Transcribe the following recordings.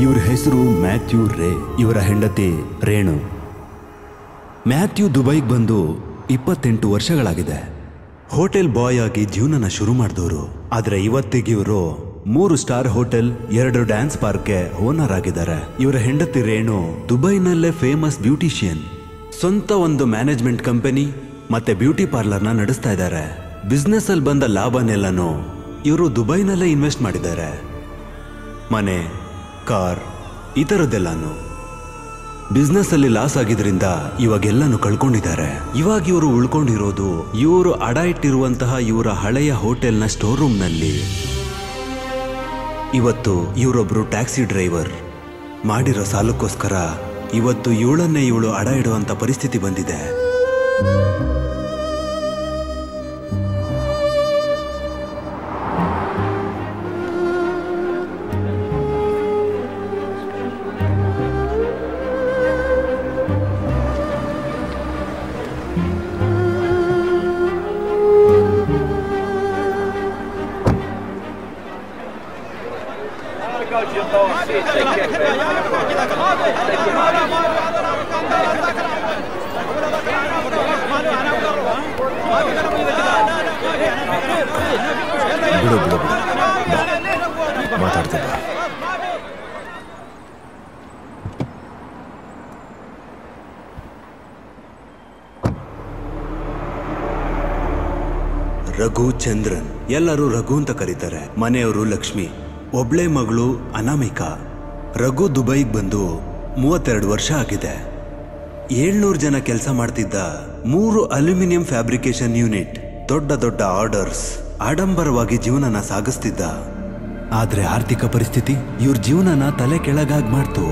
ಇವ್ರ ಹೆಸರು ಮ್ಯಾಥ್ಯೂ ರೇ ಇವರ ಹೆಂಡತಿ ರೇಣು ಮ್ಯಾಥ್ಯೂ ದುಬೈಗೆ ಬಂದು ಇಪ್ಪತ್ತೆಂಟು ವರ್ಷಗಳಾಗಿದೆ ಹೋಟೆಲ್ ಬಾಯ್ ಆಗಿ ಜೀವನನ ಶುರು ಮಾಡಿದವರು ಆದ್ರೆ ಇವತ್ತಿಗೆ ಇವರು ಮೂರು ಸ್ಟಾರ್ ಹೋಟೆಲ್ ಎರಡು ಡ್ಯಾನ್ಸ್ ಪಾರ್ಕ್ಗೆ ಓನರ್ ಆಗಿದ್ದಾರೆ ಇವರ ಹೆಂಡತಿ ರೇಣು ದುಬೈನಲ್ಲೇ ಫೇಮಸ್ ಬ್ಯೂಟಿಷಿಯನ್ ಸ್ವಂತ ಒಂದು ಮ್ಯಾನೇಜ್ಮೆಂಟ್ ಕಂಪನಿ ಮತ್ತೆ ಬ್ಯೂಟಿ ಪಾರ್ಲರ್ನ ನಡೆಸ್ತಾ ಇದ್ದಾರೆ ಬಿಸ್ನೆಸ್ ಅಲ್ಲಿ ಬಂದ ಲಾಭನೆಲ್ಲನೂ ಇವರು ದುಬೈನಲ್ಲೇ ಇನ್ವೆಸ್ಟ್ ಮಾಡಿದ್ದಾರೆ ಮನೆ ಕಾರ್ ಈ ಥರದ್ದೆಲ್ಲಾನು ಬಿಸ್ನೆಸ್ ಅಲ್ಲಿ ಲಾಸ್ ಆಗಿದ್ರಿಂದ ಇವಾಗೆಲ್ಲನೂ ಕಳ್ಕೊಂಡಿದ್ದಾರೆ ಇವಾಗ ಇವರು ಉಳ್ಕೊಂಡಿರೋದು ಇವರು ಅಡ ಇಟ್ಟಿರುವಂತಹ ಇವರ ಹಳೆಯ ಹೋಟೆಲ್ನ ಸ್ಟೋರ್ ರೂಮ್ನಲ್ಲಿ ಇವತ್ತು ಇವರೊಬ್ರು ಟ್ಯಾಕ್ಸಿ ಡ್ರೈವರ್ ಮಾಡಿರೋ ಸಾಲಕ್ಕೋಸ್ಕರ ಇವತ್ತು ಇವಳನ್ನೇ ಇವಳು ಅಡ ಇಡುವಂತ ಪರಿಸ್ಥಿತಿ ಬಂದಿದೆ ಬಿಡು ಬಿಡು ಬಿಡು ಬಾ. ಮಾತಾಡ್ತಾ ಬಾ. ರಘು ಚಂದ್ರನ್ ಎಲ್ಲರೂ ರಘು ಅಂತ ಕರೀತಾರೆ ಮನೆಯವರು ಲಕ್ಷ್ಮಿ ಒಬ್ಳೆ ಮಗಳು ಅನಾಮಿಕಾ ರಘು ದುಬೈಗೆ ಬಂದು ಮೂವತ್ತೆರಡು ವರ್ಷ ಆಗಿದೆ ಏಳ್ನೂರು ಜನ ಕೆಲಸ ಮಾಡ್ತಿದ್ದ ಮೂರು ಅಲ್ಯೂಮಿನಿಯಂ ಫ್ಯಾಬ್ರಿಕೇಶನ್ ಯೂನಿಟ್ ದೊಡ್ಡ ದೊಡ್ಡ ಆರ್ಡರ್ಸ್ ಆಡಂಬರವಾಗಿ ಜೀವನನ ಸಾಗಿಸ್ತಿದ್ದ ಆದ್ರೆ ಆರ್ಥಿಕ ಪರಿಸ್ಥಿತಿ ಇವ್ರ ಜೀವನನ ತಲೆ ಕೆಳಗಾಗಿ ಮಾಡ್ತು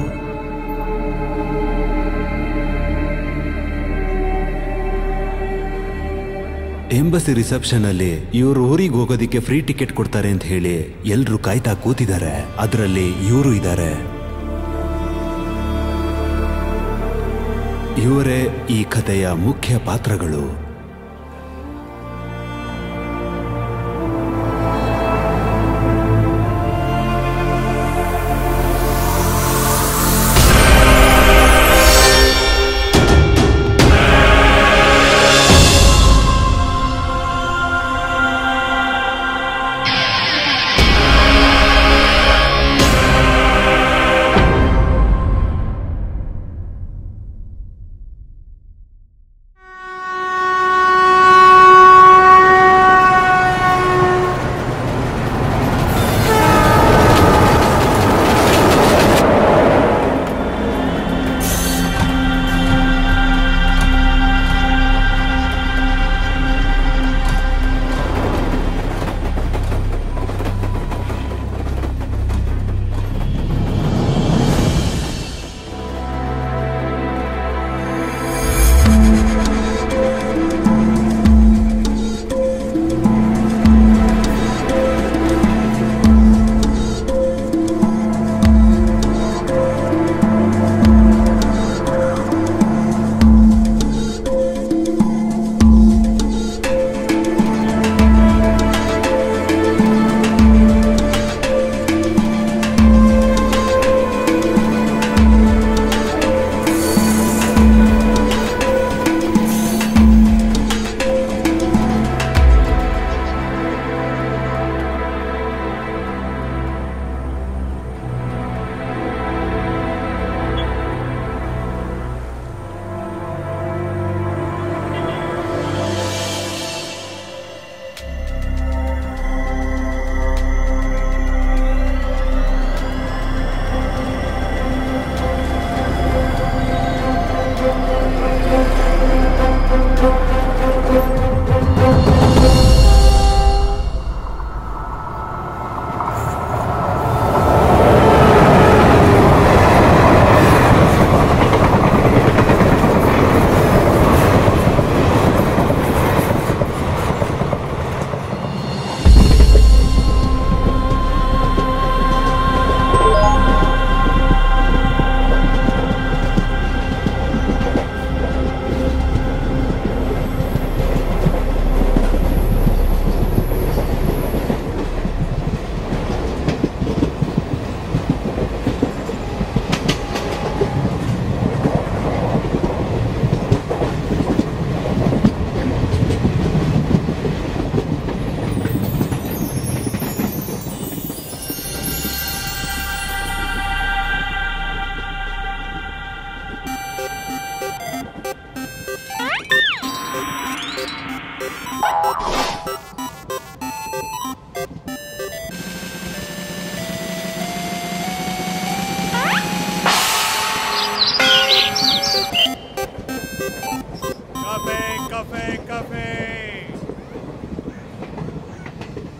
ಎಂಬಸಿ ರಿಸೆಪ್ಷನ್ ಅಲ್ಲಿ ಇವರು ಊರಿಗೆ ಹೋಗೋದಿಕ್ಕೆ ಫ್ರೀ ಟಿಕೆಟ್ ಕೊಡ್ತಾರೆ ಅಂತ ಹೇಳಿ ಎಲ್ರು ಕಾಯ್ತಾ ಕೂತಿದ್ದಾರೆ ಅದರಲ್ಲಿ ಇವರು ಇದ್ದಾರೆ ಇವರೇ ಈ ಕಥೆಯ ಮುಖ್ಯ ಪಾತ್ರಗಳು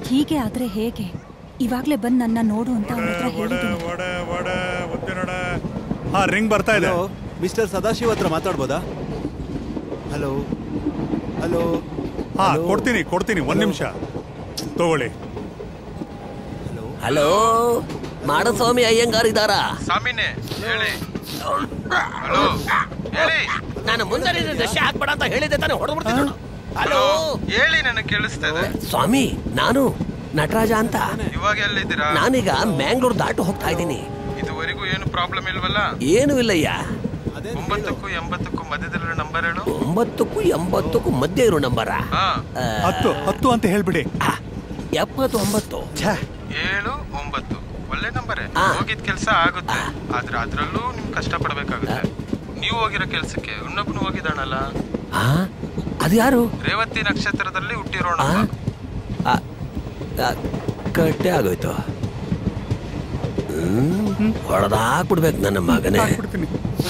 ಹೀಗೆ ಆದ್ರೆ ಹೇಗೆ ಇವಾಗ್ಲೇ ಬಂದ್ ನನ್ನ ನೋಡು ಅಂತ ಅವ್ರ ಹತ್ರ ಒಡೆ ಹೇಳಿದ್ದೀನಿ ಒಡೆ ಒಡೆ ಒತ್ತೆ ನೋಡ ಹಾ ರಿಂಗ್ ಬರ್ತಾ ಇದೆ ಹಲೋ ಮಿಸ್ಟರ್ ಸದಾಶಿವ್ ಹತ್ರ ಮಾತಾಡ್ಬೋದಾ ಹಲೋ ಹಲೋ ಹಾ ಕೊಡ್ತೀನಿ ಕೊಡ್ತೀನಿ ಒಂದ್ ನಿಮಿಷ ತಗೊಳ್ಳಿ ಹಲೋ ಮಾಡಸ್ವಾಮಿ ಅಯ್ಯಂಗಾರ್ ಇದ್ದಾರಾ ಸ್ವಾಮಿನೇ ಹೇಳಿ ಹಲೋ ಹೇಳಿ ನಾನು ಮುಂದೆ ದಶೆ ಹಾಕ್ಬೇಡ ಅಂತ ಹೇಳಿದ್ದೆ ತಾನೇ ಹೊಡೆದ್ಬಿಡ್ತೀನಿ ಹಲೋ ಹೇಳಿ ನನಗೆ ಕೇಳಿಸ್ತಾ ಇದೆ ಸ್ವಾಮಿ ನಾನು ನಟರಾಜ ಅಂತ ಇವಾಗ ಎಲ್ಲಿದ್ದೀರಾ ನಾನೀಗ ಮ್ಯಾಂಗ್ಳೂರ್ ದಾಟು ಹೋಗ್ತಾ ಇದ್ದೀನಿ ಇದುವರೆಗೂ ಏನು ಪ್ರಾಬ್ಲಮ್ ಇಲ್ವಲ್ಲ ಏನು ಇಲ್ಲಯ್ಯ ಒಂಬತ್ತಕ್ಕೂ ಎಂಬತ್ತಕ್ಕೂ ಮಧ್ಯದಲ್ಲಿರೋ ನಂಬರ್ ಹೇಳು ಒಂಬತ್ತಕ್ಕೂ ಎಂಬತ್ತಕ್ಕೂ ಮಧ್ಯೆ ಇರೋ ನಂಬರ ಹಾ ಹತ್ತು ಹತ್ತು ಅಂತ ಹೇಳ್ಬಿಡಿ ಎಪ್ಪತ್ತು ಒಂಬತ್ತು ಏಳು ಒಂಬತ್ತು ಒಳ್ಳೆ ನಂಬರೇ ಆ. ಹೋಗಿದ್ ಕೆಲಸ ಆಗುತ್ತೆ ಆದ್ರೆ ಅದ್ರಲ್ಲೂ ನಿಮ್ ಕಷ್ಟ ಪಡ್ಬೇಕಾಗುತ್ತೆ ನೀವು ಹೋಗಿರೋ ಕೆಲ್ಸಕ್ಕೆ ಇನ್ನೊಬ್ನು ಹೋಗಿದಾನಲ್ಲ ಆ ಅದು ಯಾರು ರೇವತಿ ನಕ್ಷತ್ರದಲ್ಲಿ ಹುಟ್ಟಿರೋಣ ಆ? ಆ, ಆ, ಕಟ್ಟೆ ಆಗೋಯ್ತು ಹ್ಮ್ ಹೊಡೆದಾಕ್ಬಿಡ್ಬೇಕು ನನ್ನ ಮಗನೇ ಹಾಕ್ಬಿಡ್ತೀನಿ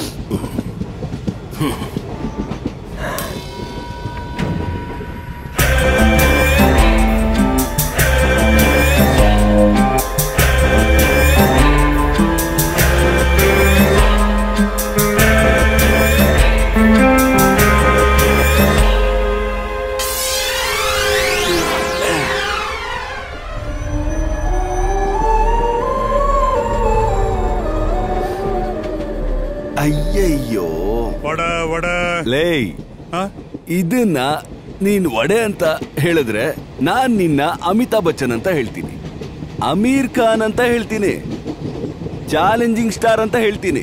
ಅಯ್ಯಯ್ಯೋ ಒಡೆ ಒಡೆ ಲೇ ಹಾ ಇದನ್ನ ನೀನ್ ಒಡೆ ಅಂತ ಹೇಳಿದ್ರೆ ನಾನ್ ನಿನ್ನ ಅಮಿತಾಬ್ ಬಚ್ಚನ್ ಅಂತ ಹೇಳ್ತೀನಿ ಅಮೀರ್ ಖಾನ್ ಅಂತ ಹೇಳ್ತೀನಿ ಚಾಲೆಂಜಿಂಗ್ ಸ್ಟಾರ್ ಅಂತ ಹೇಳ್ತೀನಿ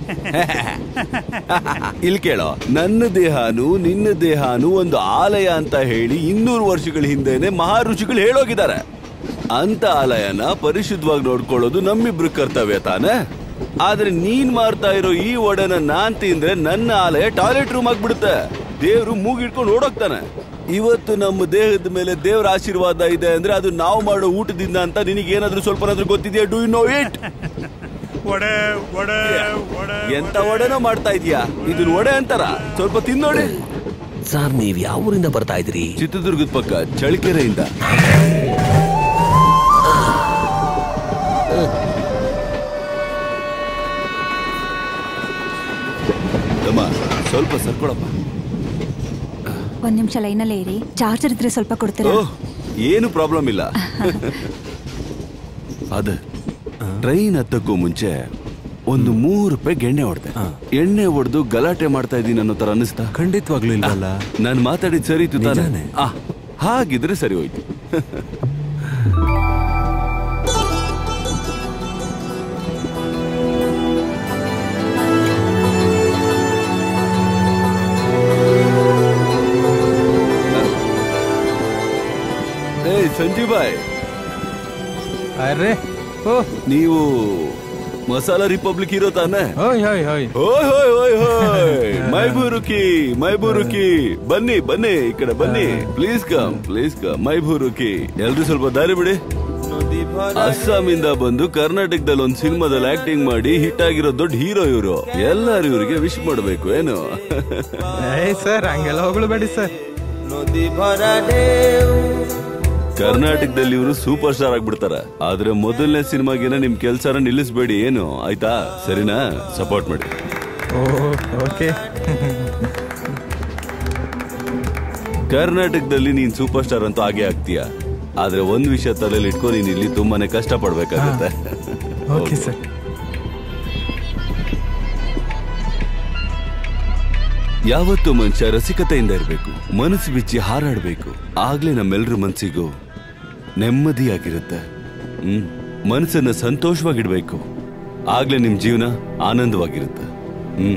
ಇಲ್ಲಿ ಕೇಳೋ ನನ್ನ ದೇಹನು ನಿನ್ನ ದೇಹನು ಒಂದು ಆಲಯ ಅಂತ ಹೇಳಿ ಇನ್ನೂರು ವರ್ಷಗಳ ಹಿಂದೆನೆ ಮಹಾಋಷಿಗಳು ಹೇಳೋಗಿದ್ದಾರೆ ಅಂತ ಆಲಯನ ಪರಿಶುದ್ಧವಾಗಿ ನೋಡ್ಕೊಳ್ಳೋದು ನಮ್ಮಿಬ್ರು ಕರ್ತವ್ಯ ತಾನೆ ಆದ್ರೆ ನೀನ್ ಮಾಡ್ತಾ ಇರೋ ಈ ಒಡೆನ ನಾನ್ ತಿಂದ್ರೆ ನನ್ನ ಆಲಯ ಟಾಯ್ಲೆಟ್ ರೂಮ್ ಆಗ್ಬಿಡುತ್ತೆ ದೇವ್ರು ಮೂಗಿಡ್ಕೊಂಡು ಓಡೋಗ್ತಾನೆ ಇವತ್ತು ನಮ್ಮ ದೇಹದ ಮೇಲೆ ದೇವರ ಆಶೀರ್ವಾದ ಇದೆ ಅಂದ್ರೆ ಅದು ನಾವು ಮಾಡೋ ಊಟದಿಂದ ಅಂತ ನಿನಗೇನಾದ್ರೂ ಸ್ವಲ್ಪನಾದ್ರೂ ಗೊತ್ತಿದೆಯಾ ಡೂ ಯು ನೋ ಇಟ್ ಒಡೆ ಒಡೆ ಒಡೆ ಎಂತ ಒಡೆನೋ ಮಾಡ್ತಾ ಇದೀಯಾ ಇದನ್ನ ಒಡೆ ಅಂತಾರ ಸ್ವಲ್ಪ ತಿನ್ನೋಡಿ ಸರ್ ನೀವ್ ಯಾವ ಊರಿಂದ ಬರ್ತಾ ಇದ್ರಿ ಚಿತ್ರದುರ್ಗದ ಪಕ್ಕ ಚಳಿಕೆರೆಯಿಂದ ತಮ್ಮ, ಸ್ವಲ್ಪ ಸರ್ಕೊಳಪ್ಪ ಒಂದ್ ನಿಮಿಷ ಲೈನಲ್ಲೇ ಇರಿ ಚಾರ್ಜರ್ ಇದ್ರೆ ಸ್ವಲ್ಪ ಕೊಡ್ತೀರಾ ಓಹ್ ಏನು ಪ್ರಾಬ್ಲಮ್ ಇಲ್ಲ ಅದ ಟ್ರೈನ್ ಹತ್ತಕ್ಕೂ ಮುಂಚೆ ಒಂದು ಮೂರು ರೂಪಾಯಿ ಎಣ್ಣೆ ಹೊಡೆದೆ ಎಣ್ಣೆ ಹೊಡೆದು ಗಲಾಟೆ ಮಾಡ್ತಾ ಇದ್ದೀನಿ ಅನ್ನೋ ತರ ಅನಿಸ್ತಾ ಖಂಡಿತವಾಗ್ಲೂ ಇಲ್ವಲ್ಲ ನಾನು ಮಾತಾಡಿದ್ ಸರಿ ಇತ್ತು ತಾನೆ ನಿಜಾನೇ. ಆ, ಹಾಗಿದ್ರೆ ಸರಿ ಹೋಯ್ತು ಏಯ್ ಸಂಜೀವ್ ಬಾಯ್ ಅರೆ ಓ ನೀವು ಮಸಾಲಾ ರಿಪಬ್ಲಿಕ್ ಹೀರೋ ತಾನೆ ಹೋಯ್ ಹೋಯ್ ಹೋಯ್ ಓಯ್ ಹೋಯ್ ಹೋಯ್ ಹೋಯ್ ಮೈಬೂರುಕಿ ಮೈಬೂರುಕಿ ಬನ್ನಿ ಬನ್ನಿ ಈ ಕಡೆ ಬನ್ನಿ ಪ್ಲೀಸ್ ಕಮ್ ಪ್ಲೀಸ್ ಕಮ್ ಮೈಬೂರುಕಿ ಎಲ್ರು ಸ್ವಲ್ಪ ದಾರಿ ಬಿಡಿ ಅಸ್ಸಾಮಿಂದ ಬಂದು ಕರ್ನಾಟಕದಲ್ಲಿ ಒಂದು ಸಿನಿಮಾದಲ್ಲಿ ಆಕ್ಟಿಂಗ್ ಮಾಡಿ ಹಿಟ್ ಆಗಿರೋ ದೊಡ್ಡ ಹೀರೋ ಇವರು ಎಲ್ಲಾರು ಇವರಿಗೆ ವಿಶ್ ಮಾಡಬೇಕು ಏನು ಏಯ್ ಸರ್ ಹಂಗೆಲ್ಲ ಹೊಗಳ್ಬೇಡಿ ಸರ್ ಕರ್ನಾಟಕದಲ್ಲಿ ಇವರು ಸೂಪರ್ ಸ್ಟಾರ್ ಆಗ್ಬಿಡ್ತಾರ ಆದ್ರೆ ಮೊದಲನೇ ಸಿನಿಮಾಗೇನ ನಿಮ್ ಕೆಲ್ಸನ ನಿಲ್ಲಿಸ್ಬೇಡಿ ಏನು ಆಯ್ತಾ ಸರಿನಾ ಸಪೋರ್ಟ್ ಮಾಡಿ ಓ ಓಕೆ ಕರ್ನಾಟಕದಲ್ಲಿ ನೀನ್ ಸೂಪರ್ ಸ್ಟಾರ್ ಅಂತೂ ಆಗೇ ಆಗ್ತೀಯ ಆದ್ರೆ ಒಂದ್ ವಿಷಯ ತಲೆಯಲ್ಲಿ ಇಟ್ಕೊ ನೀನ್ ಇಲ್ಲಿ ತುಂಬಾನೇ ಕಷ್ಟ ಪಡ್ಬೇಕಾಗುತ್ತೆ ಓಕೆ ಸರ್ ಯಾವತ್ತು ಮನುಷ್ಯ ರಸಿಕತೆಯಿಂದ ಇರಬೇಕು ಮನಸ್ಸು ಬಿಚ್ಚಿ ಹಾರಾಡ್ಬೇಕು ಆಗ್ಲೇ ನಮ್ಮೆಲ್ರ ಮನ್ಸಿಗೂ ನೆಮ್ಮದಿಯಾಗಿರುತ್ತೆ ಹ್ಮ್ ಮನಸ್ಸನ್ನ ಸಂತೋಷವಾಗಿಡ್ಬೇಕು ಆಗ್ಲೇ ನಿಮ್ ಜೀವನ ಆನಂದವಾಗಿರುತ್ತೆ ಹ್ಮ್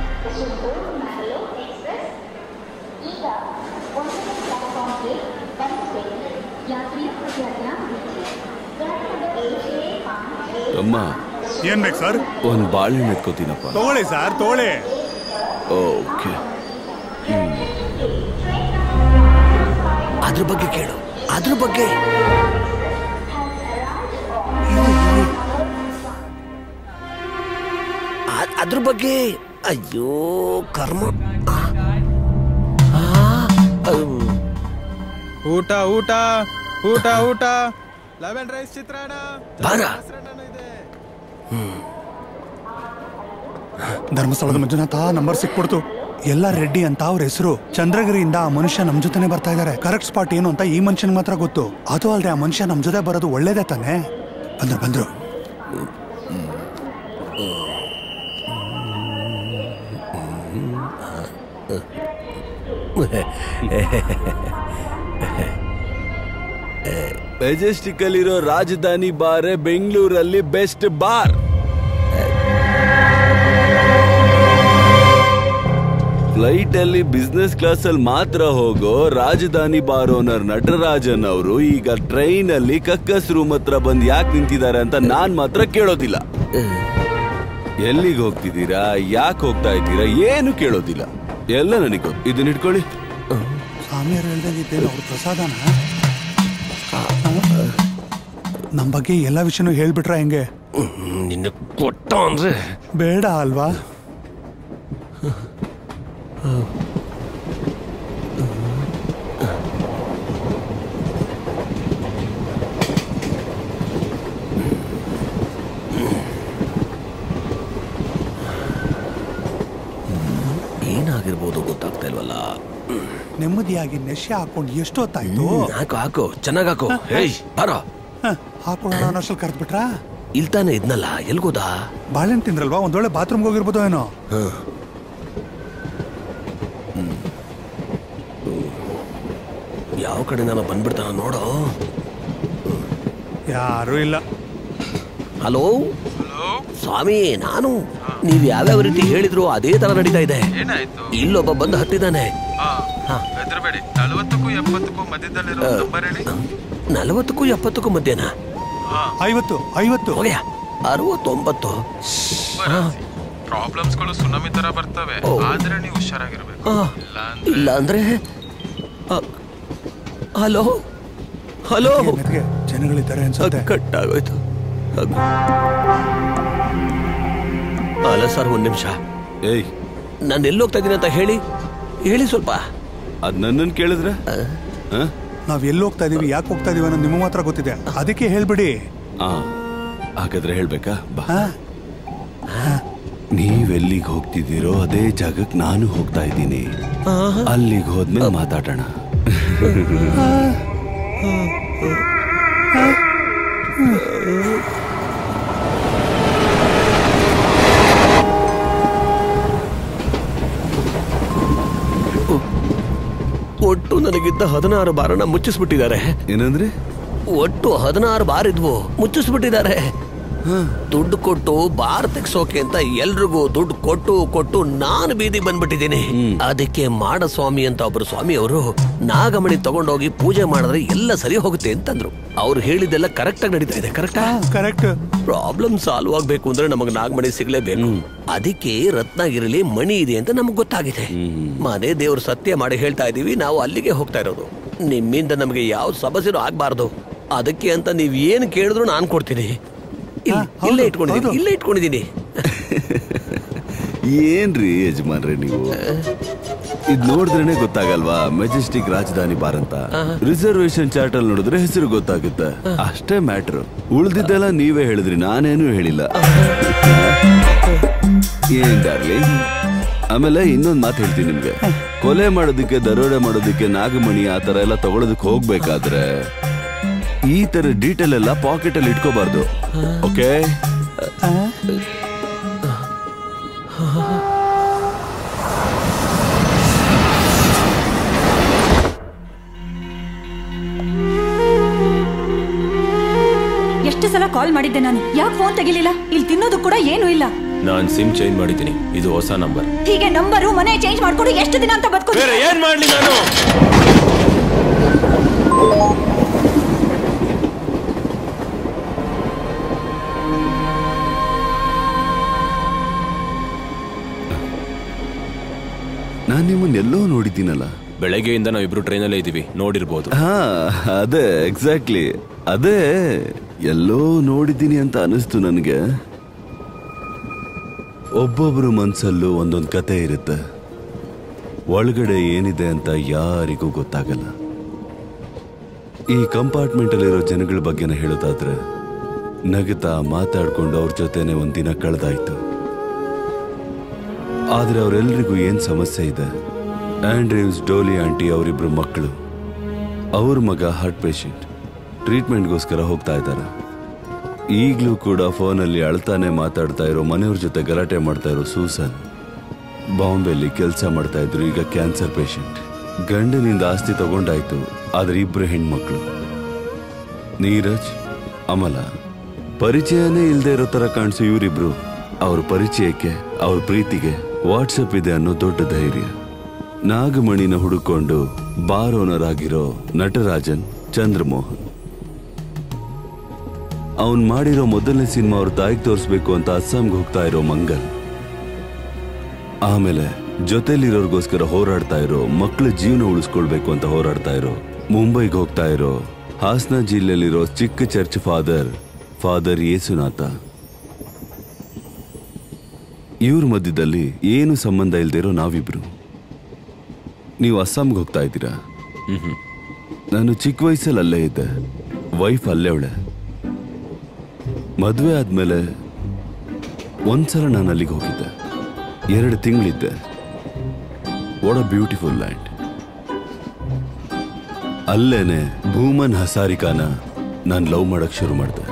ಈಗ ಒಂದನೇ ಪ್ಲಾಟ್ಫಾರ್ಮ್ಗೆ ಬಂದ ಬೇಕು ಸರ್ ಒಂದ್ ಬಾಳೆಹಣ್ಣು ಎತ್ಕೋತೀನಪ್ಪ ತಗೊಳ್ಳಿ ಸರ್ ತಗೊಳ್ಳಿ ಓಕೆ ಅದ್ರ ಬಗ್ಗೆ ಕೇಳು ಅದ್ರ ಬಗ್ಗೆ ಅ- ಅದ್ರ ಬಗ್ಗೆ ಅಯ್ಯೋ ಕರ್ಮ ಆ. ಆ, ಅಮ್, ಊಟ ಊಟ ಊಟ ಊಟ ಲೆಮನ್ ರೈಸ್ ಚಿತ್ರಾನ್ನ ಬಾರ ಮೊಸರನ್ನನೂ ಇದೆ ಧರ್ಮಸ್ಥಳದ ಮಂಜುನಾಥ ನಂಬರ್ ಸಿಕ್ಬಿಡ್ತು ಎಲ್ಲ ರೆಡ್ಡಿ ಅಂತ ಅವ್ರ ಹೆಸರು ಚಂದ್ರಗಿರಿಯಿಂದ ಆ ಮನುಷ್ಯ ನಮ್ ಜೊತೆನೆ ಬರ್ತಾ ಇದಾರೆ ಕರೆಕ್ಟ್ ಸ್ಪಾಟ್ ಏನು ಅಂತ ಈ ಮನುಷ್ಯನ್ ಮಾತ್ರ ಗೊತ್ತು ಅದು ಅಲ್ಲದೆ ಆ ಮನುಷ್ಯ ನಮ್ ಜೊತೆ ಬರೋದು ಒಳ್ಳೇದೇ ತಾನೆ ಬಂದ್ರು ಬಂದ್ರು ಮೆಜೆಸ್ಟಿಕ್ ಅಲ್ಲಿರೋ ರಾಜಧಾನಿ ಬಾರ್ ಬೆಂಗಳೂರಲ್ಲಿ ಬೆಸ್ಟ್ ಬಾರ್ ಫ್ಲೈಟ್ ಅಲ್ಲಿ ಬಿಸ್ನೆಸ್ ಕ್ಲಾಸ್ ಅಲ್ಲಿ ಮಾತ್ರ ಹೋಗೋ ರಾಜಧಾನಿ ಬಾರ್ ಓನರ್ ನಟರಾಜನ್ ಅವರು ಈಗ ಟ್ರೈನ್ ಅಲ್ಲಿ ಕಕ್ಕಸ್ ರೂಮ್ ಹತ್ರ ಬಂದ್ ಯಾಕೆ ನಿಂತಿದ್ದಾರೆ ಅಂತ ನಾನ್ ಮಾತ್ರ ಕೇಳೋದಿಲ್ಲ ಎಲ್ಲಿಗೆ ಹೋಗ್ತಿದ್ದೀರಾ ಯಾಕೆ ಹೋಗ್ತಾ ಇದ್ದೀರಾ ಏನು ಕೇಳೋದಿಲ್ಲ ಎಲ್ಲ ನನಗೆ ಗೊತ್ತು ಇದನ್ನ ಇಟ್ಕೊಳ್ಳಿ ಸ್ವಾಮಿಯರು ಹೇಳ್ದಂಗಿದ್ದೇನು ಅವ್ರ ಪ್ರಸಾದನ ನಮ್ ಬಗ್ಗೆ ಎಲ್ಲ ವಿಷಯನೂ ಹೇಳ್ಬಿಟ್ರ ಹೆಂಗೆ ನಿನ್ನ ಕೊಟ್ಟ ಅಂದ್ರೆ ಬೇಡ ಅಲ್ವಾ ಏನಾಗಿರ್ಬೋದು ಗೊತ್ತಾಗ್ತಾ ಇಲ್ವಲ್ಲ ನೆಮ್ಮದಿಯಾಗಿ ನೆಶೆ ಹಾಕೊಂಡು ಎಷ್ಟೊತ್ತಾಯ್ತು ಹಾಕು ಹಾಕು ಚೆನ್ನಾಗ್ ಹಾಕು ಹೇಯ್ ಬರೋ ಹ, ಹಾಕೊಳ್ಳೋಣ ಅನ್ನೋಷ್ಟಲ್ಲಿ ಕರೆದ್ಬಿಟ್ರಾ ಇಲ್ ತಾನೇ ಇದ್ನಲ್ಲ ಎಲ್ಗೋದಾ ಬಾಳೆಹಣ್ಣು ತಿಂದ್ರಲ್ವಾ ಒಂದೊಳ್ಳೆ ಬಾತ್ರೂಮ್ಗೆ ಹೋಗಿರ್ಬೋದು ಏನೋ ಯಾವ ಕಡೆ ನಾನು ಬಂದ್ಬಿಡ್ತಾನ ನೋಡೋ ಯಾರೂ ಇಲ್ಲ ಹಲೋ ಸ್ವಾಮಿ ನಾನು ನೀವ್ ಯಾವ್ಯಾವ ರೀತಿ ಹೇಳಿದ್ರು ಅದೇ ತರ ನಡೀತಾ ಇದೆ ಏನಾಯ್ತು ಇಲ್ಲೊಬ್ಬ ಬಂದು ಹತ್ತಿದ್ದಾನೆ ಹಾ ಹೆದರ್ಬೇಡಿ ನಲವತ್ತಕ್ಕೂ ಎಪ್ಪತ್ತಕ್ಕೂ ಮಧ್ಯದಲ್ಲಿರೋ ನಂಬರ್ ಹೇಳಿ ನಲವತ್ತಕ್ಕೂ ಎಪ್ಪತ್ತಕ್ಕೂ ಮಧ್ಯನಾ ಐವತ್ತು ಐವತ್ತು ಹೋಗ್ಯಾ ಅರವತ್ತೊಂಬತ್ತು ಪ್ರಾಬ್ಲಮ್ಸ್ಗಳು ಸುನಾಮಿ ತರ ಬರ್ತವೆ ಓ. ಆದ್ರೆ ನೀವು ಹುಷಾರಾಗಿರ್ಬೇಕು ಆ, ಇಲ್ಲ ಅಂದ್ರೆ ಇಲ್ಲ ಅಂದ್ರೆ ಆ, ಹಲೋ ಹಲೋ ಮೆತ್ಗೆ ಜನಗಳಿದ್ದಾರೆ ಅನ್ಸುತ್ತೆ ಕಟ್ಟಾಗೋಯ್ತು ಅದು- ಅಲ್ಲ ಸರ್ ಒಂದ್ ನಿಮಿಷ ಏಯ್ ನಾನು ಎಲ್ಲಿ ಹೋಗ್ತಾ ಇದ್ದೀನಿ ಅಂತ ಹೇಳಿ ಹೇಳಿ ಸ್ವಲ್ಪ ಅದ್ ನನ್ನನ್ ಕೇಳಿದ್ರ ನಾವ್ ಎಲ್ಲಿ ಹೋಗ್ತಾ ಇದೀವಿ ಯಾಕೆ ಹೋಗ್ತಾ ಇದೀವಿ ಅನ್ನೋದು ನಿಮಗೆ ಮಾತ್ರ ಗೊತ್ತಿದೆ ಅದಕ್ಕೆ ಹೇಳ್ಬಿಡಿ ಆ ಹಾಗಾದ್ರೆ ಹೇಳ್ಬೇಕಾ ಬಾ ಹಾ ನೀವೆಲ್ಲಿಗೆ ಹೋಗ್ತಿದ್ದೀರೋ ಅದೇ ಜಾಗಕ್ಕೆ ನಾನು ಹೋಗ್ತಾ ಇದ್ದೀನಿ ಅಲ್ಲಿಗೆ ಹೋದ್ಮೇಲೆ ಮಾತಾಡೋಣ ಒಟ್ಟು ನನಗಿದ್ದ ಹದಿನಾರು ಬಾರನ ಮುಚ್ಚಿಸ್ಬಿಟ್ಟಿದ್ದಾರೆ ಏನಂದ್ರೆ ಒಟ್ಟು ಹದಿನಾರು ಬಾರ್ ಇದ್ವು ಮುಚ್ಚಿಸ್ಬಿಟ್ಟಿದ್ದಾರೆ ದುಡ್ಡು ಕೊಟ್ಟು ಬಾರ್ ತೆಗ್ಸೋಕೆ ಅಂತ ಎಲ್ರಿಗೂ ದುಡ್ಡು ಕೊಟ್ಟು ಕೊಟ್ಟು ನಾನು ಬೀದಿ ಬಂದ್ಬಿಟ್ಟಿದ್ದೀನಿ ಅದಕ್ಕೆ ಮಾಡಸ್ವಾಮಿ ಅಂತ ಒಬ್ರು ಸ್ವಾಮಿ ಅವರು ನಾಗಮಣಿ ತಗೊಂಡೋಗಿ ಪೂಜೆ ಮಾಡಿದ್ರೆ ಎಲ್ಲ ಸರಿ ಹೋಗುತ್ತೆ ಅಂತಂದ್ರು ಅವ್ರು ಹೇಳಿದ್ದೆಲ್ಲ ಕರೆಕ್ಟ್ ಆಗಿ ನಡೀತಾ ಇದೆ ಕರೆಕ್ಟಾ ಕರೆಕ್ಟ್ ಪ್ರಾಬ್ಲಮ್ ಸಾಲ್ವ್ ಆಗ್ಬೇಕು ಅಂದ್ರೆ ನಮಗ್ ನಾಗಮಣಿ ಸಿಗ್ಲೇಬೇಕು ಅದಕ್ಕೆ ರತ್ನಗಿರಲಿ ಮಣಿ ಇದೆ ಅಂತ ನಮಗ್ ಗೊತ್ತಾಗಿದೆ ಮನೆ ದೇವ್ರು ಸತ್ಯ ಮಾಡಿ ಹೇಳ್ತಾ ಇದೀವಿ ನಾವು ಅಲ್ಲಿಗೆ ಹೋಗ್ತಾ ಇರೋದು ನಿಮ್ಮಿಂದ ನಮಗೆ ಯಾವ ಸಮಸ್ಯೆನೂ ಆಗ್ಬಾರ್ದು ಅದಕ್ಕೆ ಅಂತ ನೀವ್ ಏನ್ ಕೇಳಿದ್ರು ನಾನ್ ಕೊಡ್ತೀನಿ ಇಲ್- ಹಾ, ಹೌದು, ಇಲ್ಲೇ ಇಟ್ಕೊಂಡಿದ್ದೀನಿ ಹೌದು. ಇಲ್ಲೇ ಇಟ್ಕೊಂಡಿದ್ದೀನಿ ಏನ್ರಿ ಯಜಮಾನ್ರೆ ನೀವು ಇದ್ ನೋಡಿದ್ರೇನೆ ಗೊತ್ತಾಗಲ್ವಾ ಮೆಜೆಸ್ಟಿಕ್ ರಾಜಧಾನಿ ಬಾರ್ ಅಂತ ರಿಸರ್ವೇಶನ್ ಚಾರ್ಟ್ ಅಲ್ಲಿ ನೋಡಿದ್ರೆ ಹೆಸರು ಗೊತ್ತಾಗುತ್ತೆ ಅಷ್ಟೇ ಮ್ಯಾಟ್ರು ಉಳ್ದಿದ್ದೆಲ್ಲ ನೀವೇ ಹೇಳಿದ್ರಿ ನಾನೇನು ಹೇಳಿಲ್ಲ ಏನ್ ಡಾರ್ಲಿಂಗ್ ಆಮೇಲೆ ಇನ್ನೊಂದ್ ಮಾತು ಹೇಳ್ತೀನಿ ನಿಮ್ಗೆ ಕೊಲೆ ಮಾಡೋದಕ್ಕೆ ದರೋಡೆ ಮಾಡೋದಕ್ಕೆ ನಾಗಮಣಿ ಆ ತರ ಎಲ್ಲ ತಗೊಳೋದಕ್ಕೆ ಹೋಗ್ಬೇಕಾದ್ರೆ ಈ ತರ ಡೀಟೇಲ್ ಎಲ್ಲ ಪಾಕೆಟ್ ಅಲ್ಲಿ ಇಟ್ಕೋಬಾರ್ದು ಓಕೆ ಎಷ್ಟು ಸಲ ಕಾಲ್ ಮಾಡಿದ್ದೆ ನಾನು ಯಾಕೆ ಫೋನ್ ತೆಗಿಲಿಲ್ಲ ಇಲ್ಲಿ ತಿನ್ನೋದು ಕೂಡ ಏನೂ ಇಲ್ಲ ನಾನ್ ಸಿಮ್ ಚೇಂಜ್ ಮಾಡಿದ್ದೀನಿ ಇದು ಹೊಸ ನಂಬರ್ ಹೀಗೆ ನಂಬರು ಮನೆ ಚೇಂಜ್ ಮಾಡ್ಕೊಂಡು ಎಷ್ಟು ದಿನ ಅಂತ ಬದುಕೋ ಬೇರೆ ಏನ್ ಮಾಡ್ಲಿ ನಾನು ನಾನ್ ನಿಮ್ಮನ್ನೆಲ್ಲೋ ನೋಡಿದ್ದೀನಲ್ಲ ಬೆಳಗ್ಗೆಯಿಂದ ನಾವಿಬ್ರು ಟ್ರೈನಲ್ಲೇ ಇದ್ದೀವಿ ನೋಡಿರ್ಬೋದು ಹಾ ಅದೇ ಎಕ್ಸಾಕ್ಟ್ಲಿ ಅದೇ ಎಲ್ಲೋ ನೋಡಿದ್ದೀನಿ ಅಂತ ಅನಿಸ್ತು ನನಗೆ ಒಬ್ಬೊಬ್ರು ಮನ್ಸಲ್ಲೂ ಒಂದೊಂದು ಕತೆ ಇರುತ್ತೆ ಒಳಗಡೆ ಏನಿದೆ ಅಂತ ಯಾರಿಗೂ ಗೊತ್ತಾಗಲ್ಲ ಈ ಕಂಪಾರ್ಟ್ಮೆಂಟಲ್ಲಿರೋ ಜನಗಳ ಬಗ್ಗೆನ ಹೇಳೋದಾದ್ರೆ ನಗುತ್ತಾ ಮಾತಾಡ್ಕೊಂಡು ಅವ್ರ ಜೊತೆನೆ ಒಂದಿನ ಕಳೆದಾಯ್ತು ಆದ್ರೆ ಅವರೆಲ್ಲರಿಗೂ ಏನ್ ಸಮಸ್ಯೆ ಇದೆ ಆಂಡ್ರೀವ್ಸ್ ಡೋಲಿ ಆಂಟಿ ಅವರಿಬ್ರು ಮಕ್ಕಳು ಅವ್ರ ಮಗ ಹಾರ್ಟ್ ಪೇಷಂಟ್ ಟ್ರೀಟ್ಮೆಂಟ್ಗೋಸ್ಕರ ಹೋಗ್ತಾ ಇದ್ದಾರೆ ಈಗಲೂ ಕೂಡ ಫೋನಲ್ಲಿ ಅಳ್ತಾನೆ ಮಾತಾಡ್ತಾ ಇರೋ ಮನೆಯವ್ರ ಜೊತೆ ಗಲಾಟೆ ಮಾಡ್ತಾ ಇರೋ ಸೂಸನ್ ಬಾಂಬೆಲಿ ಕೆಲಸ ಮಾಡ್ತಾ ಇದ್ರು ಈಗ ಕ್ಯಾನ್ಸರ್ ಪೇಷಂಟ್ ಗಂಡನಿಂದ ಆಸ್ತಿ ತಗೊಂಡಾಯ್ತು ಆದ್ರೆ ಇಬ್ರು ಹೆಣ್ಮಕ್ಳು ನೀರಜ್ ಅಮಲ ಪರಿಚಯನೇ ಇಲ್ಲದೆ ಇರೋ ತರ ಕಾಣಿಸೋ ಇವರಿಬ್ರು ಅವ್ರ ಪರಿಚಯಕ್ಕೆ ಅವ್ರ ಪ್ರೀತಿಗೆ ವಾಟ್ಸಪ್ ಇದೆ ಅನ್ನೋ ದೊಡ್ಡ ಧೈರ್ಯ ನಾಗಮಣಿನ ಹುಡುಕೊಂಡು ಬಾರ್ ಓನರ್ ಆಗಿರೋ ನಟರಾಜನ್ ಚಂದ್ರಮೋಹನ್ ಅವನ್ ಮಾಡಿರೋ ಮೊದಲನೇ ಸಿನಿಮಾ ಅವ್ರ ತಾಯಿಗೆ ತೋರಿಸ್ಬೇಕು ಅಂತ ಅಸ್ಸಾಂಗೆ ಹೋಗ್ತಾ ಇರೋ ಮಂಗಲ್ ಆಮೇಲೆ ಜೊತೆಲಿರೋರ್ಗೋಸ್ಕರ ಹೋರಾಡ್ತಾ ಇರೋ ಮಕ್ಕಳ ಜೀವನ ಉಳಿಸ್ಕೊಳ್ಬೇಕು ಅಂತ ಹೋರಾಡ್ತಾ ಇರೋ ಮುಂಬೈಗೆ ಹೋಗ್ತಾ ಇರೋ ಹಾಸನ ಜಿಲ್ಲೆಯಲ್ಲಿರೋ ಚಿಕ್ಕ ಚರ್ಚ್ ಫಾದರ್ ಫಾದರ್ ಯೇಸುನಾಥ ಇವ್ರ ಮಧ್ಯದಲ್ಲಿ ಏನು ಸಂಬಂಧ ಇಲ್ದಿರೋ ನಾವಿಬ್ರು ನೀವು ಅಸ್ಸಾಂಗೆ ಹೋಗ್ತಾ ಇದ್ದೀರಾ ನಾನು ಚಿಕ್ಕ ವಯಸ್ಸಲ್ಲಿ ಅಲ್ಲೇ ಇದ್ದೆ ವೈಫ್ ಅಲ್ಲೇ ಅವಳೆ ಮದುವೆ ಆದ್ಮೇಲೆ ಒಂದ್ಸಲ ನಾನು ಅಲ್ಲಿಗೆ ಹೋಗಿದ್ದೆ ಎರಡು ತಿಂಗಳಿದ್ದೆ ವಾಟ್ ಅ ಬ್ಯೂಟಿಫುಲ್ ಲ್ಯಾಂಡ್ ಅಲ್ಲೇನೆ ಭೂಮನ್ ಹಸಾರಿಕಾನ ನಾನು ಲವ್ ಮಾಡಕ್ ಶುರು ಮಾಡಿದೆ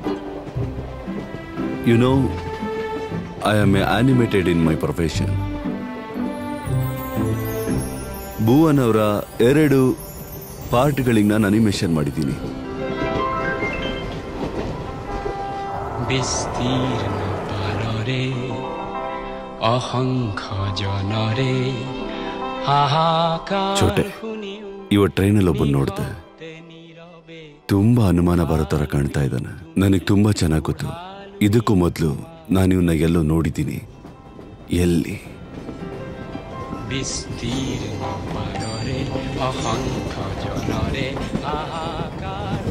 you know I am a animated in my profession Bhuvan ಅವರ ಎರಡು ಪಾರ್ಟ್ಗಳಿಗೆ ನಾನು ಅನಿಮೇಷನ್ ಮಾಡಿದ್ದೀನಿ বিস্তীর্ণ পালরে অহংখ জনরে হাহাকার ಚೋಟೆ ಇವ ಟ್ರೈನಲ್ಲಿ ಒಬ್ಬನ್ ನೋಡ್ದೆ ತುಂಬಾ ಅನುಮಾನ ಬರೋ ತರ ಕಾಣ್ತಾ ಇದ್ದಾನೆ ನನಗೆ ತುಂಬಾ ಚೆನ್ನಾಗಿ ಗೊತ್ತು ಇದಕ್ಕೂ ಮೊದಲು ನಾನು ಇವನ್ನ ಎಲ್ಲೋ ನೋಡಿದ್ದೀನಿ ಎಲ್ಲಿ বিস্তীর্ণ পালরে অহংখ জনরে হাহাকার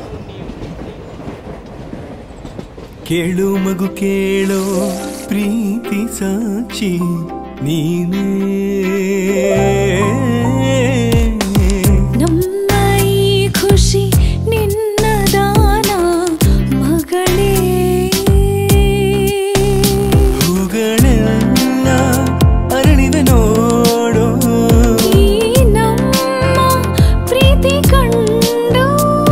ಕೇಳು ಮಗು ಕೇಳೋ ಪ್ರೀತಿ ಸಾಕ್ಷಿ ನೀನೇ ನಮ್ಮ ಈ ಖುಷಿ ನಿನ್ನ ದಾನ ಮಗಳೇ ಹೂಗಳೆಲ್ಲ ಅರಳಿವೆ ನೋಡೋ ಈ ನಮ್ಮ ಪ್ರೀತಿ ಕಂಡು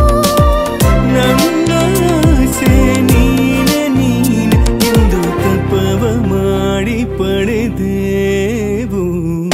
ನನ್ನ ಆಸೆ ನೀನೆ ನೀನೆ ಎಂದು ತಪವ ಮಾಡಿ ಪಡೆದೇವು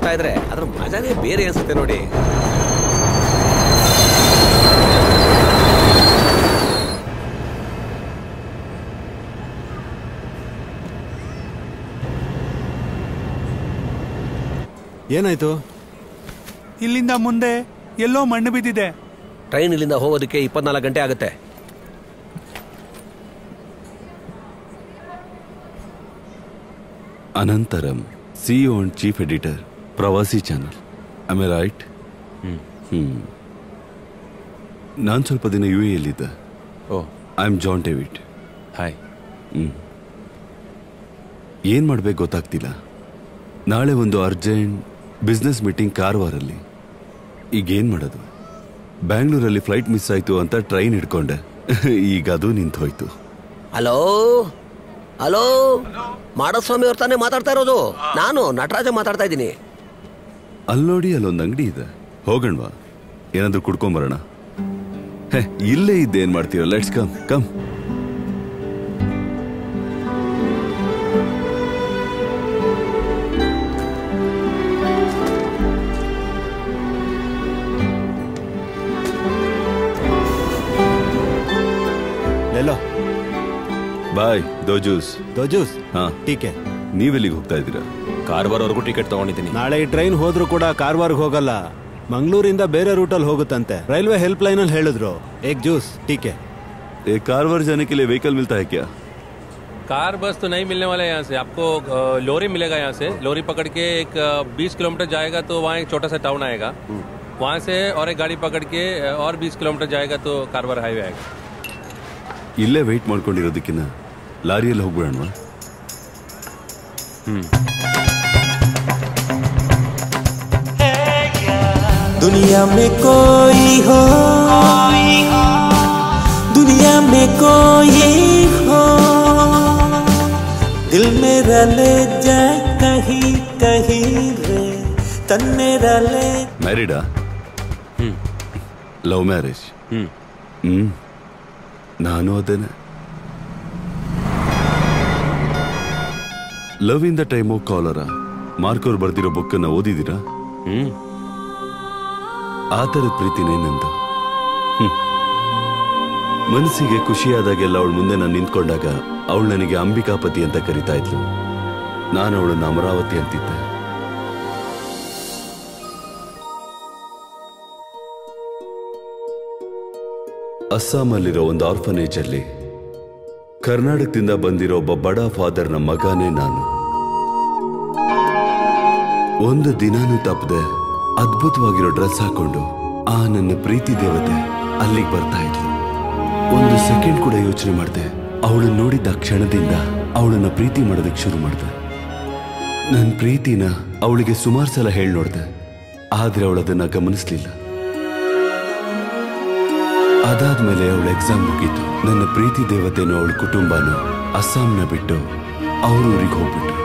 ಹೋಗ್ತಾ ಇದ್ರೆ ಅದ್ರ ಮಜಾನೇ ಬೇರೆ ಅನ್ಸುತ್ತೆ ನೋಡಿ ಏನಾಯ್ತು ಇಲ್ಲಿಂದ ಮುಂದೆ ಎಲ್ಲೋ ಮಣ್ಣು ಬಿದ್ದಿದೆ ಟ್ರೈನ್ ಇಲ್ಲಿಂದ ಹೋಗೋದಕ್ಕೆ ಇಪ್ಪತ್ನಾಲ್ಕು ಗಂಟೆ ಆಗುತ್ತೆ ಅನಂತರಂ CEO and chief editor Pravasi channel I right hmm ನಾನು ಸ್ವಲ್ಪ ದಿನ ಯು ಎಲ್ಲಿದ್ದೆ oh I am John David hi hmm ಏನ್ ಮಾಡ್ಬೇಕು ಗೊತ್ತಾಗ್ತಿಲ್ಲ ನಾಳೆ ಒಂದು ಅರ್ಜೆಂಟ್ ಬಿಸ್ನೆಸ್ ಮೀಟಿಂಗ್ ಕಾರವಾರಲ್ಲಿ ಈಗ ಏನ್ ಮಾಡೋದು ಬ್ಯಾಂಗ್ಳೂರಲ್ಲಿ ಫ್ಲೈಟ್ ಮಿಸ್ ಆಯ್ತು ಅಂತ ಟ್ರೈನ್ ಹಿಡ್ಕೊಂಡೆ ಈಗ ಅದು ನಿಂತು ಹೋಯ್ತು ಹಲೋ ಹಲೋ ಮಾಡಸ್ವಾಮಿ ಅವ್ರ ತಾನೇ ಮಾತಾಡ್ತಾ ಇರೋದು ನಾನು ನಟರಾಜ ಮಾತಾಡ್ತಾ ಇದ್ದೀನಿ ಅಲ್ಲಿ ನೋಡಿ ಅಲ್ಲೊಂದು ಅಂಗಡಿ ಇದೆ ಹೋಗಣ್ವಾ ಏನಾದ್ರೂ ಕುಡ್ಕೊಂಬರೋಣ ಹೇ ಇಲ್ಲೇ ಇದ್ದೇನ್ ಮಾಡ್ತೀರ ಲೆಟ್ಸ್ ಕಮ್ ಕಮ್ ಲೆಲ್ಲೋ ಬಾಯ್ ದೋ ಜ್ಯೂಸ್ ದೋ ಜ್ಯೂಸ್ ಹಾ ಟೀಕೆ ನೀವೆಲ್ಲಿಗೆ ಹೋಗ್ತಾ ಇದ್ದೀರಾ ಕಾರವಾರವರೆಗೂ ಟಿಕೆಟ್ ತಗೊಂಡಿದ್ದೀನಿ ನಾಳೆ ಈ ಟ್ರೈನ್ ಹೋದ್ರೂ ಕೂಡ ಕಾರವಾರ್ಗೆ ಹೋಗಲ್ಲ ಮಂಗಳೂರಿಂದ ಬೇರೆ ರೂಟಲ್ಲಿ ಹೋಗುತ್ತಂತೆ ರೈಲ್ವೆ ಹೆಲ್ಪ್ ಲೈನ್ ಅಲ್ಲಿ ಹೇಳಿದ್ರು ಏಕ್ ಜ್ಯೂಸ್ ಟೀಕೆ ये कारवार जाने के लिए व्हीकल मिलता है क्या कार बस तो नहीं मिलने वाला है यहाँ से आपको अ, लोरी मिलेगा यहाँ से लोरी पकड़ के एक बीस किलोमीटर जाएगा तो वहाँ एक छोटा सा टाउन आएगा वहाँ से और एक गाड़ी पकड़ के अ, और बीस किलोमीटर जाएगा तो कारवार हाईवे आएगा ಇಲ್ಲೇ ವೆಯ್ಟ್ ಮಾಡ್ಕೊಂಡಿರೋದಕ್ಕಿನ್ನ ಲಾರಿಯಲ್ಲಿ ಹೋಗ್ಬಿಡೋಣ दुनिया में कोई हो दुनिया में कोई हो दिल मेरा ले जाए कहीं कहीं रे तन मेरा ले ಮ್ಯಾರಿಡಾ ಲವ್ ಮ್ಯಾರೇಜ್ ಹ್ಮ್ ನಾನು ಅದೇನೆ love in the time of cholera Marquez ಅವ್ರು ಬರ್ದಿರೋ ಬುಕ್ಕನ್ನ ಓದಿದ್ದೀರಾ ಹ್ಮ್ ಆ ಥರದ ಪ್ರೀತಿನೇ ನಂದು ಹ್ಮ್. ಮನಸ್ಸಿಗೆ ಖುಷಿಯಾದಾಗೆಲ್ಲ ಅವಳ ಮುಂದೆ ನಾನು ನಿಂತ್ಕೊಂಡಾಗ ಅವಳು ನನಗೆ ಅಂಬಿಕಾಪತಿ ಅಂತ ಕರಿತಾ ಇದ್ಲು ನಾನು ಅವಳನ್ನ ಅಮರಾವತಿ ಅಂತಿದ್ದೆ ಅಸ್ಸಾಮಲ್ಲಿರೋ ಒಂದು ಆರ್ಫನೇಜ್ ಅಲ್ಲಿ ಕರ್ನಾಟಕದಿಂದ ಬಂದಿರೋ ಒಬ್ಬ ಬಡ ಫಾದರ್ನ ಮಗನೇ ನಾನು ಒಂದು ದಿನಾನೂ ತಪ್ಪದೆ ಅದ್ಭುತವಾಗಿರೋ ಡ್ರೆಸ್ ಹಾಕೊಂಡು ಆ ನನ್ನ ಪ್ರೀತಿ ದೇವತೆ ಅಲ್ಲಿಗೆ ಬರ್ತಾ ಇದ್ಲು ಒಂದು ಸೆಕೆಂಡ್ ಕೂಡ ಯೋಚನೆ ಮಾಡಿದೆ ಅವಳನ್ನ ನೋಡಿದ್ದ ಕ್ಷಣದಿಂದ ಅವಳನ್ನ ಪ್ರೀತಿ ಮಾಡೋದಕ್ಕೆ ಶುರು ಮಾಡಿದೆ ನನ್ನ ಪ್ರೀತಿನ ಅವಳಿಗೆ ಸುಮಾರು ಸಲ ಹೇಳಿ ನೋಡಿದೆ ಆದ್ರೆ ಅವಳದನ್ನ ಗಮನಿಸ್ಲಿಲ್ಲ ಅದಾದ್ಮೇಲೆ ಅವಳ ಎಕ್ಸಾಮ್ ಮುಗೀತು ನನ್ನ ಪ್ರೀತಿ ದೇವತೆನೂ ಅವಳ ಕುಟುಂಬನೂ ಅಸ್ಸಾಂನ ಬಿಟ್ಟು ಅವ್ರ ಊರಿಗೆ ಹೋಗ್ಬಿಟ್ರು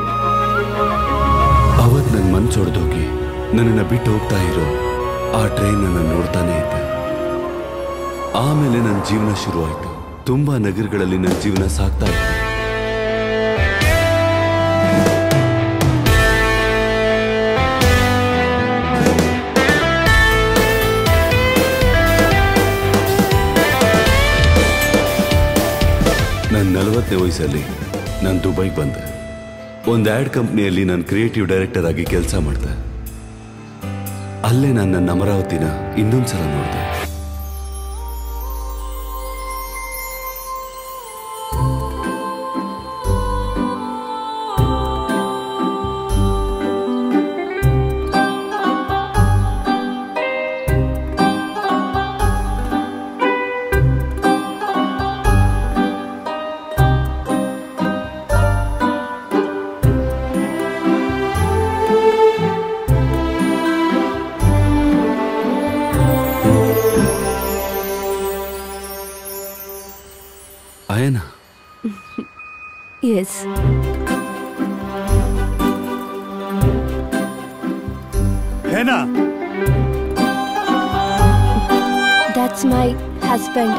ಅವತ್ ನನ್ ಮನ್ಸು ಹೊಡೆದೋಗಿ ನನ್ನನ್ನ ಬಿಟ್ಟು ಹೋಗ್ತಾ ಇರೋ ಆ ಟ್ರೈನ್ ನಾನು ನೋಡ್ತಾನೆ ಇದ್ದೆ ಆಮೇಲೆ ನನ್ನ ಜೀವನ ಶುರುವಾಯ್ತು ತುಂಬಾ ನಗರಗಳಲ್ಲಿ ನನ್ನ ಜೀವನ ಸಾಗ್ತಾ ಇತ್ತು ನನ್ನ ನಲವತ್ತನೇ ವಯಸ್ಸಲ್ಲಿ ನಾನು ದುಬೈಗೆ ಬಂದೆ ಒಂದು ಆ್ಯಡ್ ಕಂಪ್ನಿಯಲ್ಲಿ ನಾನು ಕ್ರಿಯೇಟಿವ್ ಡೈರೆಕ್ಟರ್ ಆಗಿ ಕೆಲಸ ಮಾಡಿದೆ ಅಲ್ಲೇ ನಾನು ನನ್ನ ಅಮರಾವತಿನ ಇನ್ನೊಂದ್ಸಲ ನೋಡಿದೆ ಆಯನ Yes. ಹೇನಾ That's my husband.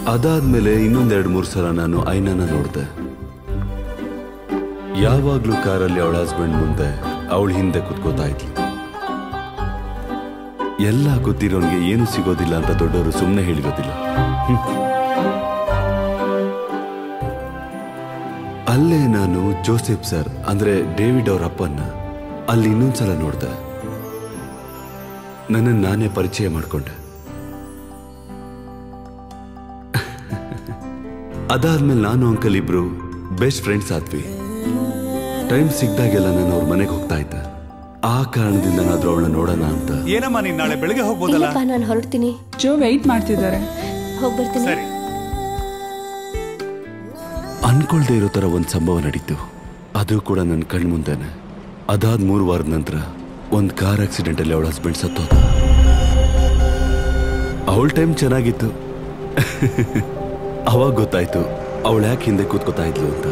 ಅದಾದ್ಮೇಲೆ ಇನ್ನೊಂದೆರಡು ಮೂರು ಸಲ ನಾನು ಐನನ ನೋಡಿದೆ ಯಾವಾಗ್ಲೂ ಕಾರಲ್ಲಿ ಅವಳ ಹಸ್ಬೆಂಡ್ ಮುಂದೆ ಅವಳ ಹಿಂದೆ ಕುತ್ಕೋತಾ ಇದ್ಲು ಎಲ್ಲ ಗೊತ್ತಿರೋನ್ಗೆ ಏನು ಸಿಗೋದಿಲ್ಲ ಅಂತ ದೊಡ್ಡವರು ಸುಮ್ಮನೆ ಹೇಳಿರೋದಿಲ್ಲ ಹ್ಮ್. ಅಲ್ಲೇ ನಾನು ಜೋಸೆಫ್ ಸರ್ ಅಂದ್ರೆ ಡೇವಿಡ್ ಅವ್ರ ಅಪ್ಪನ್ನ ಅಲ್ಲಿ ಇನ್ನೊಂದ್ಸಲ ನೋಡ್ದೆ ನನ್ನನ್ನು ನಾನೇ ಪರಿಚಯ ಮಾಡ್ಕೊಂಡೆ ಅದಾದ್ಮೇಲೆ ನಾನು ಅಂಕಲ್ ಇಬ್ರು ಬೆಸ್ಟ್ ಫ್ರೆಂಡ್ಸ್ ಆದ್ವಿ ಟೈಮ್ ಸಿಕ್ದಾಗೆಲ್ಲ ನಾನು ಅವ್ರ ಮನೆಗೆ ಹೋಗ್ತಾ ಇದ್ದೆ ಆ ಕಾರಣದಿಂದ ನಾದ್ರೂ ಅವಳನ್ನ ನೋಡೋಣ ಅಂತ ಏನಮ್ಮ ನೀನ್ ನಾಳೆ ಬೆಳಿಗ್ಗೆ ಹೋಗ್ಬೋದಲ್ಲ ಇಲ್ಲಪ್ಪ ನಾನು ಹೊರಡ್ತೀನಿ ಜೋ ವೆಯ್ಟ್ ಮಾಡ್ತಿದ್ದಾರೆ ಹೋಗಿ ಬರ್ತೀನಿ ಸರಿ ಅನ್ಕೊಳ್ದೆ ಇರೋ ತರ ಒಂದ್ ಸಂಭವ ನಡೀತು ಅದು ಕೂಡ ನನ್ನ ಕಣ್ ಮುಂದೆನೆ ಅದಾದ ಮೂರು ವಾರದ ನಂತರ ಒಂದ್ ಕಾರ್ ಆಕ್ಸಿಡೆಂಟ್ ಅಲ್ಲಿ ಅವಳ ಹಸ್ಬೆಂಡ್ ಸತ್ತೋದ ಅವಳ ಟೈಮ್ ಚೆನ್ನಾಗಿತ್ತು ಅವಾಗ ಗೊತ್ತಾಯ್ತು ಅವಳು ಯಾಕೆ ಹಿಂದೆ ಕೂತ್ಕೋತಾ ಇದ್ಲು ಅಂತ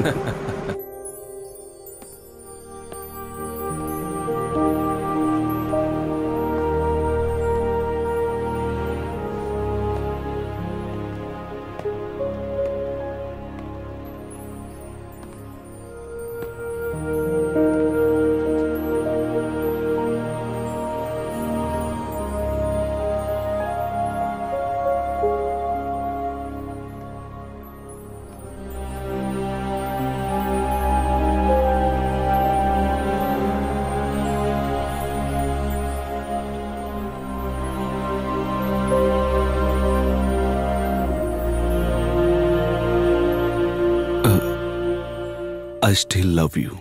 ಐ ಸ್ಟಿಲ್ ಲವ್ ಯು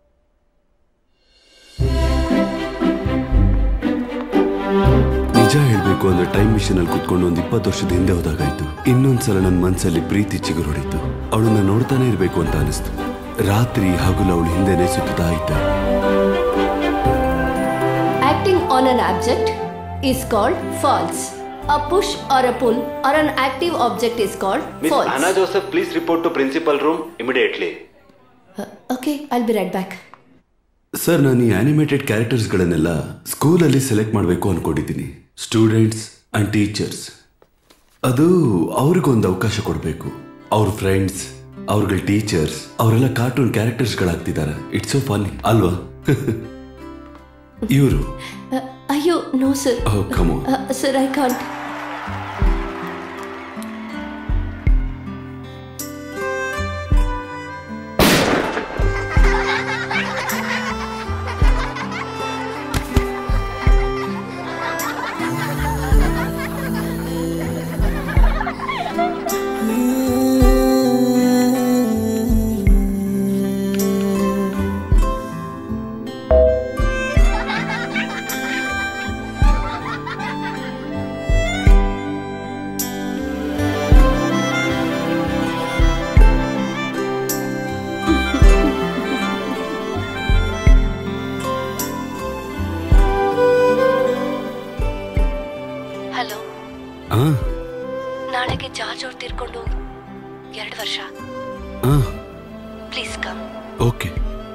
ನಿಜ ಹೇಳ್ಬೇಕು ಅಂದ್ರೆ ಟೈಮ್ ಮಿಷನ್ ಅಲ್ಲಿ ಕುತ್ಕೊಂಡು ಒಂದ್ ಇಪ್ಪತ್ತು ವರ್ಷದ ಹಿಂದೆ ಹೋದಾಗಾಯ್ತು ಇನ್ನೊಂದ್ಸಲ ನನ್ನ ಮನ್ಸಲ್ಲಿ ಪ್ರೀತಿ ಚಿಗುರು ಹೊಡಿತು ಅವಳನ್ನ ನೋಡ್ತಾನೆ ಇರ್ಬೇಕು ಅಂತ ಅನಿಸ್ತು ರಾತ್ರಿ ಹಗಲು ಅವಳು ಹಿಂದೆನೆ ಸುತ್ತಾ ಇದ್ದ Acting on an object is called false. A push or a pull or an active object is called false. Joseph please report to principal room immediately Okay, I'll be right back. Sir ನಾನು ಈ animated ಕ್ಯಾರೆಕ್ಟರ್ಸ್ಗಳನ್ನೆಲ್ಲ ಸ್ಕೂಲಲ್ಲಿ select ಮಾಡಬೇಕು ಅನ್ಕೊಂಡಿದ್ದೀನಿ students and teachers ಅದು ಅವ್ರಿಗೊಂದು ಅವಕಾಶ ಕೊಡಬೇಕು ಅವ್ರ ಫ್ರೆಂಡ್ಸ್ ಅವ್ರಗಳ ಟೀಚರ್ಸ್ ಅವರೆಲ್ಲ ಕಾರ್ಟೂನ್ ಕ್ಯಾರೆಕ್ಟರ್ಸ್ಗಳಾಗ್ತಿದ್ದಾರೆ ಇಟ್ಸ್ ಸೊ ಫನ್ ಅಲ್ವಾ ಇವರು Uh, ಅಯ್ಯೋ no sir Oh, come on. Sir I can't hello ಹಾ ನಾಳೆಗೆ ಜಾರ್ಜ್ ಅವ್ರು ತೀರ್ಕೊಂಡು ಎರಡು ವರ್ಷ ಹಾ please come okay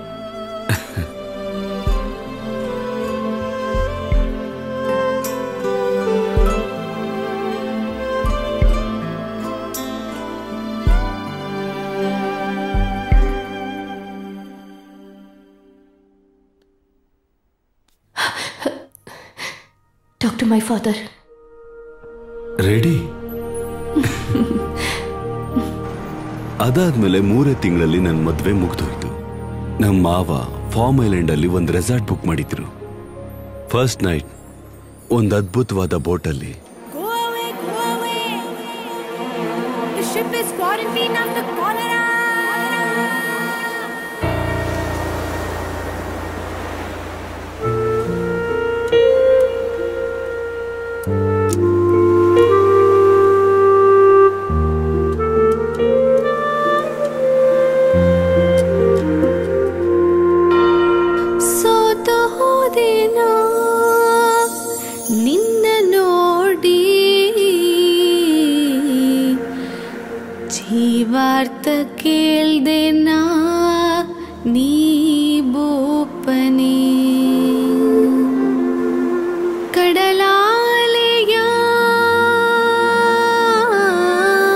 talk to my father ready ಅದಾದ್ಮೇಲೆ ಮೂರೇ ತಿಂಗಳಲ್ಲಿ ನನ್ನ ಮದ್ವೆ ಮುಗ್ದೋಯ್ತು ನಮ್ಮ ಮಾವ ಫಾರ್ಮ್ ಐಲ್ಯಾಂಡ್ ಅಲ್ಲಿ ಒಂದು ರೆಸಾರ್ಟ್ ಬುಕ್ ಮಾಡಿದ್ರು ಫಸ್ಟ್ ನೈಟ್ ಒಂದು ಅದ್ಭುತವಾದ ಬೋಟಲ್ಲಿ Go away, go away. The ship is quarantined after cholera. ಸೋತು ಹೋದೆನಾ ನಿನ್ನ ನೋಡಿ ಜೀವಾರ್ಥ ಕೇಳ್ದೆನಾ ನೀ ಬೋಪನೆ ಕಡಲಾಲೆಯ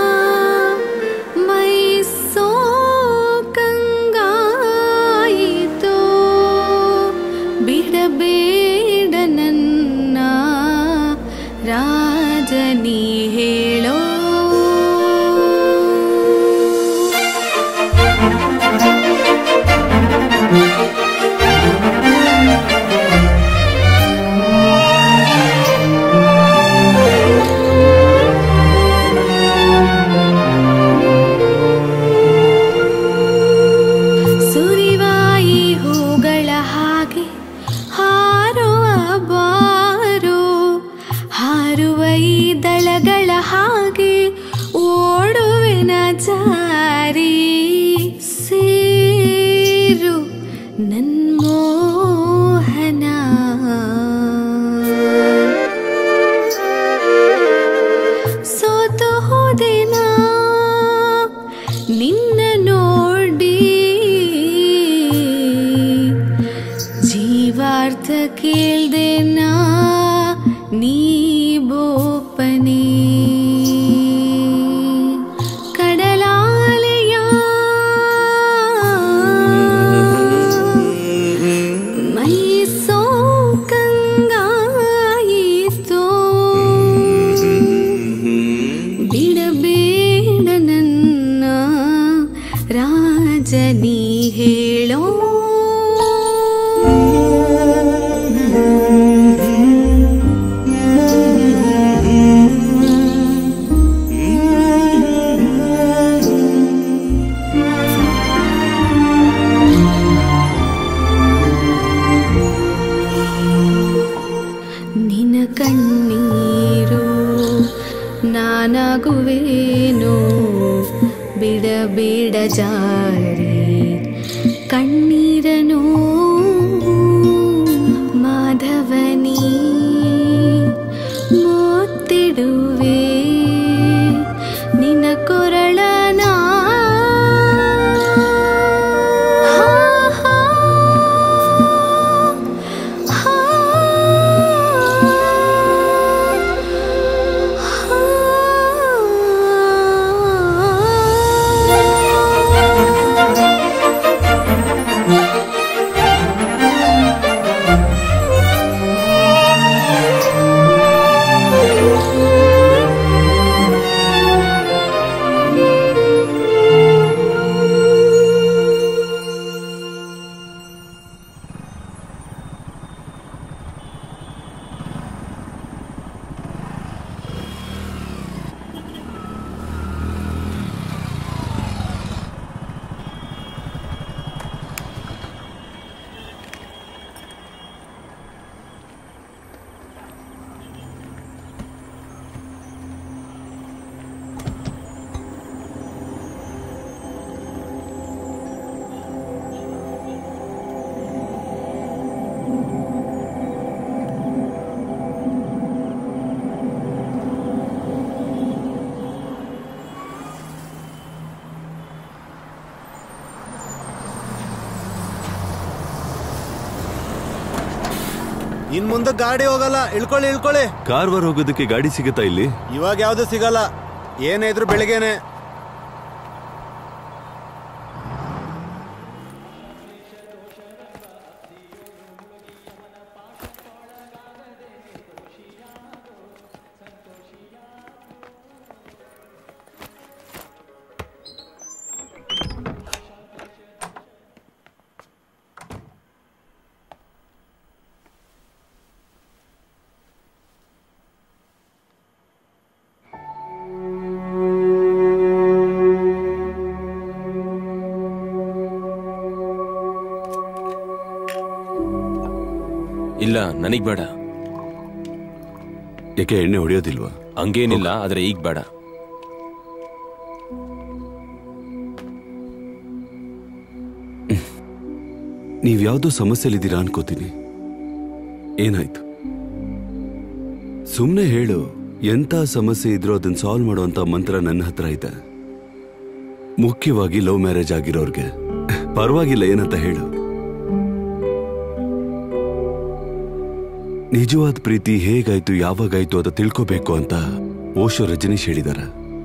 ಸ್ವಾರ್ಥ ಕೇಳ್ದೆ ನಾ ನೀ ಬೋಪನೆ ಕಡಲಾಲೆಯ ಮೈ ಸೋಕಂಗಾಯಿತೋ ಬಿಡಬೇಡ ನನ್ನ ರಾಜನಿ ಹೇಳೋ ನಿನ ಕಣ್ಣೀರು ನಾನಾಗುವೇನೋ ಬಿಡಬೇಡ ಜಾರಿ ಕಣ್ಣೀರನು ಮಾಧವನಿ ಮೋತ್ತಿಡುವೆ ನಿನ ಕೊರಳನ ಇನ್ ಮುಂದೆ ಗಾಡಿ ಹೋಗಲ್ಲ ಇಳ್ಕೊಳ್ಳಿ ಇಳ್ಕೊಳ್ಳಿ ಕಾರ್ವಾರ್ ಹೋಗೋದಕ್ಕೆ ಗಾಡಿ ಸಿಗುತ್ತಾ ಇಲ್ಲಿ ಇವಾಗ ಯಾವ್ದು ಸಿಗಲ್ಲ ಏನೇ ಇದ್ರು ಬೆಳಿಗ್ಗೆನೆ ಇಲ್ಲ ನನಗ್ ಬೇಡ ಯಾಕೆ ಎಣ್ಣೆ ಹೊಡೆಯೋದಿಲ್ವಾ ಹಂಗೇನಿಲ್ಲ ಆದ್ರೆ ಈಗ ಬೇಡ ನೀವ್ಯಾವ್ದೋ ಸಮಸ್ಯೆಲಿದ್ದೀರಾ ಅನ್ಕೋತೀನಿ ಏನಾಯ್ತು ಸುಮ್ಮನೆ ಹೇಳು ಎಂಥ ಸಮಸ್ಯೆ ಇದ್ರೂ ಅದನ್ನ ಸಾಲ್ವ್ ಮಾಡುವಂತ ಮಂತ್ರ ನನ್ನ ಹತ್ರ ಇದೆ ಮುಖ್ಯವಾಗಿ ಲವ್ ಮ್ಯಾರೇಜ್ ಆಗಿರೋರ್ಗೆ ಪರವಾಗಿಲ್ಲ ಏನಂತ ಹೇಳು ನಿಜವಾದ ಪ್ರೀತಿ ಹೇಗಾಯ್ತು ಯಾವಾಗಾಯ್ತು ಅಂತ ತಿಳ್ಕೋಬೇಕು ಅಂತ ಓಶೋ ರಜನೀಶ್ ಹೇಳಿದಾರ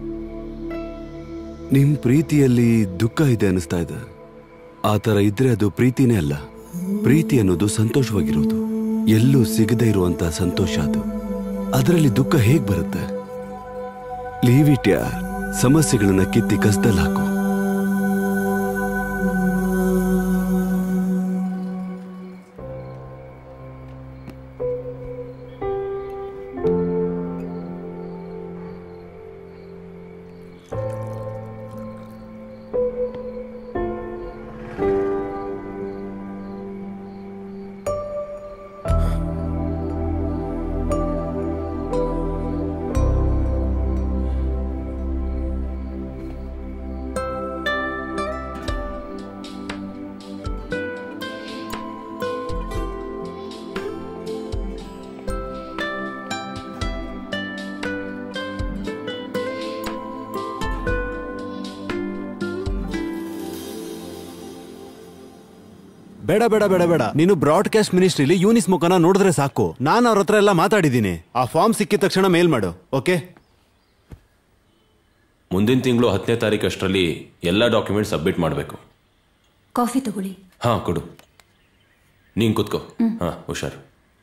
ನಿಮ್ ಪ್ರೀತಿಯಲ್ಲಿ ದುಃಖ ಇದೆ ಅನಿಸ್ತಾ ಇದೆ ಆ ಥರ ಇದ್ರೆ ಅದು ಪ್ರೀತಿನೇ ಅಲ್ಲ ಪ್ರೀತಿ ಅನ್ನೋದು ಸಂತೋಷವಾಗಿರೋದು ಎಲ್ಲೂ ಸಿಗದೇ ಇರುವಂತ ಸಂತೋಷ ಅದು ಅದರಲ್ಲಿ ದುಃಖ ಹೇಗ್ ಬರುತ್ತೆ ಲೀವ್ ಇಟ್ ಯಾರ್ ಸಮಸ್ಯೆಗಳನ್ನ ಕಿತ್ತಿ ಕಸ್ದಲ್ಲಿ ಹಾಕು ಬೇಡ ಬೇಡ ಬೇಡ ಬೇಡ ನೀನು ಬ್ರಾಡ್ಕಾಸ್ಟ್ ಮಿನಿಸ್ಟ್ರಿಲಿ ಯೂನಿಸ್ ಮುಖನ ನೋಡಿದ್ರೆ ಸಾಕು ನಾನು ಅವ್ರ ಹತ್ರ ಎಲ್ಲ ಮಾತಾಡಿದ್ದೀನಿ ಆ ಫಾರ್ಮ್ ಸಿಕ್ಕಿದ ತಕ್ಷಣ ಮೇಲ್ ಮಾಡು ಓಕೆ ಮುಂದಿನ ತಿಂಗಳು ಹತ್ತನೇ ತಾರೀಕು ಅಷ್ಟರಲ್ಲಿ ಎಲ್ಲ ಡಾಕ್ಯುಮೆಂಟ್ ಸಬ್ಮಿಟ್ ಮಾಡಬೇಕು ಕಾಫಿ ತಗೊಳ್ಳಿ ಹಾಂ ಕೊಡು ನೀನು ಕೂತ್ಕೋ ಹಾಂ ಹುಷಾರು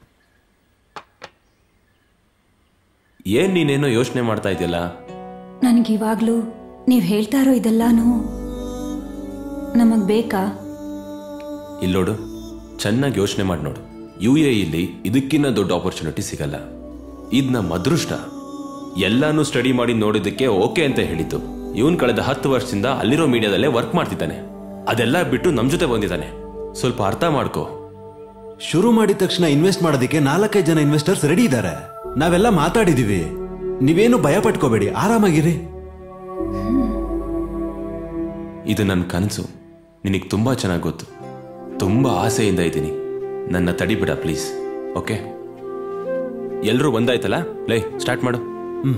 ಏನ್ ನೀನೇನೋ ಯೋಚನೆ ಮಾಡ್ತಾ ಇದೆಯಲ್ಲ ನನಗೆ ಇವಾಗ್ಲೂ ನೀವು ಹೇಳ್ತಾ ಇರೋ ಇದೆಲ್ಲಾನು ನಮಗ್ ಬೇಕಾ ಇಲ್ಲೋಡು ಚೆನ್ನಾಗಿ ಯೋಚನೆ ಮಾಡಿ ನೋಡು ಯು ಎ ಇಲ್ಲಿ ಇದಕ್ಕಿನ್ನ ದೊಡ್ಡ ಆಪರ್ಚುನಿಟಿ ಸಿಗಲ್ಲ ಇದು ನಮ್ಮ ಅದೃಷ್ಟ ಎಲ್ಲಾನು ಸ್ಟಡಿ ಮಾಡಿ ನೋಡಿದ್ದಕ್ಕೆ ಓಕೆ ಅಂತ ಹೇಳಿದ್ದು ಇವನ್ ಕಳೆದ ಹತ್ತು ವರ್ಷದಿಂದ ಅಲ್ಲಿರೋ ಮೀಡಿಯಾದಲ್ಲೇ ವರ್ಕ್ ಮಾಡ್ತಿದ್ದಾನೆ ಅದೆಲ್ಲ ಬಿಟ್ಟು ನಮ್ ಜೊತೆ ಬಂದಿದ್ದಾನೆ ಸ್ವಲ್ಪ ಅರ್ಥ ಮಾಡ್ಕೋ ಶುರು ಮಾಡಿದ ತಕ್ಷಣ ಇನ್ವೆಸ್ಟ್ ಮಾಡೋದಕ್ಕೆ ನಾಲ್ಕೈದು ಜನ ಇನ್ವೆಸ್ಟರ್ಸ್ ರೆಡಿ ಇದ್ದಾರೆ ನಾವೆಲ್ಲ ಮಾತಾಡಿದೀವಿ ನೀವೇನು ಭಯ ಪಟ್ಕೋಬೇಡಿ ಆರಾಮಾಗಿರಿ ಇದು ನನ್ನ ಕನಸು ನಿನಗೆ ತುಂಬಾ ಚೆನ್ನಾಗಿ ಗೊತ್ತು ತುಂಬಾ ಆಸೆಯಿಂದ ಇದ್ದೀನಿ ನನ್ನ ತಡಿಬಿಡ ಪ್ಲೀಸ್ ಓಕೆ ಎಲ್ಲರೂ ಬಂದಾಯ್ತಲ್ಲ ಲೈ ಸ್ಟಾರ್ಟ್ ಮಾಡು ಹ್ಮ್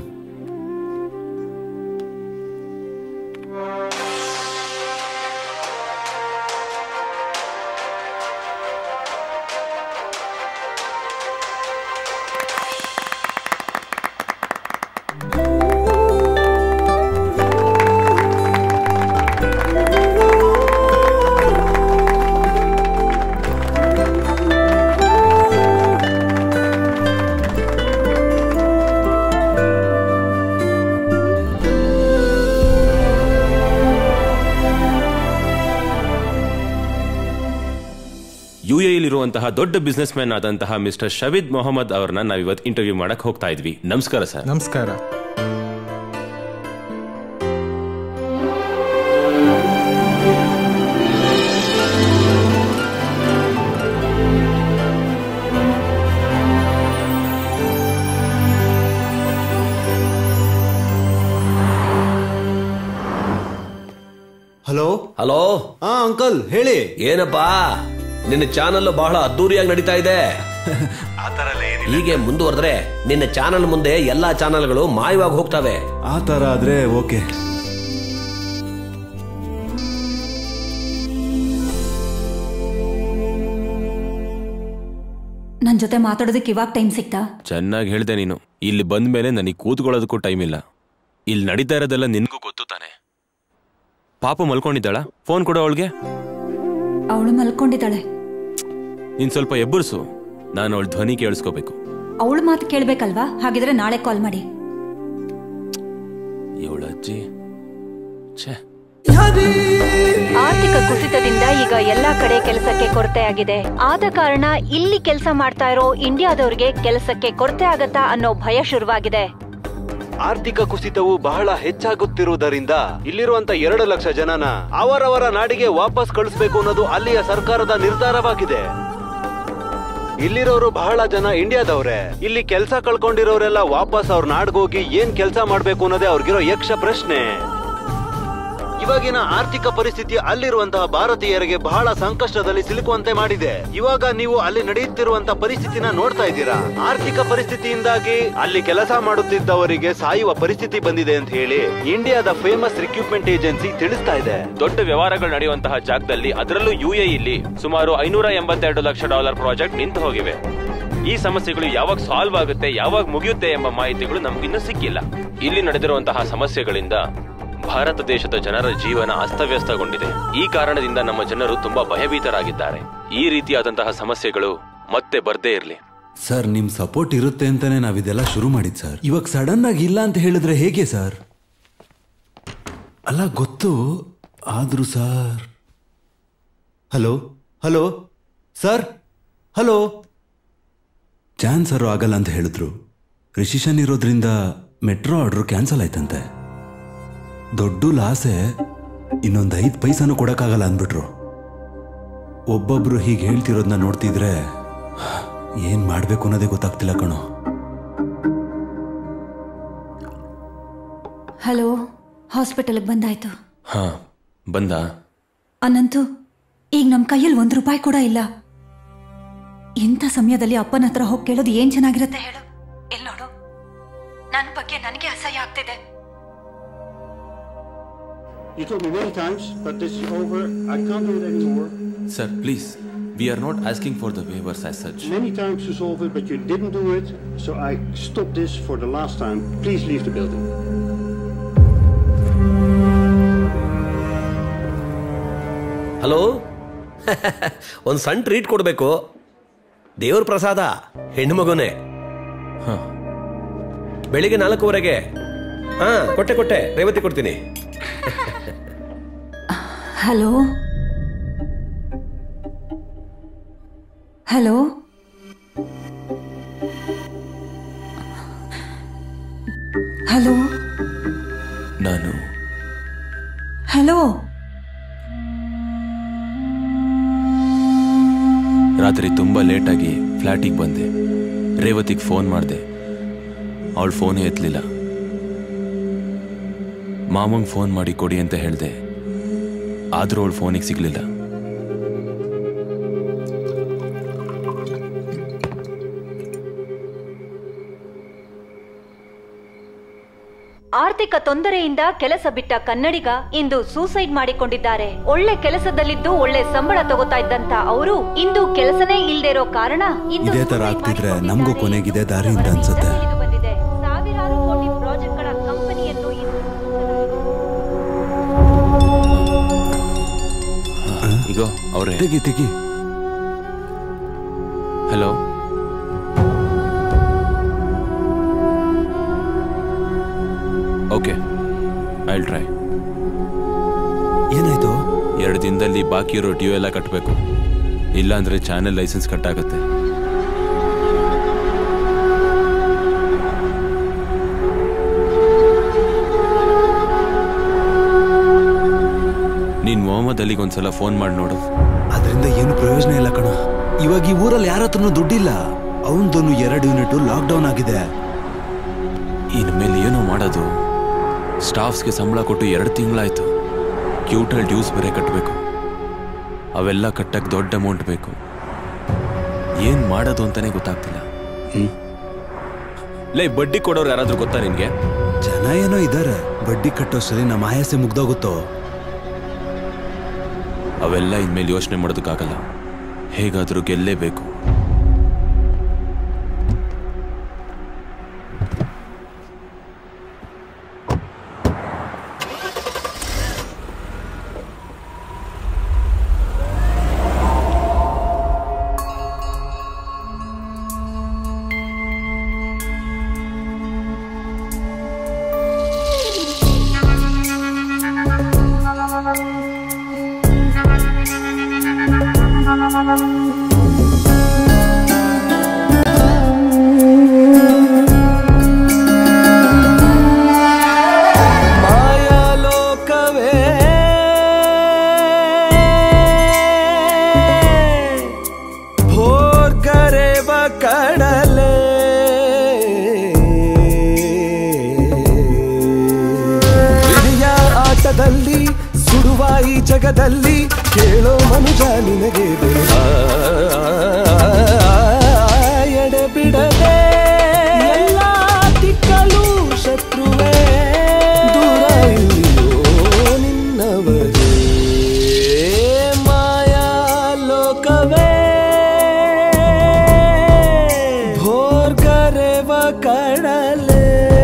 ಯು ಎಲ್ಲಿರುವಂತಹ ದೊಡ್ಡ ಬಿಸ್ನೆಸ್ ಮ್ಯಾನ್ ಆದಂತಹ ಮಿಸ್ಟರ್ ಶವೀದ್ ಮೊಹಮ್ಮದ್ ಅವರನ್ನ ನಾವಿವತ್ತು ಇಂಟರ್ವ್ಯೂ ಮಾಡಕ್ ಹೋಗ್ತಾ ಇದ್ವಿ ನಮಸ್ಕಾರ ಸರ್ ನಮಸ್ಕಾರ ಹಲೋ ಹಲೋ ಹಾ ಅಂಕಲ್ ಹೇಳಿ ಏನಪ್ಪಾ ನಿನ್ನ ಚಾನಲ್ ಬಹಳ ಅದ್ದೂರಿಯಾಗಿ ನಡೀತಾ ಇದೆ ಹೀಗೆ ಮುಂದುವರೆದ್ರೆ ನಿನ್ನ ಚಾನಲ್ ಮುಂದೆ ಎಲ್ಲಾ ಚಾನಲ್ಗಳು ಮಾಯವಾಗಿ ಹೋಗ್ತವೆ ಆ ತರ ಆದ್ರೆ ಓಕೆ ನನ್ ಜೊತೆ ಮಾತಾಡೋದಕ್ಕೆ ಇವಾಗ ಟೈಮ್ ಸಿಕ್ತಾ ಚೆನ್ನಾಗಿ ಹೇಳ್ದೆ ನೀನು ಇಲ್ಲಿ ಬಂದ ಮೇಲೆ ನನಗೆ ಕೂತ್ಕೊಳ್ಳೋದಕ್ಕೂ ಟೈಮ್ ಇಲ್ಲ ಇಲ್ಲಿ ನಡೀತಾ ಇರೋದೆಲ್ಲ ನಿನ್ಗೂ ಗೊತ್ತು ತಾನೆ ಪಾಪ ಮಲ್ಕೊಂಡಿದ್ದಾಳ ಫೋನ್ ಕೊಡು ಅವಳಿಗೆ ಅವಳು ಮಲ್ಕೊಂಡಿದ್ದಾಳೆ ನೀನ್ ಸ್ವಲ್ಪ ಎಬ್ಬರ್ಸು ನಾನು ಅವಳ ಧ್ವನಿ ಕೇಳಿಸ್ಕೋಬೇಕು ಅವಳ ಮಾತು ಕೇಳ್ಬೇಕಲ್ವಾ ಹಾಗಿದ್ರೆ ನಾಳೆ ಕಾಲ್ ಮಾಡಿ ಇವಳ ಅಜ್ಜಿ ಛೇ ಆರ್ಥಿಕ ಕುಸಿತದಿಂದ ಈಗ ಎಲ್ಲಾ ಕಡೆ ಕೆಲಸಕ್ಕೆ ಕೊರತೆ ಆಗಿದೆ ಆದ ಕಾರಣ ಇಲ್ಲಿ ಕೆಲಸ ಮಾಡ್ತಾ ಇರೋ ಇಂಡಿಯಾದವ್ರಿಗೆ ಕೆಲಸಕ್ಕೆ ಕೊರತೆ ಆಗತ್ತಾ ಅನ್ನೋ ಭಯ ಶುರುವಾಗಿದೆ ಆರ್ಥಿಕ ಕುಸಿತವು ಬಹಳ ಹೆಚ್ಚಾಗುತ್ತಿರುವುದರಿಂದ ಇಲ್ಲಿರುವಂತ ಎರಡು ಲಕ್ಷ ಜನನ ಅವರವರ ನಾಡಿಗೆ ವಾಪಸ್ ಕಳಿಸ್ಬೇಕು ಅನ್ನೋದು ಅಲ್ಲಿಯ ಸರ್ಕಾರದ ನಿರ್ಧಾರವಾಗಿದೆ ಇಲ್ಲಿರೋರು ಬಹಳ ಜನ ಇಂಡಿಯಾದವ್ರೆ ಇಲ್ಲಿ ಕೆಲಸ ಕಳ್ಕೊಂಡಿರೋರೆಲ್ಲ ವಾಪಸ್ ಅವ್ರ ನಾಡ್ಗೋಗಿ ಏನ್ ಕೆಲಸ ಮಾಡ್ಬೇಕು ಅನ್ನೋದೇ ಅವ್ರಿಗಿರೋ ಯಕ್ಷ ಪ್ರಶ್ನೆ ಇವಾಗಿನ ಆರ್ಥಿಕ ಪರಿಸ್ಥಿತಿ ಅಲ್ಲಿರುವಂತಹ ಭಾರತೀಯರಿಗೆ ಬಹಳ ಸಂಕಷ್ಟದಲ್ಲಿ ಸಿಲುಕುವಂತೆ ಮಾಡಿದೆ ಇವಾಗ ನೀವು ಅಲ್ಲಿ ನಡೆಯುತ್ತಿರುವಂತ ಪರಿಸ್ಥಿತಿನ ನೋಡ್ತಾ ಇದ್ದೀರಾ ಆರ್ಥಿಕ ಪರಿಸ್ಥಿತಿಯಿಂದಾಗಿ ಅಲ್ಲಿ ಕೆಲಸ ಮಾಡುತ್ತಿದ್ದವರಿಗೆ ಸಾಯುವ ಪರಿಸ್ಥಿತಿ ಬಂದಿದೆ ಅಂತ ಹೇಳಿ ಇಂಡಿಯಾದ ಫೇಮಸ್ ರಿಕ್ರೂಟ್ಮೆಂಟ್ ಏಜೆನ್ಸಿ ತಿಳಿಸ್ತಾ ಇದೆ ದೊಡ್ಡ ವ್ಯವಹಾರಗಳು ನಡೆಯುವಂತಹ ಜಾಗದಲ್ಲಿ ಅದರಲ್ಲೂ ಯು ಎ ಇಲ್ಲಿ ಸುಮಾರು ಐನೂರ ಎಂಬತ್ತೆರಡು ಲಕ್ಷ ಡಾಲರ್ ಪ್ರಾಜೆಕ್ಟ್ ನಿಂತು ಹೋಗಿವೆ ಈ ಸಮಸ್ಯೆಗಳು ಯಾವಾಗ ಸಾಲ್ವ್ ಆಗುತ್ತೆ ಯಾವಾಗ ಮುಗಿಯುತ್ತೆ ಎಂಬ ಮಾಹಿತಿಗಳು ನಮಗಿನ್ನೂ ಸಿಕ್ಕಿಲ್ಲ ಇಲ್ಲಿ ನಡೆದಿರುವಂತಹ ಸಮಸ್ಯೆಗಳಿಂದ ಭಾರತ ದೇಶದ ಜನರ ಜೀವನ ಅಸ್ತವ್ಯಸ್ತಗೊಂಡಿದೆ ಈ ಕಾರಣದಿಂದ ನಮ್ಮ ಜನರು ತುಂಬಾ ಭಯಭೀತರಾಗಿದ್ದಾರೆ ಈ ರೀತಿಯಾದಂತಹ ಸಮಸ್ಯೆಗಳು ಮತ್ತೆ ಬರ್ದೇ ಇರಲಿ ಸರ್ ನಿಮ್ ಸಪೋರ್ಟ್ ಇರುತ್ತೆ ಅಂತಾನೆ ನಾವಿದೆಲ್ಲ ಶುರು ಮಾಡಿದ್ ಸರ್ ಇವಾಗ ಸಡನ್ ಆಗಿ ಇಲ್ಲ ಅಂತ ಹೇಳಿದ್ರೆ ಹೇಗೆ ಸರ್ ಅಲ್ಲ ಗೊತ್ತು ಆದ್ರೂ sir hello hello sir hello ಚಾನ್ಸರು ಆಗಲ್ಲ ಅಂತ ಹೇಳಿದ್ರು ರಿಸಿಷನ್ ಇರೋದ್ರಿಂದ ಮೆಟ್ರೋ ಆರ್ಡರ್ ಕ್ಯಾನ್ಸಲ್ ಆಯ್ತಂತೆ ದೊಡ್ಡ ಲಾಸೆ ಇನ್ನೊಂದು ಐದು ಪೈಸಾನು ಕೊಡಕ್ಕಾಗಲ್ಲ ಅಂದ್ಬಿಟ್ರು ಒಬ್ಬೊಬ್ರು ಹೀಗೆ ಹೇಳ್ತಿರೋದನ್ನ ನೋಡ್ತಿದ್ರೆ ಏನ್ ಮಾಡ್ಬೇಕು ಅನ್ನೋದೇ ಗೊತ್ತಾಗ್ತಿಲ್ಲ ಕಣೋ ಹಲೋ ಹಾಸ್ಪಿಟಲ್ಗೆ ಬಂದಾಯ್ತು ಹಾ ಬಂದ ಅನಂತು ಈಗ ನಮ್ ಕೈಯಲ್ಲಿ ಒಂದ್ ರೂಪಾಯಿ ಕೂಡ ಇಲ್ಲ ಇಂಥ ಸಮಯದಲ್ಲಿ ಅಪ್ಪನ ಹತ್ರ ಹೋಗಿ ಕೇಳೋದು ಏನ್ ಚೆನ್ನಾಗಿರುತ್ತೆ ಹೇಳು ಎಲ್ ನೋಡು ನನ್ನ ಬಗ್ಗೆ ನನಗೆ ಅಸಹ್ಯ ಆಗ್ತಿದೆ You told me many times, but this is over. I can't do it anymore. Sir please we are not asking for the waivers as such Many times to solve it, but you didn't do it, so I stopped this for the last time. Please leave the building. Hello ಒಂದು ಸಣ್ಣ treat ಕೊಡಬೇಕು ದೇವ್ರ ಪ್ರಸಾದ ಹೆಣ್ಣು ಮಗುನೇ ಬೆಳಿಗ್ಗೆ ನಾಲ್ಕೂವರೆಗೆ ಹಾ ಕೊಟ್ಟೆ ಕೊಟ್ಟೆ ರೇವತಿ ಕೊಡ್ತೀನಿ ಹಲೋ ಹಲೋ ಹಲೋ ನಾನು ಹಲೋ ರಾತ್ರಿ ತುಂಬ ಲೇಟಾಗಿ ಫ್ಲ್ಯಾಟಿಗೆ ಬಂದೆ ರೇವತಿಗೆ ಫೋನ್ ಮಾಡಿದೆ ಅವಳು ಫೋನೇ ಎತ್ತಲಿಲ್ಲ ಮಾಮಂಗೆ ಫೋನ್ ಮಾಡಿ ಕೊಡಿ ಅಂತ ಹೇಳಿದೆ ಆದರೂ ಅವಳು ಫೋನಿಗೆ ಸಿಗಲಿಲ್ಲ ಆರ್ಥಿಕ ತೊಂದರೆಯಿಂದ ಕೆಲಸ ಬಿಟ್ಟ ಕನ್ನಡಿಗ ಇಂದು ಸೂಸೈಡ್ ಮಾಡಿಕೊಂಡಿದ್ದಾರೆ ಒಳ್ಳೆ ಕೆಲಸದಲ್ಲಿದ್ದು ಒಳ್ಳೆ ಸಂಬಳ ತಗೋತಾ ಇದ್ದಂತ ಅವರು ಇಂದು ಕೆಲಸನೇ ಇಲ್ದೇ ಇರೋ ಕಾರಣ ಇಂದು ಇದೇ ತರ ಆಗ್ತಿದ್ರೆ ನಮಗೂ ಕೊನೆಗಿದೆ ದಾರಿ ಅಂತ ಅನ್ಸುತ್ತೆ ಇದು ಬಂದಿದೆ ಸಾವಿರಾರು ಕೋಟಿ ಪ್ರಾಜೆಕ್ಟ್ಗಳ ಕಂಪನಿಯನ್ನು ಇಂದು ಈಗ ಅವರೇ ತೆಗಿ ತೆಗಿ ಹಲೋ ಓಕೆ ಐ ಟ್ರೈ ಏನಾಯ್ತು ಎರಡು ದಿನದಲ್ಲಿ ಬಾಕಿ ಇರೋ ಡ್ಯೂ ಎಲ್ಲ ಕಟ್ಟಬೇಕು ಇಲ್ಲಾಂದ್ರೆ ಚಾನೆಲ್ ಲೈಸೆನ್ಸ್ ಕಟ್ ಆಗುತ್ತೆ ನೀನ್ ಮೊಹಮ್ಮದ್ ಅಲಿಗೆ ಒಂದ್ಸಲ ಫೋನ್ ಮಾಡಿ ನೋಡು ಅದರಿಂದ ಏನು ಪ್ರಯೋಜನ ಇಲ್ಲ ಕಣ ಇವಾಗ ಈ ಊರಲ್ಲಿ ಯಾರ ಹತ್ರನೂ ದುಡ್ಡಿಲ್ಲ ಅವನದೊಂದು ಎರಡು ಯೂನಿಟ್ ಲಾಕ್ ಡೌನ್ ಆಗಿದೆ ಇನ್ಮೇಲೆ ಏನೋ ಮಾಡೋದು ಸ್ಟಾಫ್ಸ್ಗೆ ಸಂಬಳ ಕೊಟ್ಟು ಎರಡು ತಿಂಗಳಾಯ್ತು ಕ್ಯೂಟಲ್ ಡ್ಯೂಸ್ ಬೇರೆ ಕಟ್ಟಬೇಕು ಅವೆಲ್ಲ ಕಟ್ಟಕ್ಕೆ ದೊಡ್ಡ ಅಮೌಂಟ್ ಬೇಕು ಏನ್ ಮಾಡೋದು ಅಂತಾನೆ ಗೊತ್ತಾಗ್ತಿಲ್ಲ ಲೇ ಬಡ್ಡಿ ಕೊಡೋರು ಯಾರಾದ್ರೂ ಗೊತ್ತಾ ನಿನ್ಗೆ ಜನ ಏನೋ ಇದ್ದಾರೆ ಬಡ್ಡಿ ಕಟ್ಟೋಷ್ಟರಲ್ಲಿ ನಮ್ಮ ಆಯಾಸೆ ಮುಗ್ದೋಗುತ್ತೋ ಅವೆಲ್ಲ ಇನ್ಮೇಲೆ ಯೋಚನೆ ಮಾಡೋದಕ್ಕಾಗಲ್ಲ ಹೇಗಾದ್ರೂ ಗೆಲ್ಲೇಬೇಕು ಮಾಯಾಲೋಕವೇ ಭೋರ್ಗರೆವ ಕಡಲೆ ವಿಧಿಯ ಆಟದಲ್ಲಿ ಸುಡುವ ಈ ಜಗದಲ್ಲಿ ಕೇಳೋ ಮನುಜ ನಿನಗೆ ಬೆಲೆ. ಎಡೆ ಬಿಡದೆ ಎಲ್ಲ ದಿಕ್ಕಲು ಶತ್ರುವೇ ದೂರ ಇಲ್ಲಿಯೋ ನಿನ್ನವರೇ ಮಾಯಾ ಲೋಕವೇ ಭೋರ್ಗರೆವ ಕಡಲೆ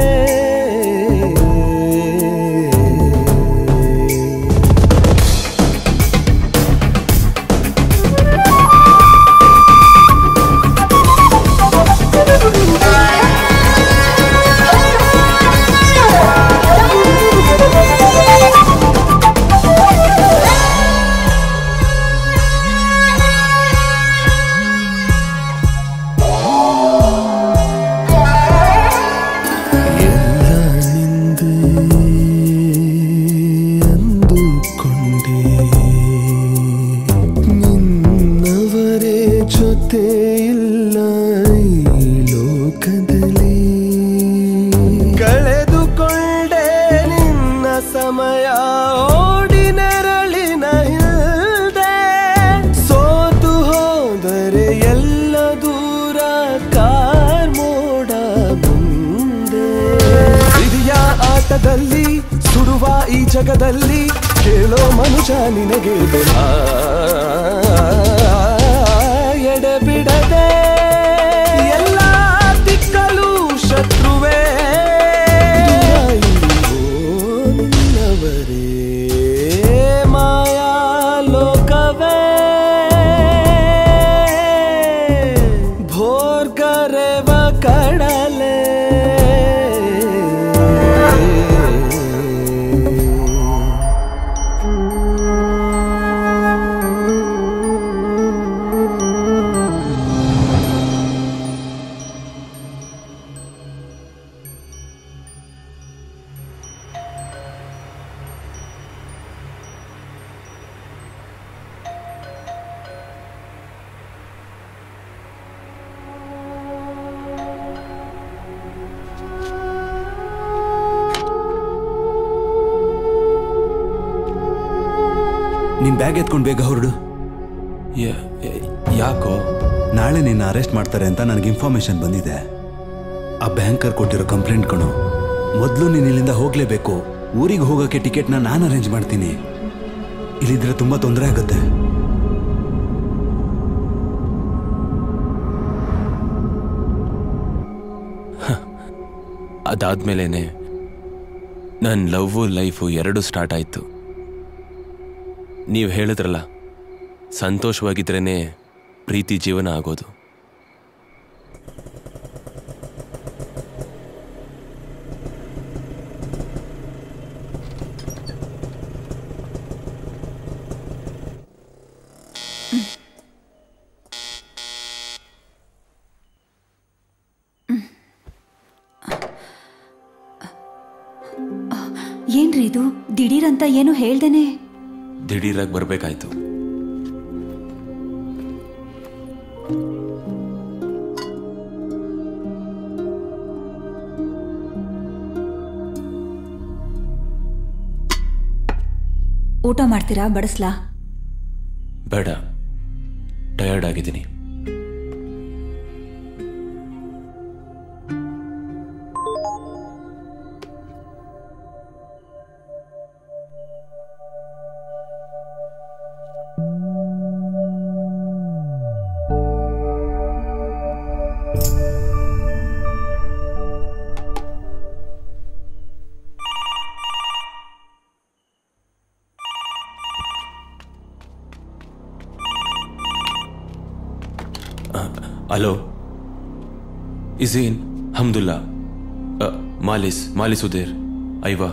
ಅಂದುಕೊಂಡೆ ನಿನ್ನವರೇ ಜೊತೆ ಇಲ್ಲ ಈ ಲೋಕದಲ್ಲಿ ಕಳೆದುಕೊಂಡೆ ನಿನ್ನ ಸಮಯ ಓಡಿ ನೆರಳಿನ ಹಿಂದೆ ಸೋತು ಹೋದರೆ ಎಲ್ಲ ದೂರ ಕಾರ್ ಮೋಡ ಮುಂದೆ ವಿಧಿಯ ಆಟದಲ್ಲಿ ಸುಡುವ ಈ ಜಗದಲ್ಲಿ ಕೇಳೋ ಮನುಜ ನಿನಗೆ ಬೆಲ ಬ್ಯಾಗ್ ಎತ್ಕೊಂಡು ಬೇಗ ಹೊರಡು ಯಾಕೋ ನಾಳೆ ನಿನ್ನ ಅರೆಸ್ಟ್ ಮಾಡ್ತಾರೆ ಅಂತ ನನಗೆ ಇನ್ಫಾರ್ಮೇಶನ್ ಬಂದಿದೆ ಆ ಬ್ಯಾಂಕರ್ ಕೊಟ್ಟಿರೋ ಕಂಪ್ಲೇಂಟ್ ಕಣು ಮೊದಲು ನೀನು ಇಲ್ಲಿಂದ ಹೋಗ್ಲೇಬೇಕು ಊರಿಗೆ ಹೋಗೋಕೆ ಟಿಕೆಟ್ನ ನಾನು ಅರೇಂಜ್ ಮಾಡ್ತೀನಿ ಇಲ್ಲಿದ್ರೆ ತುಂಬಾ ತೊಂದರೆ ಆಗುತ್ತೆ ಅದಾದ್ಮೇಲೇನೆ ನನ್ನ ಲವ್ವು ಲೈಫು ಎರಡು ಸ್ಟಾರ್ಟ್ ಆಯಿತು ನೀವು ಹೇಳಿದ್ರಲ್ಲ ಸಂತೋಷವಾಗಿದ್ರೇ ಪ್ರೀತಿ ಜೀವನ ಆಗೋದು ಏನ್ರಿ ಇದು ದಿಢೀರಂತ ಏನು ಹೇಳ್ದೇನೆ ದಿಢೀರಾಗಿ ಬರಬೇಕಾಯ್ತು ಊಟ ಮಾಡ್ತೀರಾ ಬಡಿಸ್ಲಾ ಬೇಡ ಟಯರ್ಡ್ ಆಗಿದ್ದೀನಿ ಹಲೋ ಇಸೀನ್ ಹಮ್ದುಲ್ಲಾ ಅ, ಮಾಲಿಸ್ ಮಾಲಿಸ್ ಉದೇರ್ ಐವಾ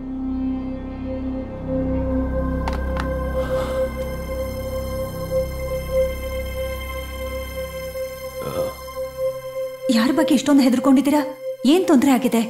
ಯಾರ ಬಗ್ಗೆ ಇಷ್ಟೊಂದು ಹೆದರ್ಕೊಂಡಿದ್ದೀರಾ ಏನ್ ತೊಂದರೆ ಆಗಿದೆ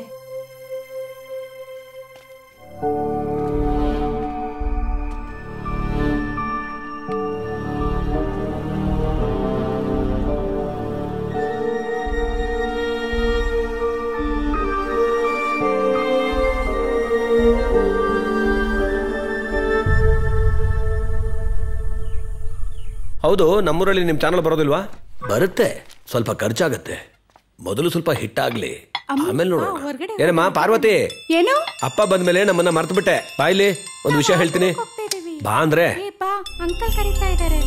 ಹೌದು ನಮ್ಮೂರಲ್ಲಿ ನಿಮ್ಮ ಚಾನಲ್ ಬರೋದಿಲ್ವಾ ಬರುತ್ತೆ ಸ್ವಲ್ಪ ಖರ್ಚಾಗತ್ತೆ ಮೊದಲು ಸ್ವಲ್ಪ ಹಿಟ್ಟಾಗ್ಲಿ ಆಮೇಲೆ ನೋಡೋಣ ಏನಮ್ಮ ಪಾರ್ವತಿ ಏನು ಅಪ್ಪ ಬಂದ್ಮೇಲೆ ನಮ್ಮನ್ನ ಮರ್ತು ಬಿಟ್ಟೆ ಬಾಯ್ಲಿ ಒಂದು ವಿಷಯ ಹೇಳ್ತೀನಿ ಬಾ ಅಂದ್ರೆ ಏ ಬಾ ಅಂಕಲ್ ಕರೀತಾ ಇದ್ದಾರೆ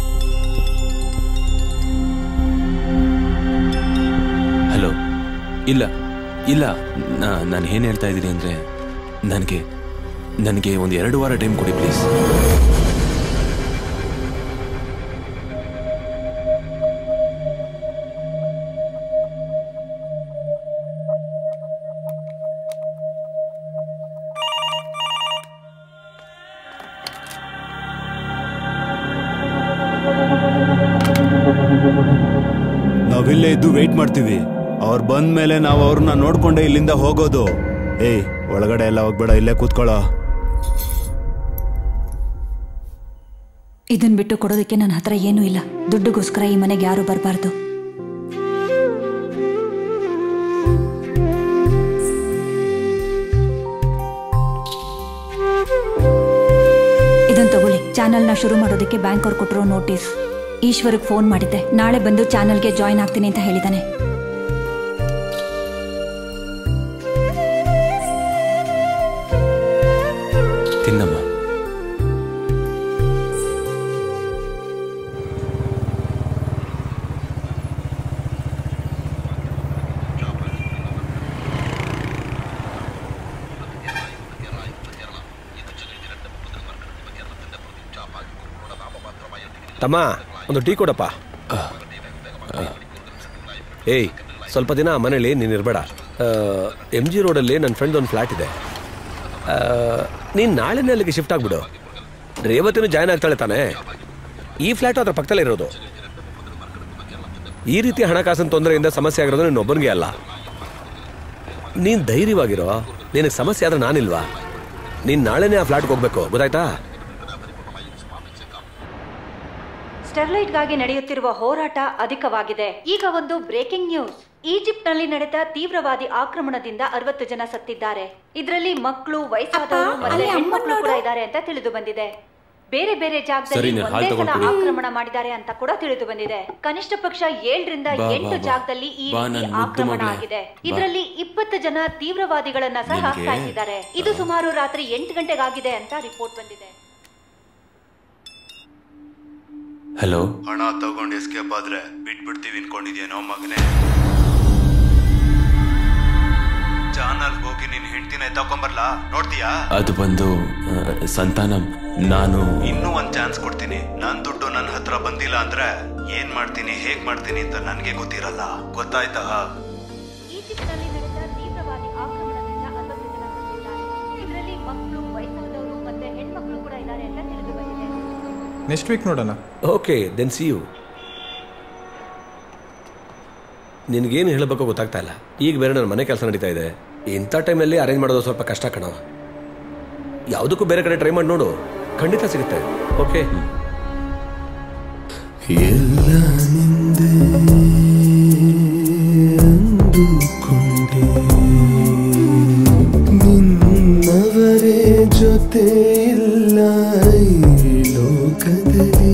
ಹಲೋ ಇಲ್ಲ ಇಲ್ಲ ನಾನು ಏನು ಹೇಳ್ತಾ ಇದ್ದೀನಿ ಅಂದರೆ ನನಗೆ ನನಗೆ ಒಂದು ಎರಡು ವಾರ ಟೈಮ್ ಕೊಡಿ ಪ್ಲೀಸ್ ನಾವಿಲ್ಲೇ ಇದ್ದು ವೆಯ್ಟ್ ಮಾಡ್ತೀವಿ ಅವ್ರು ಬಂದ ಮೇಲೆ ನಾವು ಅವ್ರನ್ನ ನೋಡ್ಕೊಂಡೆ ಇಲ್ಲಿಂದ ಹೋಗೋದು ಏಯ್ ಒಳಗಡೆ ಎಲ್ಲ ಹೋಗ್ಬೇಡ ಇಲ್ಲೇ ಕೂತ್ಕೊಳ್ಳೋ ಇದನ್ ಬಿಟ್ಟು ಕೊಡೋದಕ್ಕೆ ನನ್ನ ಹತ್ರ ಏನೂ ಇಲ್ಲ ದುಡ್ಡುಗೋಸ್ಕರ ಈ ಮನೆಗೆ ಯಾರು ಬರಬಾರ್ದು ಇದನ್ ತಗೊಳ್ಳಿ ಚಾನೆಲ್ನ ಶುರು ಮಾಡೋದಕ್ಕೆ ಬ್ಯಾಂಕ್ ಅವ್ರು ಕೊಟ್ಟಿರೋ ನೋಟಿಸ್ ಈಶ್ವರ್ಗೆ ಫೋನ್ ಮಾಡಿದ್ದೆ ನಾಳೆ ಬಂದು ಚಾನೆಲ್ಗೆ ಜಾಯ್ನ್ ಆಗ್ತೀನಿ ಅಂತ ಹೇಳಿದಾನೆ ತಿನ್ನಮ್ಮ ತಮ್ಮ ಒಂದು ಟೀ ಕೊಡಪ್ಪ ಏಯ್ ಸ್ವಲ್ಪ ದಿನ ಆ ಮನೇಲಿ ನೀನು ಇರಬೇಡ ಎಮ್ ಜಿ ರೋಡಲ್ಲಿ ನನ್ನ ಫ್ರೆಂಡ್ ಒಂದು ಫ್ಲ್ಯಾಟ್ ಇದೆ ನೀನು ನಾಳೆನೇ ಅಲ್ಲಿಗೆ ಶಿಫ್ಟ್ ಆಗಿಬಿಡು ರೇವತಿನೂ ಜಾಯ್ನ್ ಆಗ್ತಾಳೆ ತಾನೇ ಈ ಫ್ಲ್ಯಾಟು ಅದ್ರ ಪಕ್ಕದಲ್ಲೇ ಇರೋದು ಈ ರೀತಿ ಹಣಕಾಸಿನ ತೊಂದರೆಯಿಂದ ಸಮಸ್ಯೆ ಆಗಿರೋದು ನಿನ್ನೊಬ್ಬನಿಗೆ ಅಲ್ಲ ನೀನು ಧೈರ್ಯವಾಗಿರೋ ನಿನಗೆ ಸಮಸ್ಯೆ ಆದ್ರೆ ನಾನಿಲ್ವಾ ನೀನು ನಾಳೆನೇ ಆ ಫ್ಲ್ಯಾಟ್ಗೆ ಹೋಗ್ಬೇಕು ಗೊತ್ತಾಯ್ತಾ ಸ್ಟೆರ್ಲೈಟ್ಗಾಗಿ ನಡೆಯುತ್ತಿರುವ ಹೋರಾಟ ಅಧಿಕವಾಗಿದೆ ಈಗ ಒಂದು ಬ್ರೇಕಿಂಗ್ ನ್ಯೂಸ್ ಈಜಿಪ್ಟ್ನಲ್ಲಿ ನಡೆದ ತೀವ್ರವಾದಿ ಆಕ್ರಮಣದಿಂದ ಅರವತ್ತು ಜನ ಸತ್ತಿದ್ದಾರೆ ಇದರಲ್ಲಿ ಮಕ್ಕಳು ವಯಸ್ಸಾದವರು ಅಪ್ಪ, ಮತ್ತೆ ಅಲ್ಲಿ ಅಮ್ಮನ್ ಹೆಣ್ಮಕ್ಳು ಕೂಡ ನೋಡು. ಇದ್ದಾರೆ ಅಂತ ತಿಳಿದು ಬಂದಿದೆ ಬೇರೆ ಬೇರೆ ಸರಿ, ಜಾಗದಲ್ಲಿ ನೀನು ಹಾಲ್ ಒಂದೇ ಸಲ ತಗೊಂಡ್ ಕುಡಿ. ಆಕ್ರಮಣ ಮಾಡಿದ್ದಾರೆ ಅಂತ ಕೂಡ ತಿಳಿದು ಬಂದಿದೆ ಕನಿಷ್ಠ ಪಕ್ಷ ಏಳರಿಂದ ಬಾ, ಎಂಟು ಬಾ, ಬಾ. ಜಾಗದಲ್ಲಿ ಈ ಬಾ, ರೀತಿ ನನ್ ಮುದ್ದು ಆಕ್ರಮಣ ಮಗ್ಳೇ. ಆಗಿದೆ ಬಾ. ಇದರಲ್ಲಿ ಇಪ್ಪತ್ತು ಜನ ತೀವ್ರವಾದಿಗಳನ್ನ ಸಹ ನಿನ್ಗೆ- ಸಾಯಿಸಿದ್ದಾರೆ ಇದು ಸುಮಾರು ರಾತ್ರಿ ಎಂಟು ಗಂಟೆಗಾಗಿದೆ ಅಂತ ರಿಪೋರ್ಟ್ ಬಂದಿದೆ ಹಲೋ ಹಣ ತಗೊಂಡು ಎಸ್ಕೇಪ್ ಆದ್ರೆ ಬಿಟ್ಬಿಡ್ತೀವಿ ಅನ್ಕೊಂಡಿದ್ಯೇನೋ ಮಗನೇ ಚಾನಲ್ ಹೋಗಿ ನಿನ್ ಹೆಂಡ್ತಿನ ಎತ್ತಕೊಂಬರ್ಲಾ ನೋಡ್ತೀಯಾ ಅದು ಬಂದು ಆ, ಸಂತಾನಂ ನಾನು ಇನ್ನೂ ಒಂದ್ ಚಾನ್ಸ್ ಕೊಡ್ತೀನಿ ನನ್ ದುಡ್ಡು ನನ್ನ ಹತ್ರ ಬಂದಿಲ್ಲ ಅಂದ್ರೆ ಏನ್ ಮಾಡ್ತೀನಿ ಹೇಗ್ ಮಾಡ್ತೀನಿ ಅಂತ ನನ್ಗೆ ಗೊತ್ತಿರಲ್ಲ ಗೊತ್ತಾಯ್ತಾ ಈಜಿಪ್ಟ್ನಲ್ಲಿ ನಡೆದ ತೀವ್ರವಾದಿ ಆಕ್ರಮಣದಿಂದ ಅರವತ್ತು ಜನ ಸತ್ತಿದ್ದಾರೆ ಇದರಲ್ಲಿ ಮಕ್ಕಳು ವಯಸ್ಸಾದವರು ಮತ್ತೆ ಹೆಣ್ಮಕ್ಳು ಕೂಡ ಇದ್ದಾರೆ ಅಂತ ತಿಳಿದು ಬಂದಿದೆ ನೆಕ್ಸ್ಟ್ ವೀಕ್ ನೋಡೋಣ ಓಕೆ ದೆನ್ ಸಿ ಯು ನಿನಗೇನು ಹೇಳಬೇಕು ಗೊತ್ತಾಗ್ತಾ ಇಲ್ಲ ಈಗ ಬೇರೆ ನನ್ನ ಮನೆ ಕೆಲಸ ನಡೀತಾ ಇದೆ ಇಂಥ ಟೈಮಲ್ಲಿ ಅರೇಂಜ್ ಮಾಡೋದು ಸ್ವಲ್ಪ ಕಷ್ಟ ಕಣ ಯಾವುದಕ್ಕೂ ಬೇರೆ ಕಡೆ ಟ್ರೈ ಮಾಡಿ ನೋಡು ಖಂಡಿತ ಸಿಗುತ್ತೆ ಓಕೆ ಎಲ್ಲ ನಿಂದೆ ಅಂದುಕೊಂಡೆ ನಿನ್ನವರೇ ಜೊತೆ ಇಲ್ಲ ಈ ಲೋಕದಲ್ಲಿ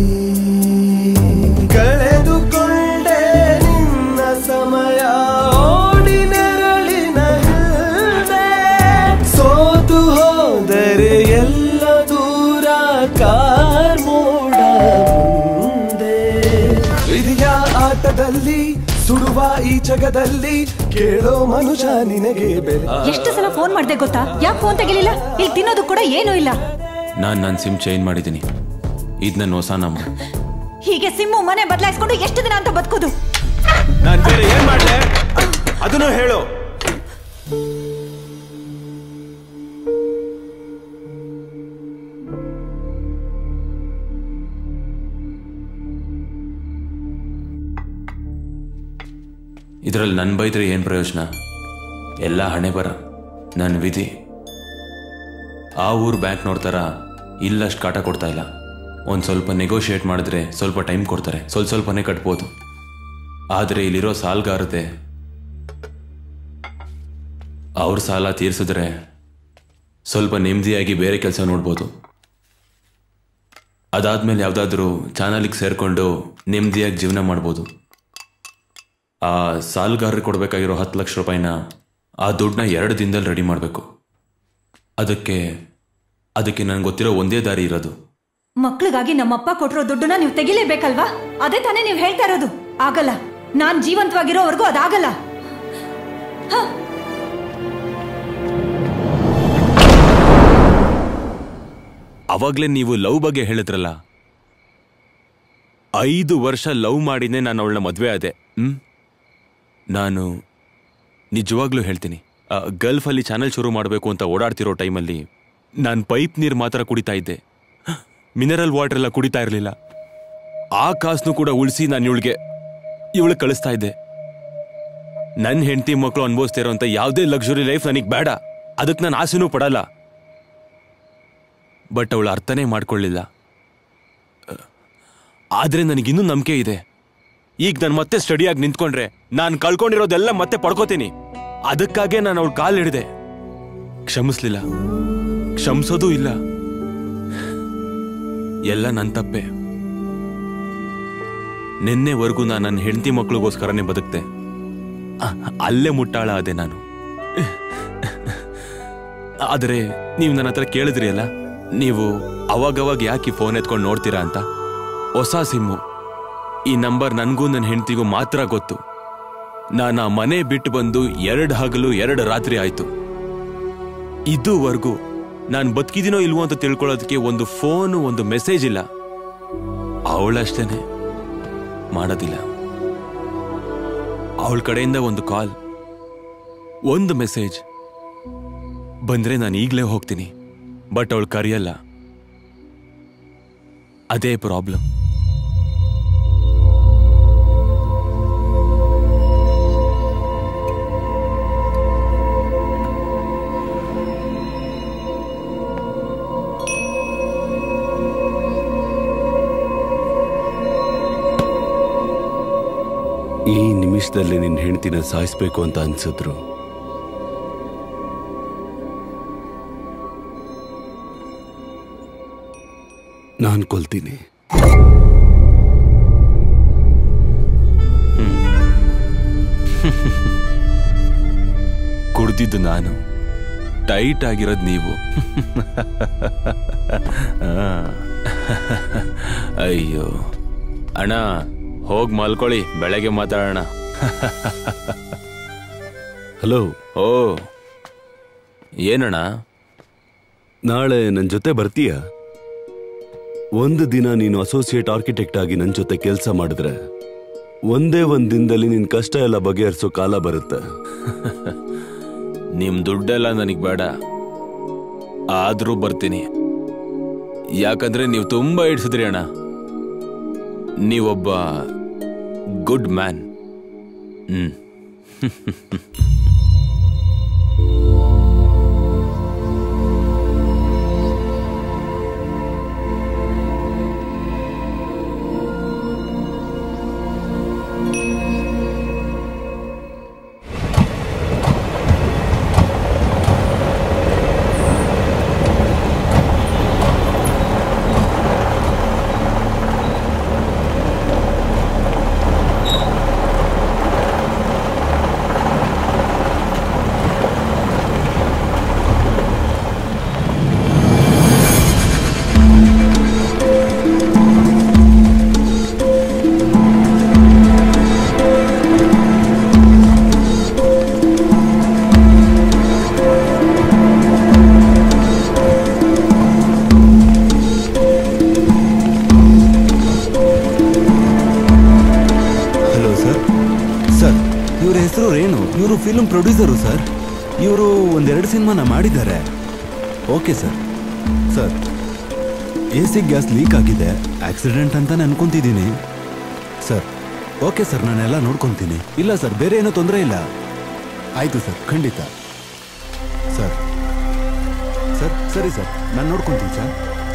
ಕಳೆದುಕೊಂಡೆ ನಿನ್ನ ಸಮಯ ಓಡಿ ನೆರಳಿನ ಹಿಂದೆ ಸೋತು ಹೋದರೆ ಎಲ್ಲ ದೂರ ಕಾರ್ ಮೋಡ ಮುಂದೆ ವಿಧಿಯ ಆಟದಲ್ಲಿ ಸುಡುವ ಈ ಜಗದಲ್ಲಿ ಕೇಳೋ ಮನುಷ್ಯ ನಿನಗೆ ಬೆಲೆ ಎಷ್ಟು ಸಲ ಫೋನ್ ಮಾಡ್ದೆ ಗೊತ್ತಾ ಯಾಕೆ ಫೋನ್ ತೆಗಿಲಿಲ್ಲ ಇಲ್ಲಿ ತಿನ್ನೋದು ಕೂಡ ಏನೂ ಇಲ್ಲ ನಾನು ನನ್ನ ಸಿಮ್ ಚೇಂಜ್ ಮಾಡಿದ್ದೀನಿ ಇದು ನನ್ನ ಹೊಸ ನಂಬರ್ ಹೀಗೆ ಸಿಮ್ಮು ಮನೆ ಬದಲಾಯಿಸ್ಕೊಂಡು ಎಷ್ಟು ದಿನ ಅಂತ ಬದುಕೋದು ನಾನ್ ಬೇರೆ ಏನ್ ಮಾಡ್ಲೆ ಅದನ್ನು ಹೇಳು ಇದರಲ್ಲಿ ನನ್ನ ಬೈದ್ರೆ ಏನು ಪ್ರಯೋಜನ ಎಲ್ಲ ಹಣೆ ಬರ ನನ್ನ ವಿಧಿ ಆ ಊರು ಬ್ಯಾಂಕ್ ನೋಡ್ತಾರ ಇಲ್ಲಷ್ಟು ಕಾಟ ಕೊಡ್ತಾ ಇಲ್ಲ ಒಂದು ಸ್ವಲ್ಪ ನೆಗೋಷಿಯೇಟ್ ಮಾಡಿದ್ರೆ ಸ್ವಲ್ಪ ಟೈಮ್ ಕೊಡ್ತಾರೆ ಸ್ವಲ್ಪ ಸ್ವಲ್ಪನೇ ಕಟ್ಬೋದು ಆದರೆ ಇಲ್ಲಿರೋ ಸಾಲಗಾರತೆ ಅವ್ರ ಸಾಲ ತೀರಿಸಿದ್ರೆ ಸ್ವಲ್ಪ ನೆಮ್ಮದಿಯಾಗಿ ಬೇರೆ ಕೆಲಸ ನೋಡ್ಬೋದು ಅದಾದ್ಮೇಲೆ ಯಾವುದಾದ್ರೂ ಚಾನಲಿಗೆ ಸೇರಿಕೊಂಡು ನೆಮ್ಮದಿಯಾಗಿ ಜೀವನ ಮಾಡ್ಬೋದು ಆ ಸಾಲಗಾರರಿಗೆ ಕೊಡಬೇಕಾಗಿರೋ ಹತ್ತು ಲಕ್ಷ ರೂಪಾಯಿನ ಆ ದುಡ್ಡನ್ನ ಎರಡು ದಿನದಲ್ಲಿ ರೆಡಿ ಮಾಡಬೇಕು ಅದಕ್ಕೆ ಅದಕ್ಕೆ ನನಗೆ ಗೊತ್ತಿರೋ ಒಂದೇ ದಾರಿ ಇರೋದು ಮಕ್ಳಿಗಾಗಿ ನಮ್ಮಪ್ಪ ಕೊಟ್ಟಿರೋ ದುಡ್ಡನ್ನ ನೀವು ತೆಗಿಲೇಬೇಕಲ್ವಾ ಅದೇ ತಾನೇ ನೀವು ಹೇಳ್ತಾ ಇರೋದು ಆಗಲ್ಲ ನಾನ್ ಜೀವಂತವಾಗಿರೋವರೆಗೂ ಅದಾಗಲ್ಲ ಹ, ಅವಾಗಲೇ ನೀವು ಲವ್ ಬಗ್ಗೆ ಹೇಳಿದ್ರಲ್ಲ ಐದು ವರ್ಷ ಲವ್ ಮಾಡಿನೇ ನಾನು ಅವಳನ್ನ ಮದುವೆ ಆದೆ ಹ್ಮ್ ನಾನು ನಿಜವಾಗ್ಲೂ ಹೇಳ್ತೀನಿ ಆ, ಗಲ್ಫಲ್ಲಿ ಚಾನೆಲ್ ಶುರು ಮಾಡಬೇಕು ಅಂತ ಓಡಾಡ್ತಿರೋ ಟೈಮಲ್ಲಿ ನಾನು ಪೈಪ್ ನೀರು ಮಾತ್ರ ಕುಡಿತಾ ಇದ್ದೆ ಮಿನರಲ್ ವಾಟರ್ ಎಲ್ಲ ಕುಡಿತಾ ಇರಲಿಲ್ಲ ಆ ಕಾಸನ್ನು ಕೂಡ ಉಳಿಸಿ ನಾನು ಇವಳಿಗೆ ಇವಳು ಕಳಿಸ್ತಾ ಇದ್ದೆ ನನ್ನ ಹೆಂಡತಿ ಮಕ್ಕಳು ಅನುಭವಿಸ್ತಾ ಇರೋಂಥ ಯಾವುದೇ ಲಕ್ಸುರಿ ಲೈಫ್ ನನಗೆ ಬೇಡ ಅದಕ್ಕೆ ನಾನು ಆಸೆನೂ ಪಡಲ್ಲ ಬಟ್ ಅವಳು ಅರ್ಥನೇ ಮಾಡ್ಕೊಳ್ಳಿಲ್ಲ ಆದ್ರೆ ನನಗಿನ್ನೂ ನಂಬಿಕೆ ಇದೆ ಈಗ ನಾನು ಮತ್ತೆ ಸ್ಟಡಿಯಾಗಿ ನಿಂತ್ಕೊಂಡ್ರೆ ನಾನು ಕಳ್ಕೊಂಡಿರೋದೆಲ್ಲ ಮತ್ತೆ ಪಡ್ಕೋತೀನಿ ಅದಕ್ಕಾಗೆ ನಾನು ಅವಳು ಕಾಲು ಹಿಡಿದೆ ಕ್ಷಮಿಸ್ಲಿಲ್ಲ ಕ್ಷಮಿಸೋದೂ ಇಲ್ಲ ಎಲ್ಲ ನನ್ನ ತಪ್ಪೆ ನಿನ್ನೆವರೆಗೂ ನಾನು ನನ್ನ ಹೆಂಡತಿ ಮಕ್ಕಳಿಗೋಸ್ಕರನೇ ಬದುಕ್ತೆ ಅ- ಅಲ್ಲೇ ಮುಟ್ಟಾಳ ಅದೇ ನಾನು ಆದರೆ ನೀವು ನನ್ನ ಹತ್ರ ಕೇಳಿದ್ರಿ ಅಲ್ಲ ನೀವು ಅವಾಗವಾಗ ಯಾಕೆ ಫೋನ್ ಎತ್ಕೊಂಡು ನೋಡ್ತೀರಾ ಅಂತ ಹೊಸ ಸಿಮ್ಮು ಈ ನಂಬರ್ ನನಗೂ ನನ್ನ ಹೆಂಡತಿಗೂ ಮಾತ್ರ ಗೊತ್ತು ನಾನು ಆ ಮನೆ ಬಿಟ್ಟು ಬಂದು ಎರಡು ಹಗಲು ಎರಡು ರಾತ್ರಿ ಆಯ್ತು ಇದುವರೆಗೂ ನಾನು ಬದುಕಿದಿನೋ ಇಲ್ವೋ ಅಂತ ತಿಳ್ಕೊಳ್ಳೋದಕ್ಕೆ ಒಂದು ಫೋನು ಒಂದು ಮೆಸೇಜ್ ಇಲ್ಲ ಅವಳಷ್ಟೇನೆ ಮಾಡೋದಿಲ್ಲ ಅವಳ ಕಡೆಯಿಂದ ಒಂದು ಕಾಲ್ ಒಂದು ಮೆಸೇಜ್ ಬಂದ್ರೆ ನಾನು ಈಗಲೇ ಹೋಗ್ತೀನಿ ಬಟ್ ಅವಳು ಕರೆಯಲ್ಲ ಅದೇ ಪ್ರಾಬ್ಲಮ್ ಈ ನಿಮಿಷದಲ್ಲಿ ನಿನ್ನ ಹೆಂಡ್ತಿನ ಸಾಯಿಸ್ಬೇಕು ಅಂತ ಅನ್ಸಿದ್ರು ನಾನು ಕೊಲ್ತೀನಿ ಕುಡ್ದಿದ್ದು ನಾನು ಟೈಟ್ ಆಗಿರೋದು ನೀವು ಆ. ಅಯ್ಯೋ ಅಣ್ಣ ಹೋಗ್ ಮಲ್ಕೊಳ್ಳಿ ಬೆಳಗ್ಗೆ ಮಾತಾಡೋಣ ಹಲೋ ಓ ಏನಣ್ಣ ನಾಳೆ ನನ್ನ ಜೊತೆ ಬರ್ತೀಯ ಒಂದು ದಿನ ನೀನು ಅಸೋಸಿಯೇಟ್ ಆರ್ಕಿಟೆಕ್ಟ್ ಆಗಿ ನನ್ನ ಜೊತೆ ಕೆಲಸ ಮಾಡಿದ್ರೆ ಒಂದೇ ಒಂದ್ ದಿನದಲ್ಲಿ ನಿನ್ ಕಷ್ಟ ಎಲ್ಲ ಬಗೆಹರಿಸೋ ಕಾಲ ಬರುತ್ತೆ ನಿಮ್ ದುಡ್ಡೆಲ್ಲ ನನಗ್ ಬೇಡ ಆದ್ರೂ ಬರ್ತೀನಿ ಯಾಕಂದ್ರೆ ನೀವು ತುಂಬಾ ಇಡ್ಸಿದ್ರಿ ಅಣ್ಣ ನೀವೊಬ್ಬ ಗುಡ್ ಮ್ಯಾನ್ ಹ್ಮ್ ಹಲೋ ಸರ್ ಸರ್ ಇವ್ರ ಹೆಸರು ರೇಣು ಇವರು ಫಿಲ್ಮ್ ಪ್ರೊಡ್ಯೂಸರು ಸರ್ ಇವರು ಒಂದೆರಡು ಸಿನಿಮಾನ ಮಾಡಿದ್ದಾರೆ okay sir sir A C gas leak ಆಗಿದೆ ಆಕ್ಸಿಡೆಂಟ್ ಅಂತಾನೆ ಅನ್ಕೊಂತಿದ್ದೀನಿ ಸರ್ ಓಕೆ ಸರ್ ನಾನೆಲ್ಲ ನೋಡ್ಕೊತೀನಿ ಇಲ್ಲ ಸರ್ ಬೇರೆ ಏನೂ ತೊಂದರೆ ಇಲ್ಲ ಆಯಿತು ಸರ್ ಖಂಡಿತ ಸರ್ ಸರ್ ಸರಿ ಸರ್ ನಾನು ನೋಡ್ಕೊತೀನಿ ಸರ್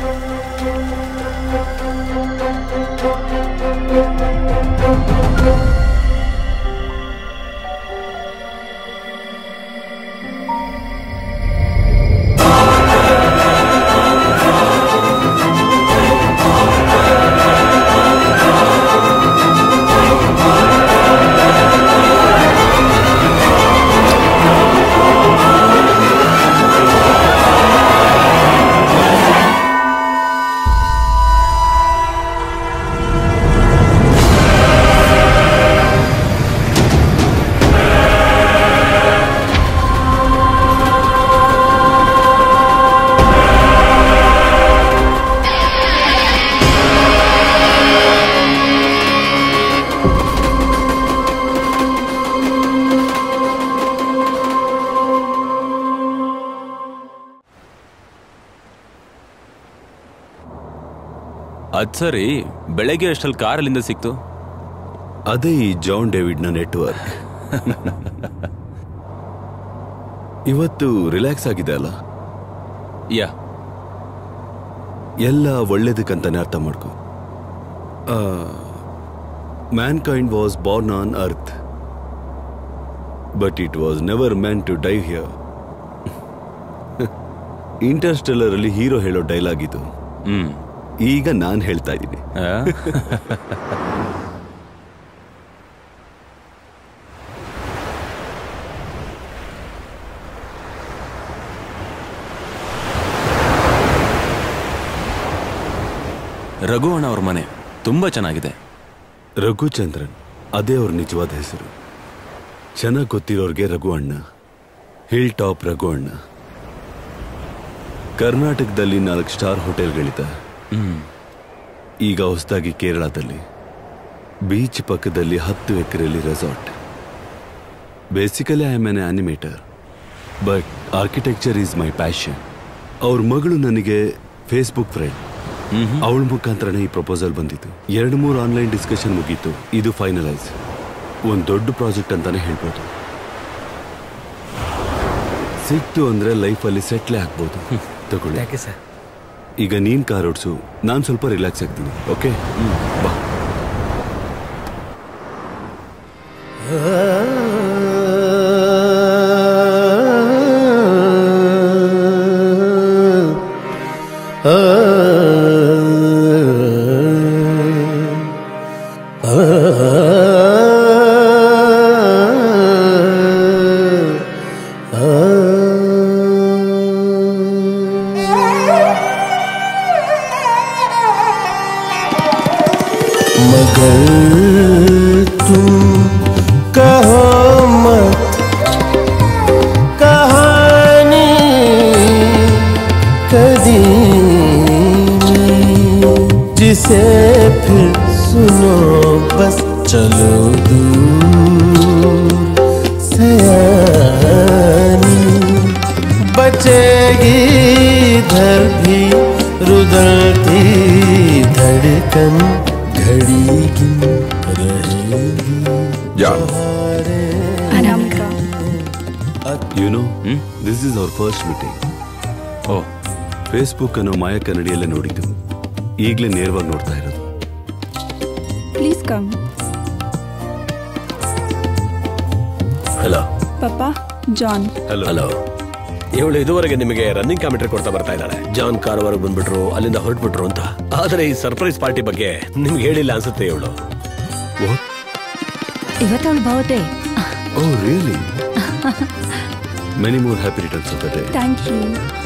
ಅದ್ ಸರಿ ಬೆಳಗ್ಗೆ ಅಷ್ಟಲ್ಲಿ ಕಾರ್ ಅಲ್ಲಿಂದ ಸಿಕ್ತು ಅದೇ ಈ ಜಾನ್ ಡೇವಿಡ್ನ ನೆಟ್ವರ್ಕ್ ಇವತ್ತು ರಿಲ್ಯಾಕ್ಸ್ ಆಗಿದೆ ಅಲ್ಲ ಯಾ ಎಲ್ಲ ಒಳ್ಳೇದಕ್ಕಂತಾನೆ ಅರ್ಥ ಮಾಡ್ಕೊ mankind was born on earth but it was never meant to die here Interstellar ಅಲ್ಲಿ ಹೀರೋ ಹೇಳೋ ಡೈಲಾಗ್ ಇದು ಹ್ಮ್ ಈಗ ನಾನು ಹೇಳ್ತಾ ಇದ್ದೀನಿ ರಘು ಅಣ್ಣ ಅವ್ರ ಮನೆ ತುಂಬಾ ಚೆನ್ನಾಗಿದೆ ರಘುಚಂದ್ರನ್ ಅದೇ ಅವ್ರ ನಿಜವಾದ ಹೆಸರು ಚೆನ್ನಾಗಿ ಗೊತ್ತಿರೋರ್ಗೆ ರಘು ಅಣ್ಣ ಹಿಲ್ ಟಾಪ್ ರಘು ಅಣ್ಣ ಕರ್ನಾಟಕದಲ್ಲಿ ನಾಲ್ಕು ಸ್ಟಾರ್ ಹೋಟೆಲ್ಗಳಿದೆ ಈಗ ಹೊಸದಾಗಿ ಕೇರಳದಲ್ಲಿ ಬೀಚ್ ಪಕ್ಕದಲ್ಲಿ ಹತ್ತು ಎಕರೆಯಲ್ಲಿ resort basically I am an animator but architecture is my passion ಅವ್ರ ಮಗಳು ನನಗೆ ಫೇಸ್ಬುಕ್ ಫ್ರೆಂಡ್ ಅವಳ ಮುಖಾಂತರನೇ ಈ ಪ್ರಪೋಸಲ್ ಬಂದಿತ್ತು ಎರಡು ಮೂರು ಆನ್ಲೈನ್ ಡಿಸ್ಕಷನ್ ಮುಗೀತು ಇದು ಫೈನಲೈಸ್ ಒಂದು ದೊಡ್ಡ ಪ್ರಾಜೆಕ್ಟ್ ಅಂತಾನೆ ಹೇಳ್ಬೋದು ಸಿಕ್ತು ಅಂದ್ರೆ ಲೈಫಲ್ಲಿ ಸೆಟ್ಲೆ ಆಗ್ಬೋದು ತಗೊಳ್ಳಿ ಯಾಕೆ ಸರ್ ಈಗ ನೀನ್ ಕಾರ್ ಓಡಿಸು ನಾನು ಸ್ವಲ್ಪ ರಿಲ್ಯಾಕ್ಸ್ ಆಗ್ತೀನಿ ಓಕೆ ಬಾ ಆ सुनो बस चलो दूर सयानी बचेगी इधर भी रुदलती धड़कन घड़ी गिन रहेगी Anamika you know this is our first meeting oh Facebook ಅನ್ನೋ ಮಾಯ ಕನ್ನಡಿಯಲ್ಲೇ ನೋಡಿದ್ದು ಈಗಲೇ ನೇರವಾಗಿ ನೋಡ್ತಾ ಇರೋದು ಪ್ಲೀಸ್ ಕಮ್ ಹಲೋ ಪಪ್ಪ ಜಾನ್ ಹಲೋ ಹಲೋ ಇವಳು ಇದುವರೆಗೆ ನಿಮಗೆ ರನ್ನಿಂಗ್ ಕಾಮೆಂಟ್ರಿ ಕೊಡ್ತಾ ಬರ್ತಾ ಇದ್ದಾಳೆ ಜಾನ್ ಕಾರವರೆಗೆ ಬಂದ್ಬಿಟ್ರು ಅಲ್ಲಿಂದ ಹೊರಟ್ಬಿಟ್ರು ಅಂತ ಆದ್ರೆ ಈ ಸರ್ಪ್ರೈಸ್ ಪಾರ್ಟಿ ಬಗ್ಗೆ ನಿಮ್ಗೆ ಹೇಳಿಲ್ಲ ಅನ್ಸುತ್ತೆ ಇವಳು ಇವತ್ತವಳು ಬಹುದೇ oh really many more happy returns of the day thank you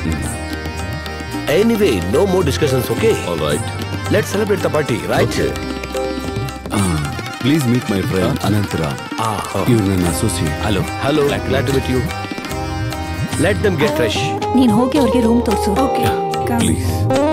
anyway no more discussions okay all right let celebrate the party right please meet my friend ಅನಂತರ ಇವ್ರು ನನ್ನ associate hello hello glad to meet you let them get fresh ನೀನ್ ಹೋಗಿ ಅವ್ರಿಗೆ room ತೋರಿಸು okay please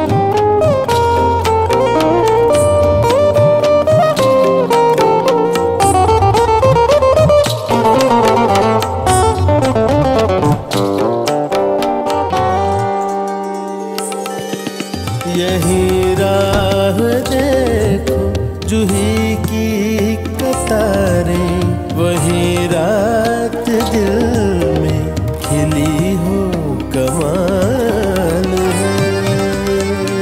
यही राह देखो जूही की कतारें वही रात दिल में खिली हो कमाल है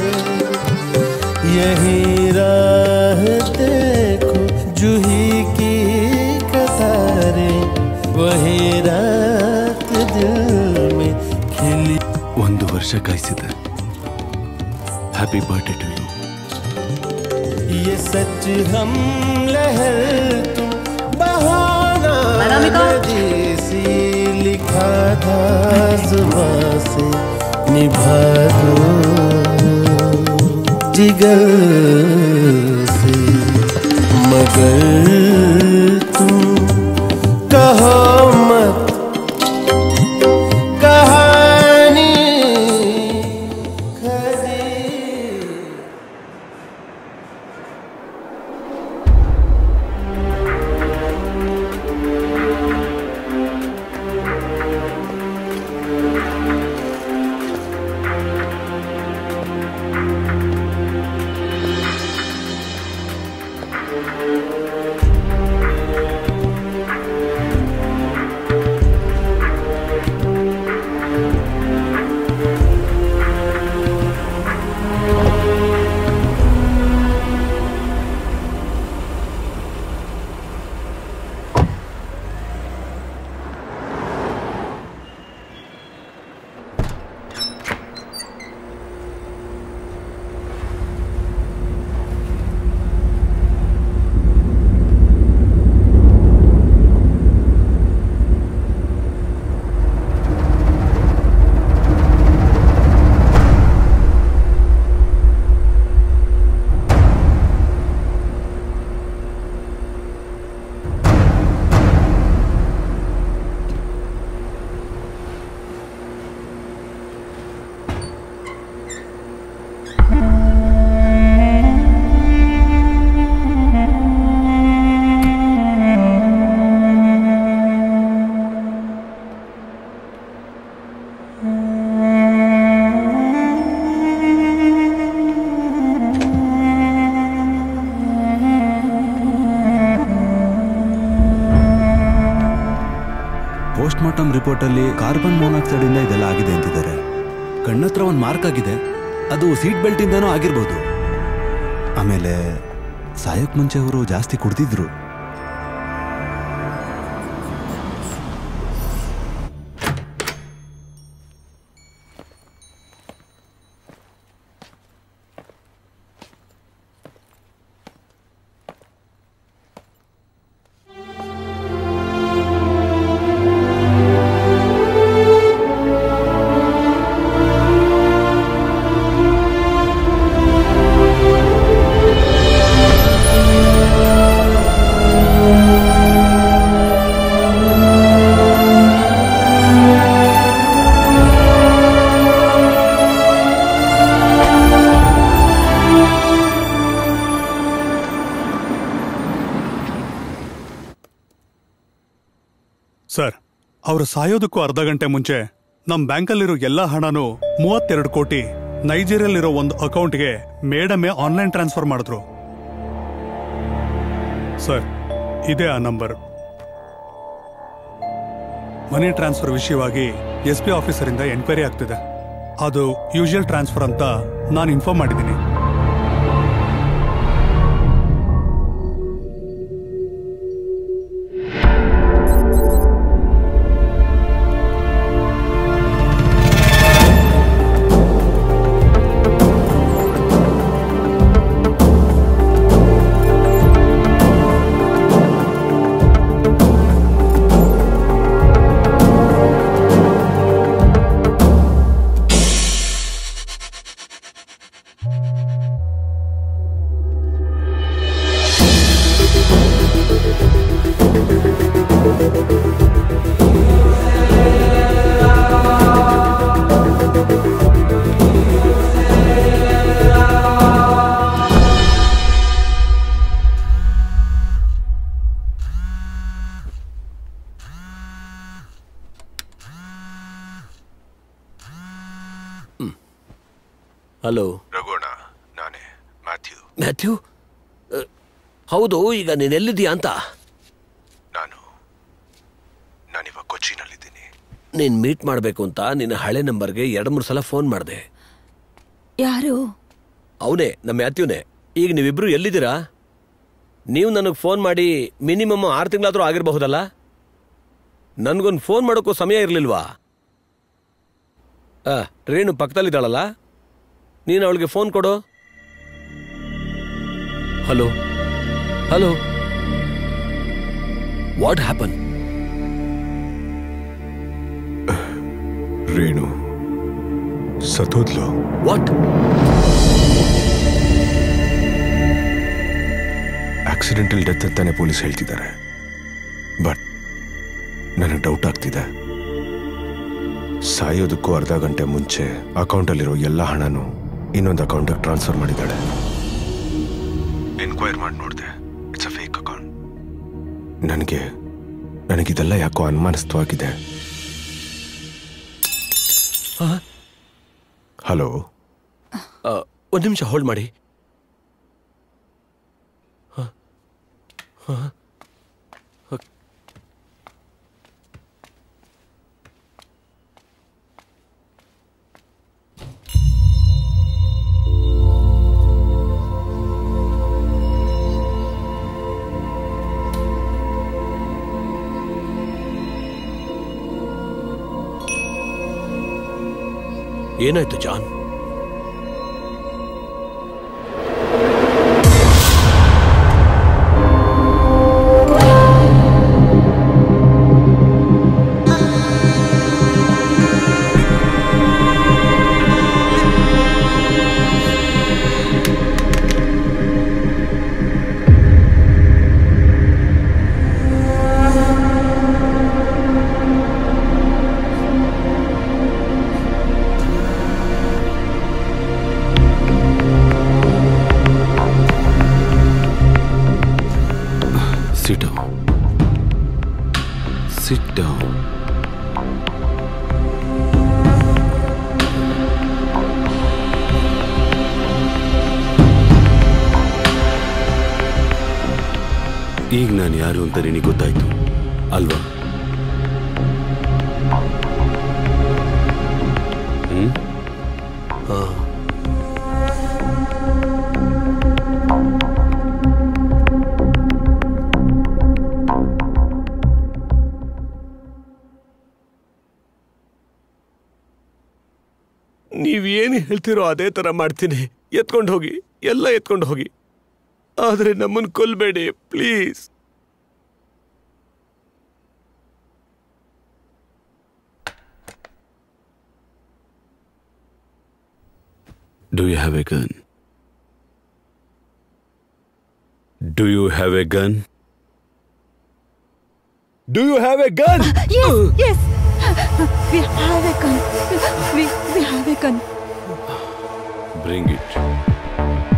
यही राह देखो जूही की कतारें वही रात दिल में खिली ಒಂದು ವರ್ಷ ಕಾಯಿಸಿದೆ ಹ್ಯಾಪಿ ಬರ್ಡೇ ಟು ಯು ये सच हम लहर तुम बहाना नदी सी लिखा था जुबां से निभा दो जिगर से मगर तुम कहो मत कहानी ಪೋಸ್ಟ್ ಮಾರ್ಟಮ್ ರಿಪೋರ್ಟ್ ಅಲ್ಲಿ ಕಾರ್ಬನ್ ಮೊನಾಕ್ಸೈಡ್ ಇಂದ ಇದೆಲ್ಲ ಆಗಿದೆ ಅಂತಿದ್ದಾರೆ ಕಣ್ಣತ್ರ ಒಂದು ಮಾರ್ಕ್ ಆಗಿದೆ ಅದು ಸೀಟ್ ಬೆಲ್ಟ್ ಇಂದನೂ ಆಗಿರ್ಬೋದು ಆಮೇಲೆ ಸಾಯಕ್ ಮುಂಚೆ ಅವರು ಜಾಸ್ತಿ ಕುಡ್ದಿದ್ರು ಿ ಸರ್ ಅವರು ಸಾಯೋದಕ್ಕೂ ಅರ್ಧ ಗಂಟೆ ಮುಂಚೆ ನಮ್ ಬ್ಯಾಂಕಲ್ಲಿರೋ ಎಲ್ಲಾ ಹಣನು ಮೂವತ್ತೆರಡು ಕೋಟಿ ನೈಜೀರಿಯಲ್ಲಿರೋ ಒಂದು ಅಕೌಂಟ್ಗೆ ಮೇಡಮೇ ಆನ್ಲೈನ್ ಟ್ರಾನ್ಸ್ಫರ್ ಮಾಡಿದ್ರು ಸರ್ ಇದೇ ಆ ನಂಬರ್ ಮನಿ ಟ್ರಾನ್ಸ್ಫರ್ ವಿಷಯವಾಗಿ ಎಸ್ ಪಿ ಆಫೀಸರಿಂದ ಎನ್ಕ್ವೈರಿ ಆಗ್ತಿದೆ ಅದು ಯೂಶುವಲ್ ಟ್ರಾನ್ಸ್ಫರ್ ಅಂತ ನಾನು ಇನ್ಫಾರ್ಮ್ ಮಾಡಿದ್ದೀನಿ ಹಲೋ ರಘುವಣ ನಾನೇ ಮ್ಯಾಥ್ಯೂ ಮ್ಯಾಥ್ಯೂ ಅ, ಹೌದು ಈಗ ನೀನ್ ಎಲ್ಲಿದ್ದೀಯಾ ಅಂತ ನಾನು ನಾನಿವಾಗ ಕೊಚ್ಚಿನಲ್ಲಿದ್ದೀನಿ ನೀನ್ ಮೀಟ್ ಮಾಡ್ಬೇಕು ಅಂತ ನಿನ್ನ ಹಳೆ ನಂಬರ್ಗೆ ಎರಡು ಮೂರು ಸಲ ಫೋನ್ ಮಾಡಿದೆ ಯಾರು ಅವನೇ ನಮ್ಮ ಮ್ಯಾಥ್ಯೂನೇ ಈಗ ನೀವಿಬ್ರು ಎಲ್ಲಿದ್ದೀರಾ ನೀವು ನನಗೆ ಫೋನ್ ಮಾಡಿ ಮಿನಿಮಮ್ ಆರು ತಿಂಗಳಾದ್ರೂ ಆಗಿರಬಹುದಲ್ಲ ನನ್ಗೊಂದು ಫೋನ್ ಮಾಡೋಕ್ಕೂ ಸಮಯ ಇರಲಿಲ್ವಾ ಆ ರೇಣು ಪಕ್ಕದಲ್ಲಿದ್ದಾಳಲ್ಲ ನೀನು ಅವಳಿಗೆ ಫೋನ್ ಕೊಡು hello hello what happen Renu ಸತ್ತೋದ್ಲು ವಾಟ್ ಆಕ್ಸಿಡೆಂಟಲ್ ಡೆತ್ ಅಂತಾನೆ ಪೊಲೀಸ್ ಹೇಳ್ತಿದ್ದಾರೆ ಬಟ್ ನನಗೆ ಡೌಟ್ ಆಗ್ತಿದೆ ಸಾಯೋದಕ್ಕೂ ಅರ್ಧ ಗಂಟೆ ಮುಂಚೆ ಅಕೌಂಟಲ್ಲಿರೋ ಎಲ್ಲ ಹಣನೂ ಇನ್ನೊಂದು ಅಕೌಂಟಿಗೆ ಟ್ರಾನ್ಸ್ಫರ್ ಮಾಡಿದ್ದಾಳೆ ಎನ್ಕ್ವೈರ್ ಮಾಡಿ ನೋಡಿದೆ ಇಟ್ಸ್ ಅ ಫೇಕ್ ಅಕೌಂಟ್ ನನಗೆ ನನಗಿದೆಲ್ಲ ಯಾಕೋ ಅನುಮಾನಿಸ್ತವಾಗಿದೆ ಹಲೋ ಒಂದು ನಿಮಿಷ ಹೋಲ್ಡ್ ಮಾಡಿ ಹ. ಹ. ಹ. ಏನಾಯ್ತು John Sit down. Sit down. ಈಗ ನಾನು ಯಾರು ಅಂತ ನಿನಗೆ ಗೊತ್ತಾಯ್ತು ಅಲ್ವಾ ಹ್ಮ್ ಹಾ ನೀವೇನು ಹೇಳ್ತಿರೋ ಅದೇ ತರ ಮಾಡ್ತೀನಿ ಎತ್ಕೊಂಡು ಹೋಗಿ ಎಲ್ಲ ಎತ್ಕೊಂಡು ಹೋಗಿ ಆದ್ರೆ ನಮ್ಮನ್ನು ಕೊಲ್ಬೇಡಿ please Do you have a gun? Do you have a gun? Do you have a gun? Yes, yes. We have a gun. We, we have a gun. Bring it.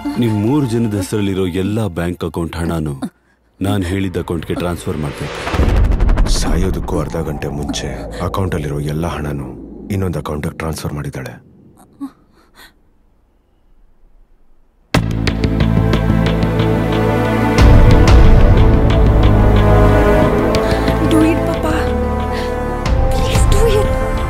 ನಿಮ್ ಮೂರು ಜನದ ಹೆಸರಲ್ಲಿರೋ ಎಲ್ಲಾ ಬ್ಯಾಂಕ್ ಅಕೌಂಟ್ ಹಣನು ನಾನು ಹೇಳಿದ ಅಕೌಂಟ್ಗೆ transfer ಮಾಡ್ಬೇಕು ಸಾಯೋದಕ್ಕೂ ಅರ್ಧ ಗಂಟೆ ಮುಂಚೆ ಅಕೌಂಟಲ್ಲಿರೋ ಎಲ್ಲ ಹಣನು ಇನ್ನೊಂದು ಅಕೌಂಟಿಗೆ ಟ್ರಾನ್ಸ್ಫರ್ ಮಾಡಿದ್ದಾಳೆ Do it, Papa. Please do it.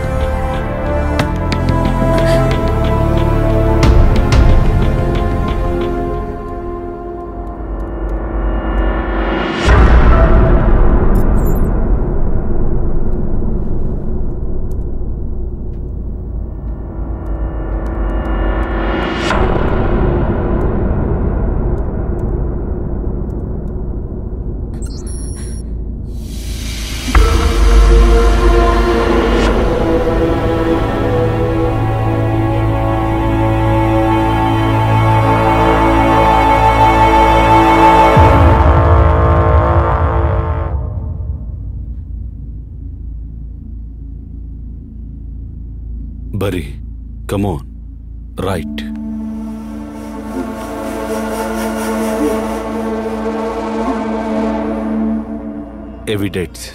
ಬರಿ come on right evidence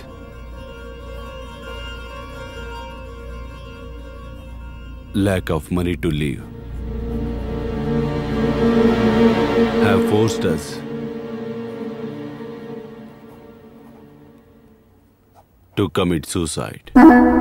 lack of money to live have forced us to commit suicide.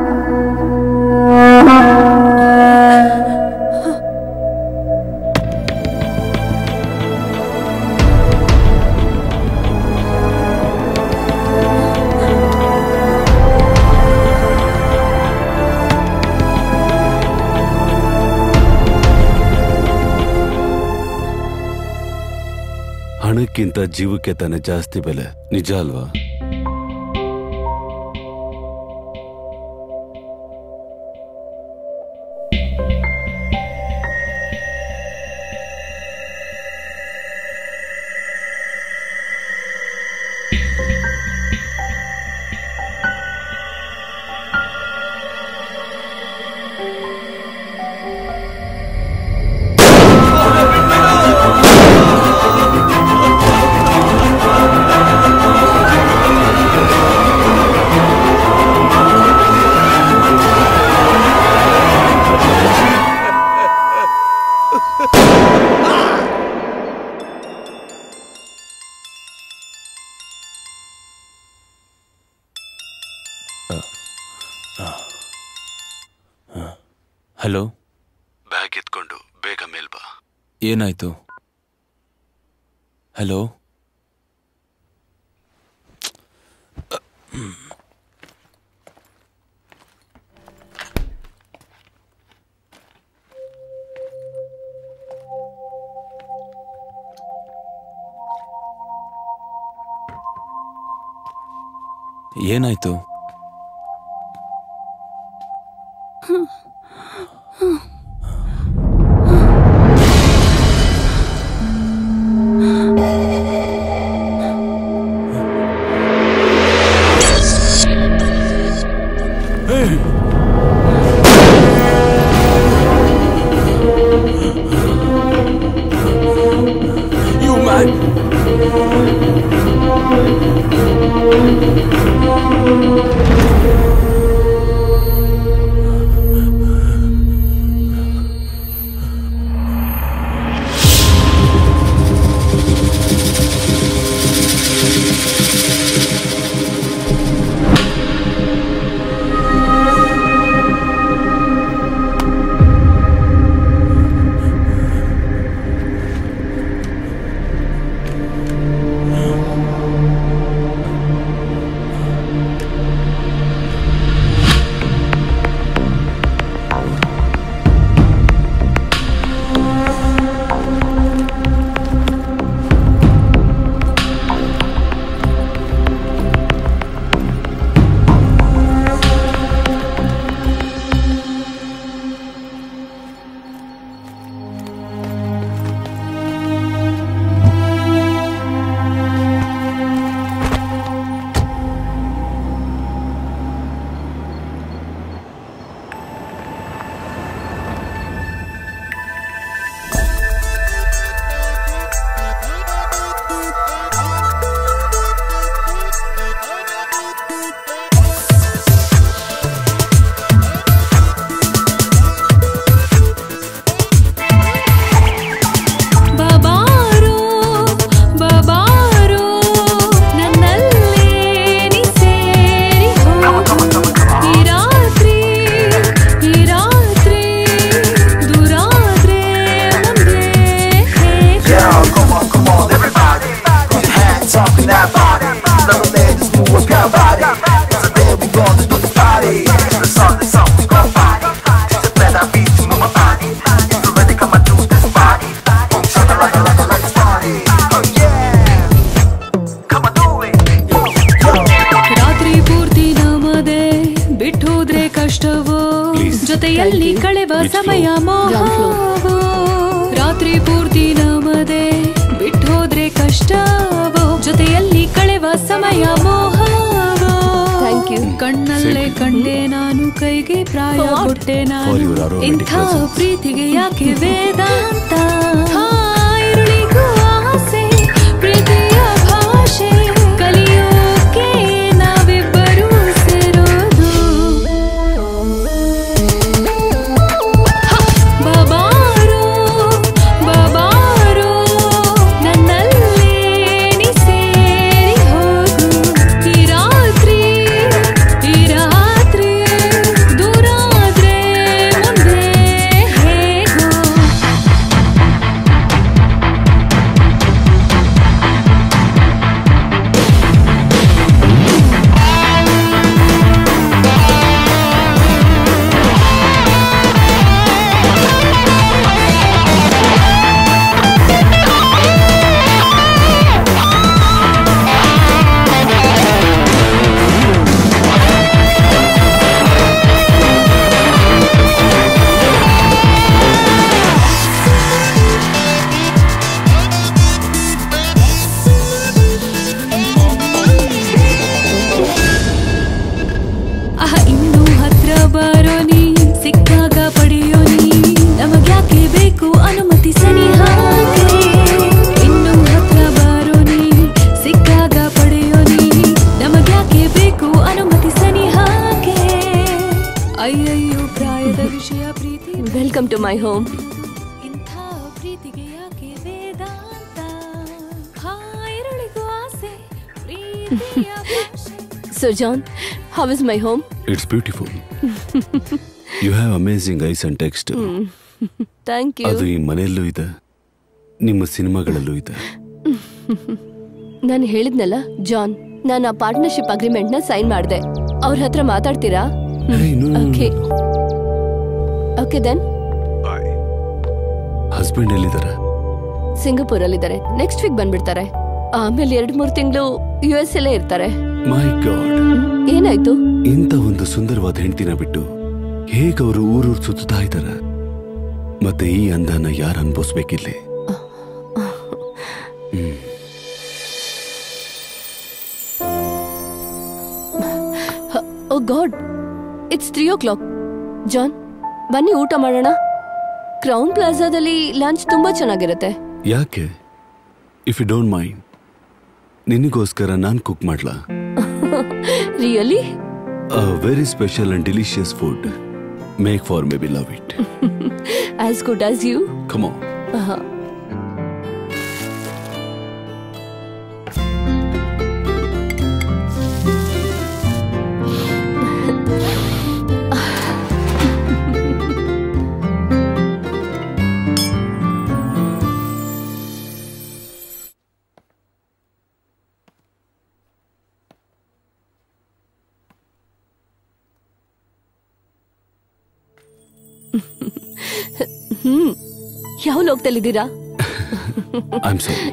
ಹಣಕ್ಕಿಂತ ಜೀವಕ್ಕೆ ತಾನೆ ಜಾಸ್ತಿ ಬೆಲೆ ನಿಜ ಅಲ್ವಾ ಹಲೋ ಬ್ಯಾಗ್ ಎತ್ಕೊಂಡು ಬೇಗ ಮೇಲ್ ಬಾ ಏನಾಯ್ತು ಹಲೋ ಏನಾಯ್ತು You man! ಕೈಗೆ ಪ್ರಾಯ For what? ಕೊಟ್ಟೆ For ನಾನು your aromatic ಇಂಥ presence. ಪ್ರೀತಿಗೆ ಯಾಕೆ ವೇದಾಂತ ಹಾ, ಇರುಳಿಗೂ ಆಸೆ ಪ್ರೀತಿಯ ಭಾಷೆ ಕಲಿಯೋಕೆ ನಾವಿಬ್ಬರೂ ಸೇರೋದು ಹ, ಬಾಬಾರೋ ಬಾಬಾರೋ ನನ್ನಲ್ಲೇ ನೀ ಸೇರಿ ಹೋಗು ಈ ರಾತ್ರಿ ಈ ರಾತ್ರಿ ದೂರಾದ್ರೆ ಮುಂದೆ ಹೇಗೋ ಆಹ ಇನ್ನು ಹತ್ರ ಬರೋ ನೀ ಸಿಕ್ಕಾಗ ಪಡೆಯೋ ನೀ ನಮಗ್ಯಾಕೆ ಬೇಕು ಅನುಮತಿ ಸನಿಹಾಗೆ ಇನ್ನು ಹತ್ರ ಬರೋ ನೀ ಸಿಕ್ಕಾಗ ಪಡೆಯೋ ನೀ ನಮಗ್ಯಾಕೆ ಬೇಕು ಅನುಮತಿ ಸನಿಹಾಗೆ ಅಯ್ಯಯ್ಯೋ ಪ್ರಾಯದ ವಿಷಯ ಪ್ರೀತಿ ವೆಲ್ಕಮ್ ಟು ಮೈ ಹೋಮ್ ಇಂಥ ಪ್ರೀತಿಗೆ ಯಾಕೆ ವೇದಾಂತ ಹಾ ಇರುಳಿಗೂ ಆಸೆ ಪ್ರೀತಿಯ ಭಾಷೆ so John how is my home it's beautiful you have amazing eyes and taste thank you ಅದು ಈ ಮನೆಯಲ್ಲೂ ಇದೆ ನಿಮ್ಮ ಸಿನಿಮಾಗಳಲ್ಲೂ ಇದೆ ನಾನು ಹೇಳಿದ್ನಲ್ಲ ಜಾನ್ ನಾನು ಆ ಪಾರ್ಟ್ನರ್ಶಿಪ್ ಅಗ್ರಿಮೆಂಟ್ ನ ಸೈನ್ ಮಾಡಿದೆ ಅವ್ರ ಹತ್ರ ಮಾತಾಡ್ತೀರಾ ಓಕೆ ಓಕೆ ದೆನ್ ಹಸ್ಬೆಂಡ್ ಎಲ್ಲಿದ್ದಾರೆ ಸಿಂಗಪೂರ್ ಅಲ್ಲಿದ್ದಾರೆ ನೆಕ್ಸ್ಟ್ ವೀಕ್ ಬಂದ್ಬಿಡ್ತಾರೆ ಆಮೇಲೆ ಎರಡ್ ಮೂರ್ ತಿಂಗಳು ಯು ಎಸ್ ಅಲ್ಲೇ ಇರ್ತಾರೆ ಮೈ ಗಾಡ್ ಏನಾಯ್ತು ಇಂಥ ಒಂದು ಸುಂದರವಾದ ಹೆಂಡತಿನ ಬಿಟ್ಟು ಹೇಗೆ ಅವರು ಊರೂರು ಸುತ್ತಾ ಇದ್ದಾರೆ ಮತ್ತೆ ಈ ಅಂದನ ಯಾರು ಅನ್ಭವಿಸ್ಬೇಕಿಲ್ಲಿ oh God it's three o'clock John ಬನ್ನಿ ಊಟ ಮಾಡೋಣ ಕ್ರೌನ್ ಪ್ಲಾಜಾದಲ್ಲಿ ಲಂಚ್ ತುಂಬಾ ಚೆನ್ನಾಗಿರುತ್ತೆ ಯಾಕೆ ಇಫ್ ಯು ಡೋಂಟ್ ಮೈಂಡ್ ನಿನಗೋಸ್ಕರ ನಾನು ಕುಕ್ ಮಾಡ್ಲಾ really very special and delicious food make for maybe love it as good as you come on ಹ್ಮ್ ಯಾವ ಲೋಕದಲ್ಲಿದ್ದೀರಾ I am sorry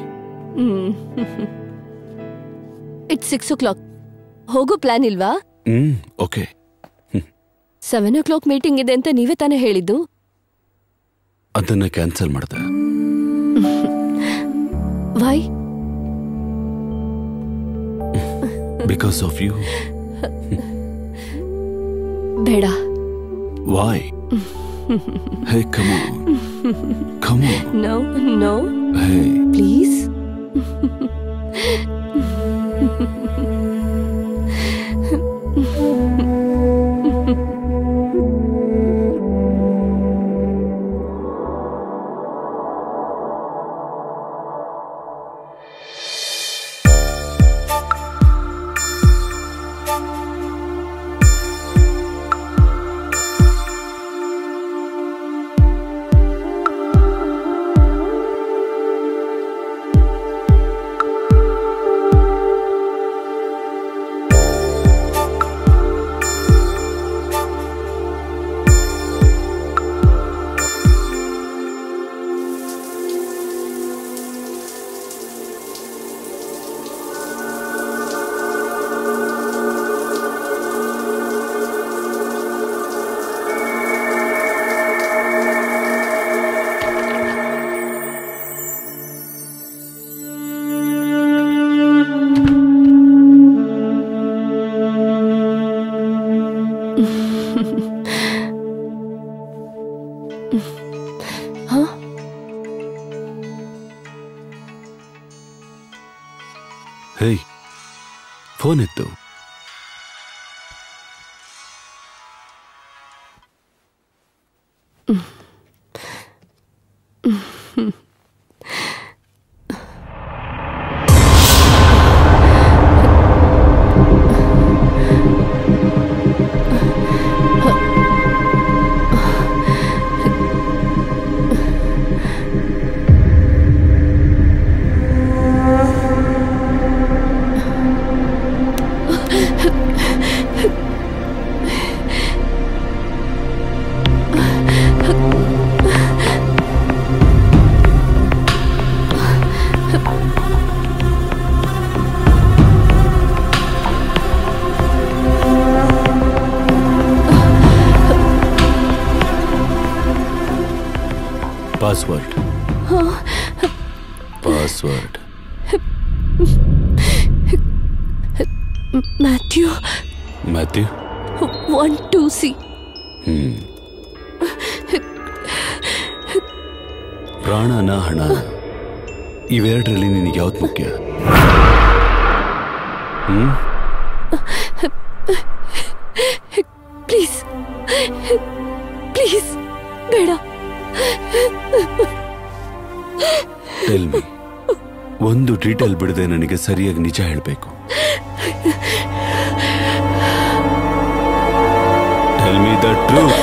it's six o'clock ಹೋಗೋ ಪ್ಲಾನ್ ಇಲ್ವಾ ಹ್ಮ್ okay seven o'clock meeting ಇದೆ ಅಂತ ನೀವೇ ತಾನೇ ಹೇಳಿದ್ದು ಅದನ್ನ ಕ್ಯಾನ್ಸಲ್ ಮಾಡ್ದೆ ವೈ ಬಿಕಾಸ್ ಆಫ್ ಯು ಬೇಡ why hey come on come on no no hey please hey phone ಇತ್ತು password password Matthew Matthew one two C ಹ್ಮ್ ಪ್ರಾಣನ ಹಣನ ಇವೆರಡರಲ್ಲಿ ನಿನಗೆ ಯಾವ್ದು ಮುಖ್ಯ ಹ್ಮ್ ಪ್ಲೀಸ್ ಪ್ಲೀಸ್ ಬೇಡ ಟೆಲ್ ಮಿ ಒಂದು ಡೀಟೇಲ್ ಬಿಡದೆ ನನಗೆ ಸರಿಯಾಗಿ ನಿಜ ಹೇಳಬೇಕು tell me the truth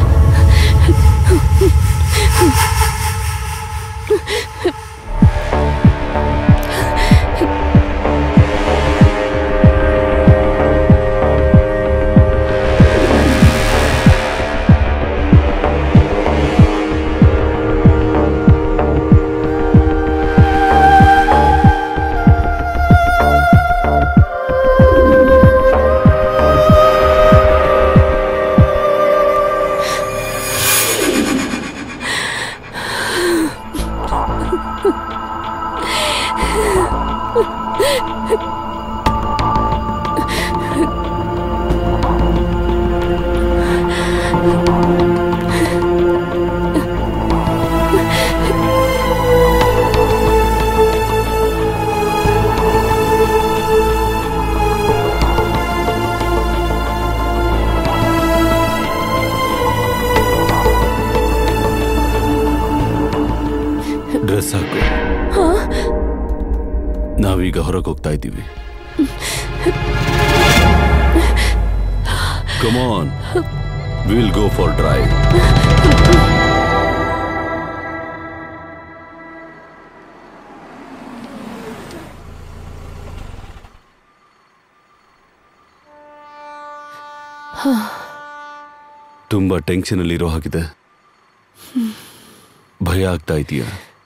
dress ಹಾಕು ನಾವೀಗ ಹೊರಗೆ ಹೋಗ್ತಾ ಇದ್ದೀವಿ come on we'll go for drive ತುಂಬಾ ಟೆನ್ಷನ್ ಅಲ್ಲಿ ಇರೋ ಹಾಗಿದೆ ಭಯ ಆಗ್ತಾ ಇದೆಯಾ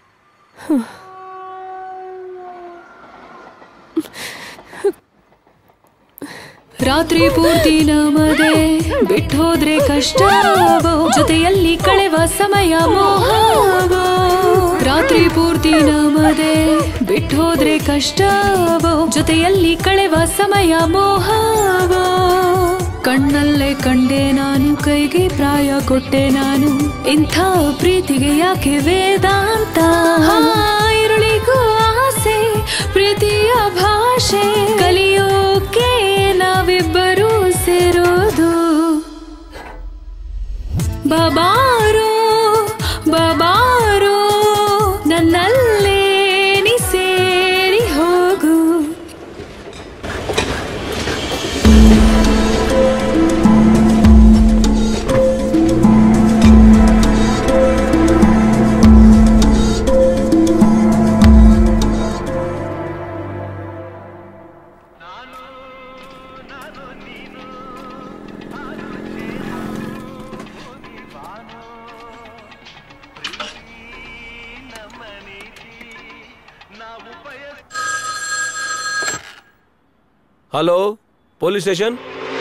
ರಾತ್ರಿ ಪೂರ್ತಿ ನಮದೆ ಬಿಟ್ಟೋದ್ರೆ ಕಷ್ಟವೋ ಜೊತೆಯಲ್ಲಿ ಕಳೆವ ಸಮಯ ಮೋಹವೋ ರಾತ್ರಿ ಪೂರ್ತಿ ನಮದೆ ಬಿಟ್ಟೋದ್ರೆ ಕಷ್ಟವೋ ಜೊತೆಯಲ್ಲಿ ಕಳೆವ ಸಮಯ ಮೋಹವೋ ಕಣ್ಣಲ್ಲೇ ಕಂಡೆ ನಾನು ಕೈಗೆ ಪ್ರಾಯ ಕೊಟ್ಟೆ ನಾನು ಇಂಥ ಪ್ರೀತಿಗೆ ಯಾಕೆ ವೇದಾಂತ ಇರುಳಿಗೂ ಆಸೆ ಪ್ರೀತಿಯ ಭಾಷೆ ಕಲಿಯೋಕೆ ನಾವಿಬ್ಬರೂ ಸೇರೋದು ಬಾಬಾರೋ ಬಾಬಾರೋ ನನ್ನಲ್ಲೇ ನೀ ಸೇರಿ ಹೋಗು hello police station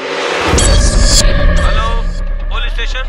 hello police station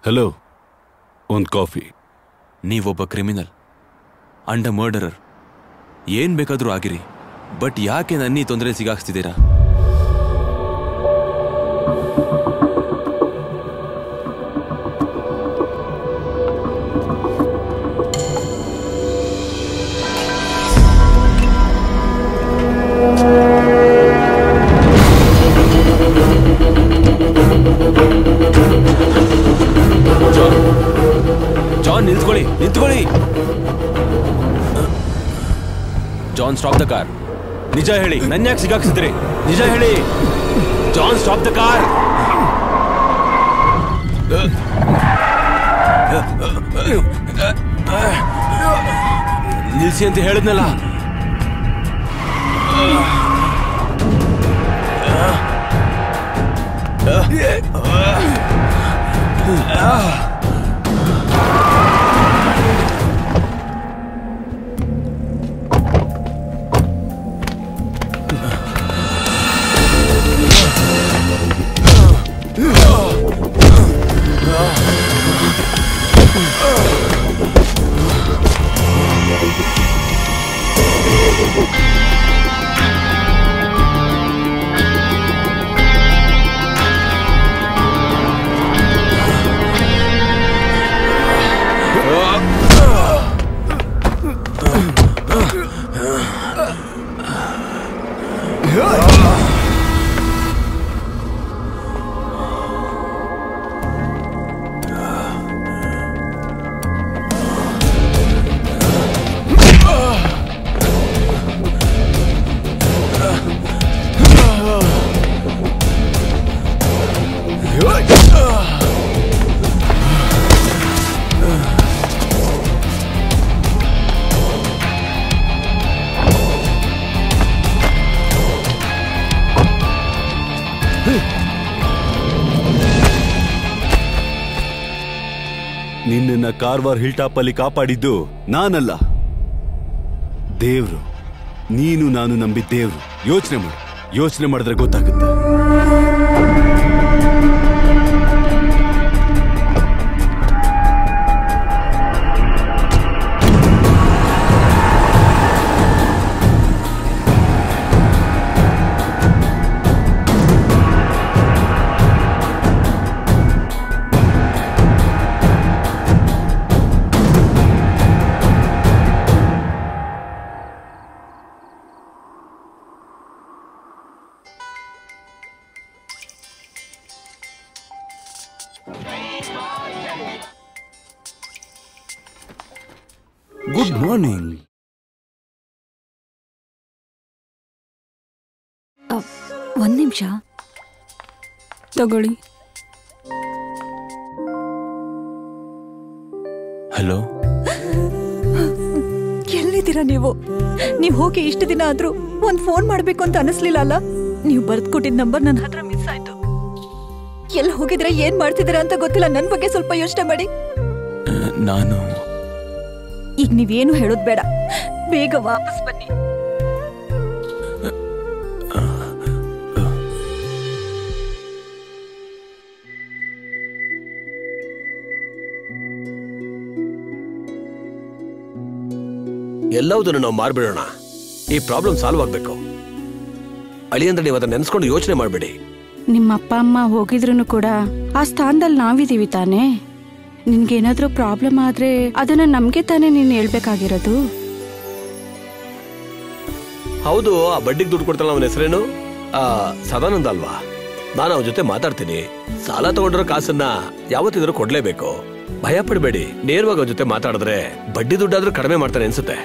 hello ಒಂದು ಕಾಫಿ ನೀವೊಬ್ಬ ಕ್ರಿಮಿನಲ್ ಅಂಡ ಮರ್ಡರರ್ ಏನ್ ಬೇಕಾದ್ರೂ ಆಗಿರಿ ಬಟ್ ಯಾಕೆ ನನ್ನ ಈ ತೊಂದರೆ ಸಿಗಾಕ್ಸ್ತಿದ್ದೀರಾ ಜಾನ್ ನಿಲ್ತ್ಕೊಳ್ಳಿ ನಿಂತ್ಕೊಳ್ಳಿ ಜಾನ್ ಸ್ಟಾಪ್ ದ ಕಾರ್ ನಿಜ ಹೇಳಿ ನನ್ನ ಯಾಕೆ ಸಿಗಾಕ್ಸಿದ್ರಿ ನಿಜ ಹೇಳಿ ಜಾನ್ ಸ್ಟಾಪ್ ದ ಕಾರ್ ನಿಲ್ಸಿ ಅಂತ ಹೇಳಿದ್ನಲ್ಲ ನಿನ್ನನ್ನ ಕಾರ್ವಾರ್ ಹಿಲ್ ಟಾಪ್ ಅಲ್ಲಿ ಕಾಪಾಡಿದ್ದು ನಾನಲ್ಲ ದೇವ್ರು ನೀನು ನಾನು ನಂಬಿದ ದೇವ್ರು ಯೋಚನೆ ಮಾಡು ಯೋಚನೆ ಮಾಡಿದ್ರೆ ಗೊತ್ತಾಗುತ್ತೆ ಗುಡ್ ಮಾರ್ನಿಂಗ್ ಒಂದ್ ನಿಮಿಷ ತಗೊಳ್ಳಿ ಹಲೋ ಎಲ್ಲಿದ್ದೀರಾ ನೀವು ನೀವು ಹೋಗಿ ಇಷ್ಟು ದಿನ ಆದ್ರೂ ಒಂದ್ ಫೋನ್ ಮಾಡ್ಬೇಕು ಅಂತ ಅನಿಸ್ಲಿಲ್ಲ ಅಲ್ಲ ನೀವು ಬರ್ದ್ ಕೊಟ್ಟಿದ್ ನಂಬರ್ ನನ್ನ ಹತ್ರ ಮಿಸ್ ಆಯ್ತು ಎಲ್ಲಿ ಹೋಗಿದ್ರೆ ಏನ್ ಮಾಡ್ತಿದ್ದೀರಾ ಅಂತ ಗೊತ್ತಿಲ್ಲ ನನ್ ಬಗ್ಗೆ ಸ್ವಲ್ಪ ಯೋಚನೆ ಮಾಡಿ ನಾನು ಈಗ ನೀವೇನು ಹೇಳೋದ್ ಬೇಡ ಬೇಗ ವಾಪಸ್ ಬನ್ನಿ ಎಲ್ಲವುದನ್ನು ನಾವು ಮಾರ್ಬಿಡೋಣ ಈ ಪ್ರಾಬ್ಲಮ್ ಸಾಲ್ವ್ ಆಗ್ಬೇಕು ಅಳಿಯಂದ್ರೆ ನೀವು ಅದನ್ನ ನೆನೆಸ್ಕೊಂಡು ಯೋಚನೆ ಮಾಡಬೇಡಿ ನಿಮ್ಮ ಅಪ್ಪ ಅಮ್ಮ ಹೋಗಿದ್ರು ಕೂಡ ಆ ಸ್ಥಾನದಲ್ಲಿ ನಾವಿದೀವಿ ತಾನೇ ನಿನ್ಗೇನಾದ್ರೂ ಪ್ರಾಬ್ಲಮ್ ಆದ್ರೆ ಅದನ್ನ ನಮ್ಗೆ ತಾನೇ ನೀನ್ ಹೇಳ್ಬೇಕಾಗಿರೋದು ಹೌದು ಆ ಬಡ್ಡಿಗೆ ದುಡ್ಡು ಕೊಡ್ತಾನ ಅವನ ಹೆಸರೇನು ಆ ಸದಾನಂದ ಅಲ್ವಾ ನಾನು ಅವನ ಜೊತೆ ಮಾತಾಡ್ತೀನಿ ಸಾಲ ತಗೊಂಡಿರೋ ಕಾಸನ್ನ ಯಾವತ್ತಿದ್ರೂ ಕೊಡ್ಲೇಬೇಕು ಭಯ ಪಡಬೇಡಿ ನೇರವಾಗಿ ಅವನ ಜೊತೆ ಮಾತಾಡಿದ್ರೆ ಬಡ್ಡಿ ದುಡ್ಡಾದ್ರೂ ಕಡಿಮೆ ಮಾಡ್ತಾನೆ ಅನ್ಸುತ್ತೆ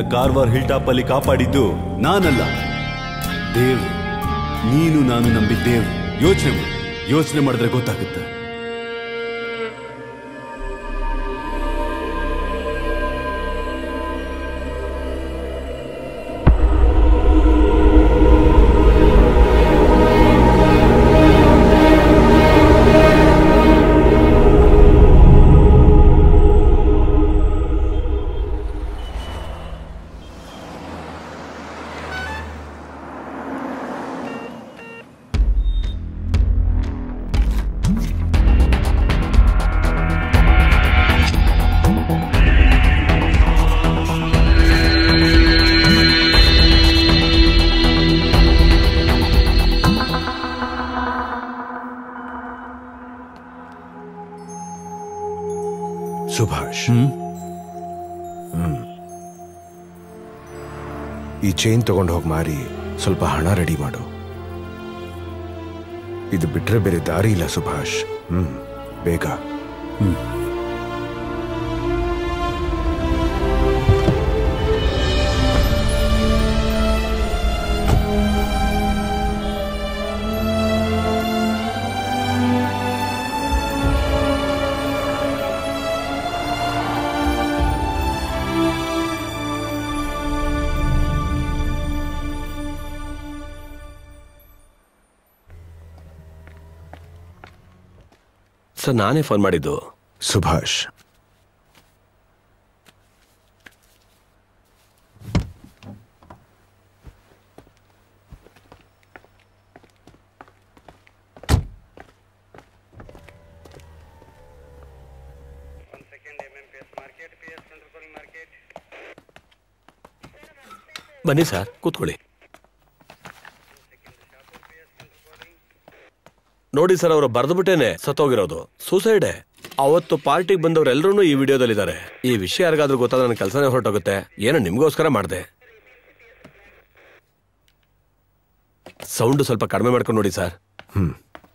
ಕಾರ್ವಾರ್ ಹಿಲ್ ಟಾಪ್ ಅಲ್ಲಿ ಕಾಪಾಡಿದ್ದು ನಾನಲ್ಲ ದೇವ್ ನೀನು ನಾನು ನಂಬಿದ್ದೇವ್ ಯೋಚನೆ ಮಾಡು ಯೋಚನೆ ಮಾಡಿದ್ರೆ ಗೊತ್ತಾಗುತ್ತೆ ಸುಭಾಷ್ ಹ್ಮ್ ಈ ಚೈನ್ ತಗೊಂಡು ಹೋಗಿ ಮಾರಿ ಸ್ವಲ್ಪ ಹಣ ರೆಡಿ ಮಾಡು ಇದು ಬಿಟ್ರೆ ಬೇರೆ ದಾರಿ ಇಲ್ಲ ಸುಭಾಷ್ ಹ್ಮ್ ಬೇಗ ಹ್ಮ್ ಸರ್ ನಾನೇ ಫೋನ್ ಮಾಡಿದ್ದು ಸುಭಾಷ್ ಬನ್ನಿ ಸರ್ ಕೂತ್ಕೊಳ್ಳಿ ನೋಡಿ ಸರ್ ಅವರು ಬರೆದ್ಬಿಟ್ಟೇನೆ ಸತ್ತೋಗಿರೋದು ಸೂಸೈಡೆ ಅವತ್ತು ಪಾರ್ಟಿಗೆ ಬಂದವರೆಲ್ಲರೂ ಈ ವಿಡಿಯೋದಲ್ಲಿದ್ದಾರೆ ಈ ವಿಷಯ ಯಾರಿಗಾದ್ರೂ ಗೊತ್ತಾದ್ರೆ ನನ್ನ ಕೆಲಸನೇ ಹೊರಟೋಗುತ್ತೆ ಏನೋ ನಿಮ್ಗೋಸ್ಕರ ಮಾಡಿದೆ ಸೌಂಡ್ ಸ್ವಲ್ಪ ಕಡಿಮೆ ಮಾಡ್ಕೊಂಡು ನೋಡಿ ಸರ್ ಹ್ಮ್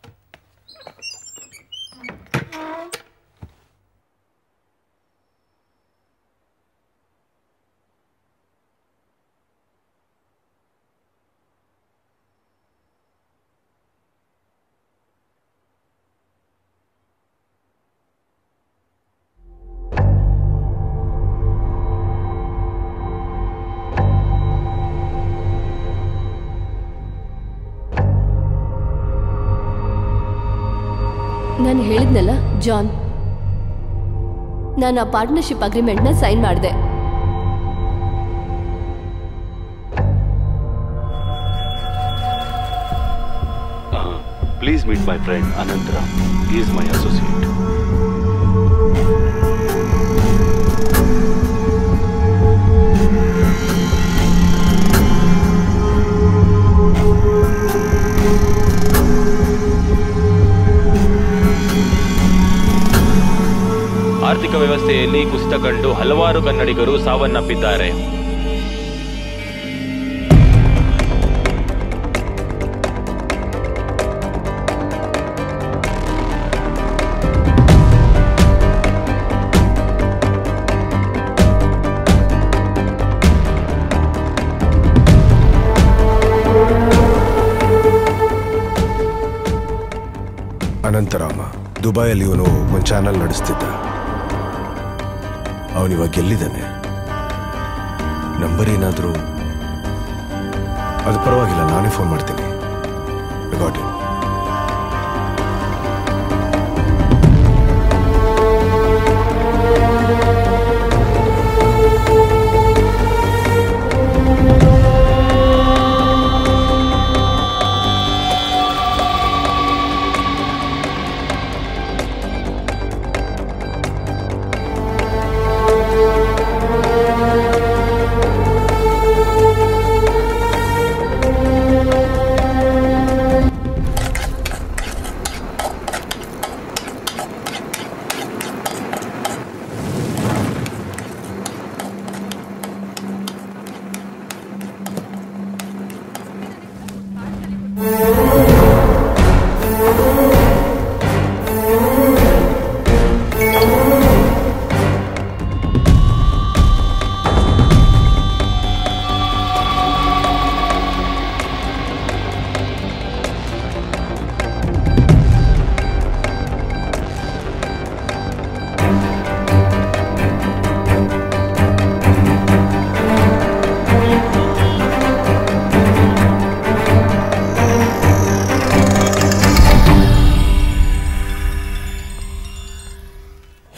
ನಾನು ಹೇಳಿದ್ನಲ್ಲ ಜಾನ್ ನಾನು ಆ ಪಾರ್ಟ್ನರ್ಶಿಪ್ ಅಗ್ರಿಮೆಂಟ್ನ ಸೈನ್ ಮಾಡಿದೆ ಪ್ಲೀಸ್ ಮೀಟ್ ಮೈ ಫ್ರೆಂಡ್ ಅನಂತರ ಈಸ್ ಮೈ ಅಸೋಸಿಯೇಟ್ ಆರ್ಥಿಕ ವ್ಯವಸ್ಥೆಯಲ್ಲಿ ಕುಸಿತ ಕಂಡು ಹಲವಾರು ಕನ್ನಡಿಗರು ಸಾವನ್ನಪ್ಪಿದ್ದಾರೆ ಅನಂತರಾಮ ದುಬೈಯಲ್ಲಿ ಇವನು ಒಂದು ಚಾನಲ್ ನಡೆಸ್ತಿದ್ದ ಅವನಿವಾಗ ಎಲ್ಲಿದ್ದಾನೆ ನಂಬರ್ ಏನಾದರೂ ಅದು ಪರವಾಗಿಲ್ಲ ನಾನೇ ಫೋನ್ ಮಾಡ್ತೀನಿ ಗಾಟ್ ಇಟ್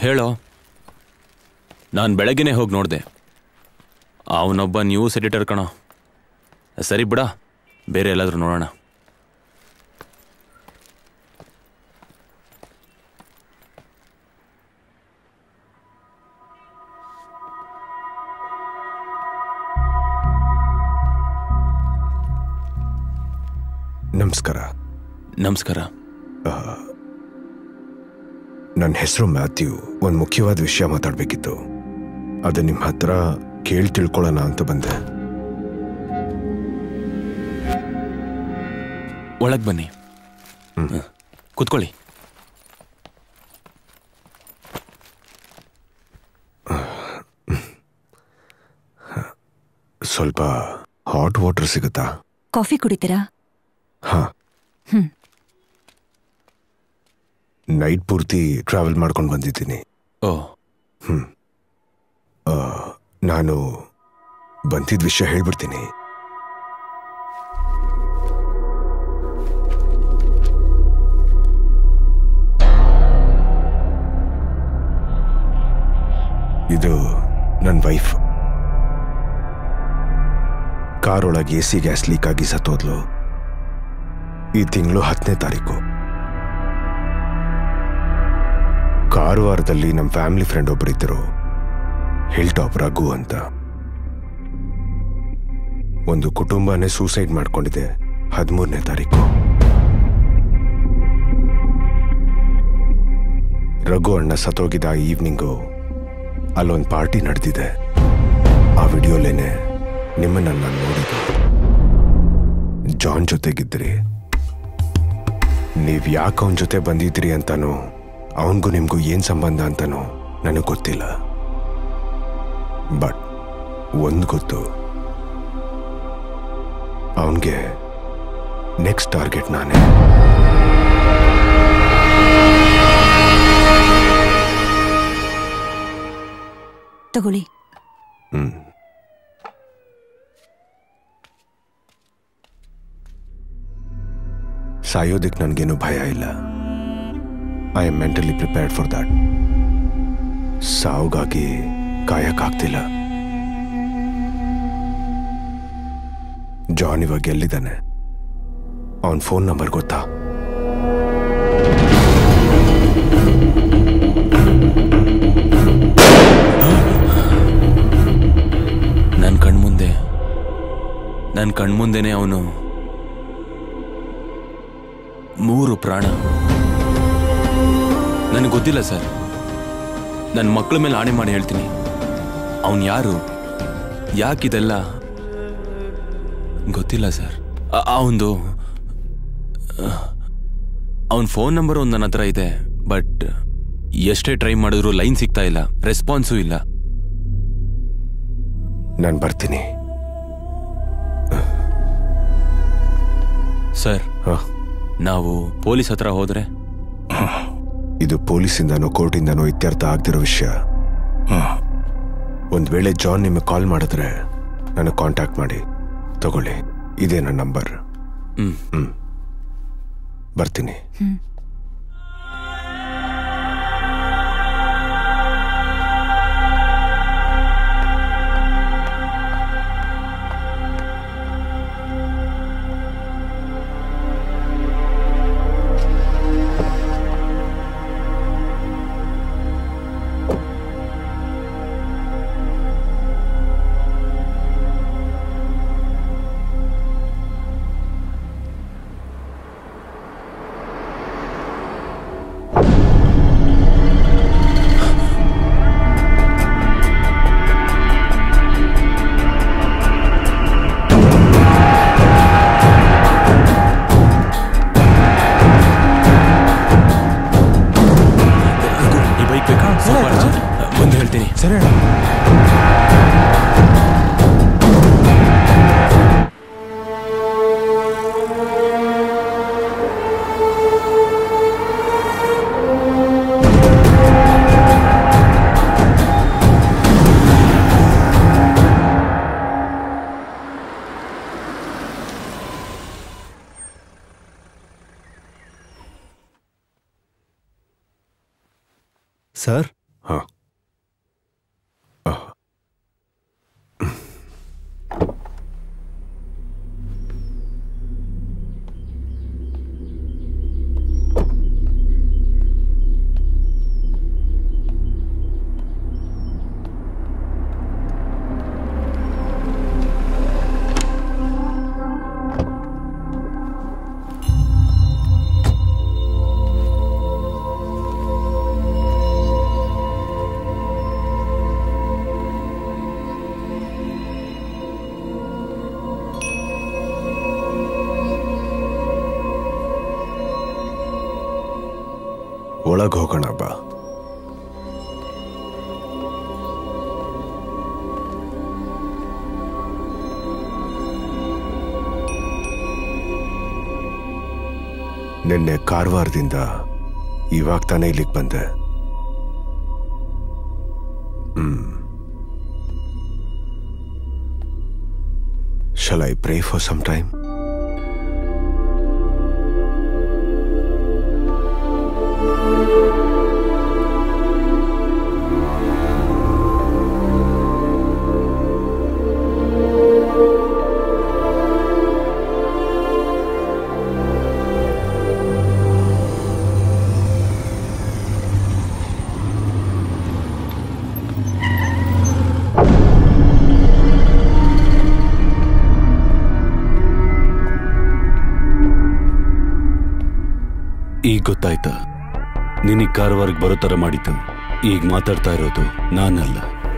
ಹೇಳೋ ನಾನು ಬೆಳಗ್ಗೆನೆ ಹೋಗಿ ನೋಡಿದೆ ಅವನೊಬ್ಬ ನ್ಯೂಸ್ ಎಡಿಟರ್ ಕಣೋ ಸರಿ ಬಿಡ ಬೇರೆ ಎಲ್ಲಾದ್ರೂ ನೋಡೋಣ ನಮಸ್ಕಾರ ನಮಸ್ಕಾರ ನನ್ನ ಹೆಸರು ಮ್ಯಾಥ್ಯೂ ಒಂದು ಮುಖ್ಯವಾದ ವಿಷಯ ಮಾತಾಡಬೇಕಿತ್ತು ಅದು ನಿಮ್ಮ ಹತ್ರ ಕೇಳಿ ತಿಳ್ಕೊಳ್ಳೋಣ ಅಂತ ಬಂದೆ ಒಳಗೆ ಬನ್ನಿ ಹ, ಕೂತ್ಕೊಳ್ಳಿ ಸ್ವಲ್ಪ ಹಾಟ್ ವಾಟರ್ ಸಿಗುತ್ತಾ ಕಾಫಿ ಕುಡಿತೀರಾ ಹಾ ಹ್ಮ್ ನೈಟ್ ಪೂರ್ತಿ ಟ್ರಾವೆಲ್ ಮಾಡ್ಕೊಂಡು ಬಂದಿದ್ದೀನಿ ಓ ಹ್ಮ್ ಆ, ನಾನು ಬಂದಿದ್ದ ವಿಷಯ ಹೇಳ್ಬಿಡ್ತೀನಿ ಇದು ನನ್ನ ವೈಫ್ ಕಾರ್ ಒಳಗೆ ಎ ಸಿ ಗ್ಯಾಸ್ ಲೀಕ್ ಆಗಿ ಸತ್ತೋದ್ಲು ಈ ತಿಂಗಳು ಹತ್ತನೇ ತಾರೀಕು ಕಾರವಾರದಲ್ಲಿ ನಮ್ಮ ಫ್ಯಾಮಿಲಿ ಫ್ರೆಂಡ್ ಒಬ್ಬರಿದ್ದರು ಹಿಲ್ ಟಾಪ್ ರಘು ಅಂತ ಒಂದು ಕುಟುಂಬನೇ ಸೂಸೈಡ್ ಮಾಡ್ಕೊಂಡಿದೆ ಹದಿಮೂರನೇ ತಾರೀಕು ರಘು ಅಣ್ಣ ಸತ್ತೋಗಿದ್ದ ಆ ಈವ್ನಿಂಗು ಅಲ್ಲೊಂದು ಪಾರ್ಟಿ ನಡೆದಿದೆ ಆ ವಿಡಿಯೋಲೇನೆ ನಿಮ್ಮನ್ನ ನಾನು ನೋಡಿದ್ದು ಜಾನ್ ಜೊತೆಗಿದ್ರಿ ನೀವು ಯಾಕೆ ಅವನ ಜೊತೆ ಬಂದಿದ್ರಿ ಅಂತಾನೋ ಅವನಿಗೂ ನಿಮಗೂ ಏನು ಸಂಬಂಧ ಅಂತಾನೋ ನನಗೆ ಗೊತ್ತಿಲ್ಲ ಬಟ್ ಒಂದು ಗೊತ್ತು ಅವನಿಗೆ ನೆಕ್ಸ್ಟ್ ಟಾರ್ಗೆಟ್ ನಾನೇ ತಗೊಳ್ಳಿ ಹ್ಮ್ ಸಾಯೋದಕ್ಕೆ ನನಗೇನು ಭಯ ಇಲ್ಲ I am mentally prepared for that ಸಾವುಗಾಗಿ ಕಾಯಕ್ಕಾಗ್ತಿಲ್ಲ ಜಾನ್ ಇವಾಗ ಎಲ್ಲಿದ್ದಾನೆ ಅವನ ಫೋನ್ ನಂಬರ್ ಗೊತ್ತಾ ನನ್ನ ಕಣ್ಮುಂದೆ ನನ್ನ ಕಣ್ಮುಂದೆನೆ ಅವನು ಮೂರು ಪ್ರಾಣ ನನಗೆ ಗೊತ್ತಿಲ್ಲ ಸರ್ ನನ್ನ ಮಕ್ಕಳ ಮೇಲೆ ಆಣೆ ಮಾಡಿ ಹೇಳ್ತೀನಿ ಅವನು ಯಾರು ಯಾಕಿದೆಲ್ಲ ಗೊತ್ತಿಲ್ಲ ಸರ್ ಅವನದು ಅವನ ಫೋನ್ ನಂಬರ್ ಒಂದು ನನ್ನ ಹತ್ರ ಇದೆ ಬಟ್ ಎಷ್ಟೇ ಟ್ರೈ ಮಾಡಿದ್ರು ಲೈನ್ ಸಿಗ್ತಾ ಇಲ್ಲ ರೆಸ್ಪಾನ್ಸೂ ಇಲ್ಲ ನಾನು ಬರ್ತೀನಿ ಸರ್ ನಾವು ಪೊಲೀಸ್ ಹತ್ರ ಹೋದ್ರೆ ಇದು ಪೊಲೀಸಿಂದನೋ ಕೋರ್ಟಿಂದನೋ ಇತ್ಯರ್ಥ ಆಗ್ದಿರೋ ವಿಷಯ ಒಂದ್ ವೇಳೆ ಜಾನ್ ನಿಮಗೆ ಕಾಲ್ ಮಾಡಿದ್ರೆ ನನಗೆ ಕಾಂಟ್ಯಾಕ್ಟ್ ಮಾಡಿ ತಗೊಳ್ಳಿ ಇದೇ ನನ್ನ ನಂಬರ್ ಹ್ಮ್ ಹ್ಮ್ ಬರ್ತೀನಿ ಈ ಬೈಕ್ ಬೇಕಾ ಸ್ವಲ್ಪ ಅರ್ಜೆಂಟ್. ಬಂದು ಹೇಳ್ತೀನಿ ಸರಿ ಸರ್ ಹಾ ಒಳಗ್ ಹೋಗೋಣ ಬಾ ನಿನ್ನೆ ಕಾರವಾರದಿಂದ ಇವಾಗ ತಾನೇ ಇಲ್ಲಿಗೆ ಬಂದೆ ಹ್ಮ್ shall I pray for some time ಈಗ ಗೊತ್ತಾಯ್ತಾ ನಿನಗೆ ಕಾರವಾರಕ್ಕೆ ಬರೋ ಥರ ಮಾಡಿದ್ದು ಈಗ ಮಾತಾಡ್ತಾ ಇರೋದು ನಾನಲ್ಲ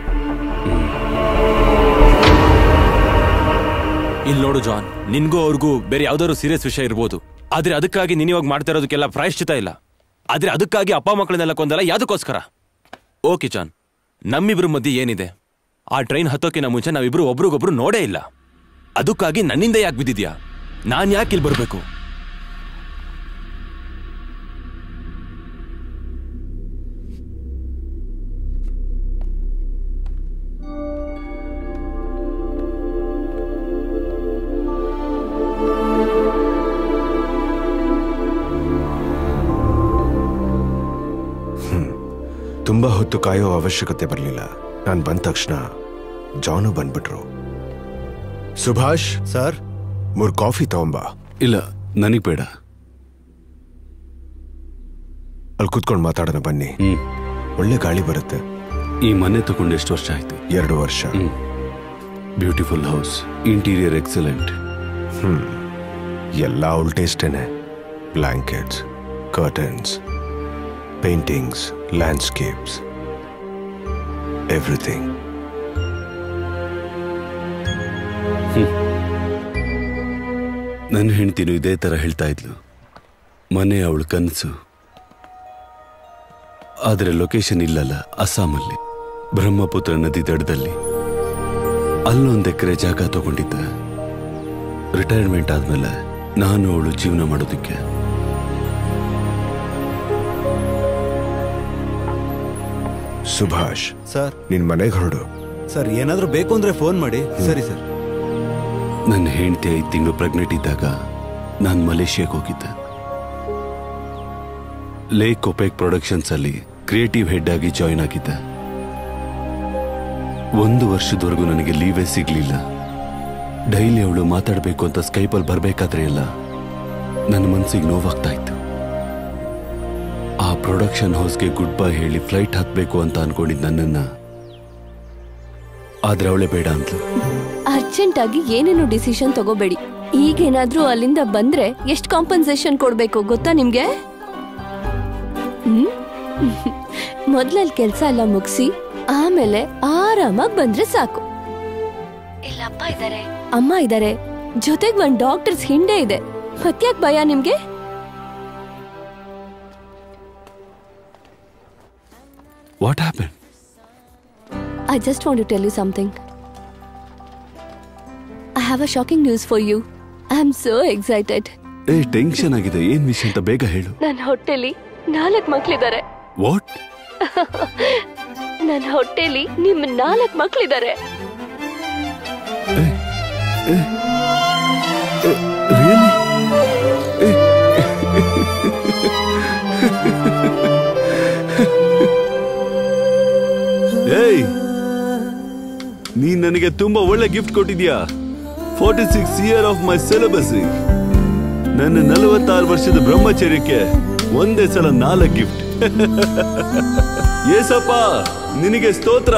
ಇಲ್ಲಿ ನೋಡು ಜಾನ್ ನಿನ್ಗೂ ಅವ್ರಿಗೂ ಬೇರೆ ಯಾವ್ದಾದ್ರು ಸೀರಿಯಸ್ ವಿಷಯ ಇರ್ಬೋದು ಆದ್ರೆ ಅದಕ್ಕಾಗಿ ನೀನ್ ಇವಾಗ ಮಾಡ್ತಾ ಇರೋದಕ್ಕೆಲ್ಲ ಪ್ರಾಯಶ್ಚಿತ ಇಲ್ಲ ಆದ್ರೆ ಅದಕ್ಕಾಗಿ ಅಪ್ಪ ಮಕ್ಕಳನ್ನೆಲ್ಲ ಕೊಂದಲ್ಲ ಯಾವ್ದಕ್ಕೋಸ್ಕರ ಓಕೆ ಜಾನ್ ನಮ್ಮಿಬ್ರ ಮಧ್ಯೆ ಏನಿದೆ ಆ ಟ್ರೈನ್ ಹತ್ತೋಕಿನ ಮುಂಚೆ ನಾವಿಬ್ರು ಒಬ್ರಿಗೊಬ್ರು ನೋಡೇ ಇಲ್ಲ ಅದಕ್ಕಾಗಿ ನನ್ನಿಂದ ಯಾಕೆ ಬಿದ್ದಿದ್ಯಾ ನಾನ್ ಯಾಕೆ ಇಲ್ಲಿ ಬರ್ಬೇಕು ತುಂಬಾ ಹೊತ್ತು ಕಾಯೋ ಅವಶ್ಯಕತೆ ಬರಲಿಲ್ಲ ನಾನು ಬಂದ ತಕ್ಷಣ ಜಾನು ಬಂದ್ಬಿಟ್ರು ಸುಭಾಷ್ ಸರ್ ಮೂರ್ ಕಾಫಿ ತಗೊಂಬಾ ಇಲ್ಲ ನನಗ್ ಬೇಡ ಅಲ್ಲಿ ಕೂತ್ಕೊಂಡು ಮಾತಾಡೋಣ ಬನ್ನಿ ಒಳ್ಳೆ ಗಾಳಿ ಬರುತ್ತೆ ಈ ಮನೆ ತಗೊಂಡು ಎಷ್ಟು ವರ್ಷ ಆಯ್ತು ಎರಡು ವರ್ಷ ಬ್ಯೂಟಿಫುಲ್ ಹೌಸ್ ಇಂಟೀರಿಯರ್ ಎಕ್ಸಲೆಂಟ್ ಹ್ಮ್ ಎಲ್ಲ ಅವಳ ಟೇಸ್ಟೇನೆ blankets curtains paintings landscapes everything ನನ್ನ ಹೆಂಡ್ತಿನೂ ಇದೇ ತರ ಹೇಳ್ತಾ ಇದ್ಲು ಮನೆ ಅವಳ ಕನಸು ಆದರೆ ಲೊಕೇಶನ್ ಇಲ್ಲಲ್ಲ ಅಸ್ಸಾಮಲ್ಲಿ ಬ್ರಹ್ಮಪುತ್ರ ನದಿ ದಡದಲ್ಲಿ ಅಲ್ಲೊಂದು ಎಕರೆ ಜಾಗ ತಗೊಂಡಿದ್ದ ರಿಟೈರ್ಮೆಂಟ್ ಆದ್ಮೇಲೆ ನಾನು ಅವಳು ಜೀವನ ಮಾಡೋದಕ್ಕೆ ಸುಭಾಷ್ ಸರ್ ನಿನ್ ಮನೆಗೆ ಹೊರಡು ಸರ್ ಏನಾದರೂ ಬೇಕು ಅಂದ್ರೆ ಫೋನ್ ಮಾಡಿ ಸರಿ ಸರ್ ನನ್ನ ಹೆಂಡತಿ ಐದು ತಿಂಗಳು ಪ್ರೆಗ್ನೆಂಟ್ ಇದ್ದಾಗ ನಾನು ಮಲೇಷಿಯಾಗೆ ಹೋಗಿದ್ದೆ ಲೇಕ್ ಒಪೆಕ್ ಪ್ರೊಡಕ್ಷನ್ಸ್ ಅಲ್ಲಿ ಕ್ರಿಯೇಟಿವ್ ಹೆಡ್ ಆಗಿ ಜಾಯ್ನ್ ಆಗಿದ್ದೆ ಒಂದು ವರ್ಷದವರೆಗೂ ನನಗೆ ಲೀವೇ ಸಿಗ್ಲಿಲ್ಲ ಡೈಲಿ ಅವಳು ಮಾತಾಡಬೇಕು ಅಂತ ಸ್ಕೈಪಲ್ಲಿ ಬರಬೇಕಾದ್ರೆ ಎಲ್ಲ ನನ್ನ ಮನಸ್ಸಿಗೆ ನೋವಾಗ್ತಾ ಇತ್ತು ಆ ಪ್ರೊಡಕ್ಷನ್ ಹೌಸ್ಗೆ ಗುಡ್ ಬೈ ಹೇಳಿ ಫ್ಲೈಟ್ ಹತ್ಬೇಕು ಅಂತ ಅನ್ಕೊಂಡಿದ್ ನನ್ನನ್ನ ಆದ್ರೆ ಅವಳೇ ಬೇಡ ಅಂದ್ಲು ಅರ್ಜೆಂಟ್ ಆಗಿ ಏನೇನು ಡಿಸಿಷನ್ ತಗೋಬೇಡಿ ಈಗೇನಾದ್ರೂ ಅಲ್ಲಿಂದ ಬಂದ್ರೆ ಎಷ್ಟು ಕಾಂಪನ್ಸೇಷನ್ ಕೊಡ್ಬೇಕು ಗೊತ್ತಾ ನಿಮ್ಗೆ ಹ್ಮ್ ಮೊದ್ಲಲ್ಲಿ ಕೆಲ್ಸ ಎಲ್ಲ ಮುಗಿಸಿ ಆಮೇಲೆ ಆರಾಮಾಗಿ ಬಂದ್ರೆ ಸಾಕು ಇಲ್ಲ ಅಪ್ಪ ಇದಾರೆ ಅಮ್ಮ ಇದಾರೆ ಜೊತೆಗ್ ಒಂದ್ ಡಾಕ್ಟರ್ಸ್ ಹಿಂಡೆ ಇದೆ ಮತ್ಯಾಕ್ ಭಯ ನಿಮ್ಗೆ what happen I just want to tell you something. I have a shocking news for you. I'm so excited. ಏ ಟೆನ್ಷನ್ ಆಗಿದೆ ಏನ್ ವಿಷಯ ಅಂತ ಬೇಗ ಹೇಳು ನನ್ನ ಹೊಟ್ಟೆಲಿ ನಾಲ್ಕು ಮಕ್ಳಿದ್ದಾರೆ ವಾಟ್ ನನ್ನ ಹೊಟ್ಟೆಲಿ ನಿಮ್ ನಾಲ್ಕು ಮಕ್ಳಿದ್ದಾರೆ ನನಗೆ ತುಂಬಾ ಒಳ್ಳೆ ಗಿಫ್ಟ್ ಕೊಟ್ಟಿದ್ಯಾ forty six year of my syllabus ನನ್ನ ನಲವತ್ತಾರು ವರ್ಷದ ಬ್ರಹ್ಮಚರ್ಯಕ್ಕೆ ಒಂದೇ ಸಲ ನಾಲ್ಕು ಗಿಫ್ಟ್ ಏಸಪ್ಪ ನಿನಗೆ ಸ್ತೋತ್ರ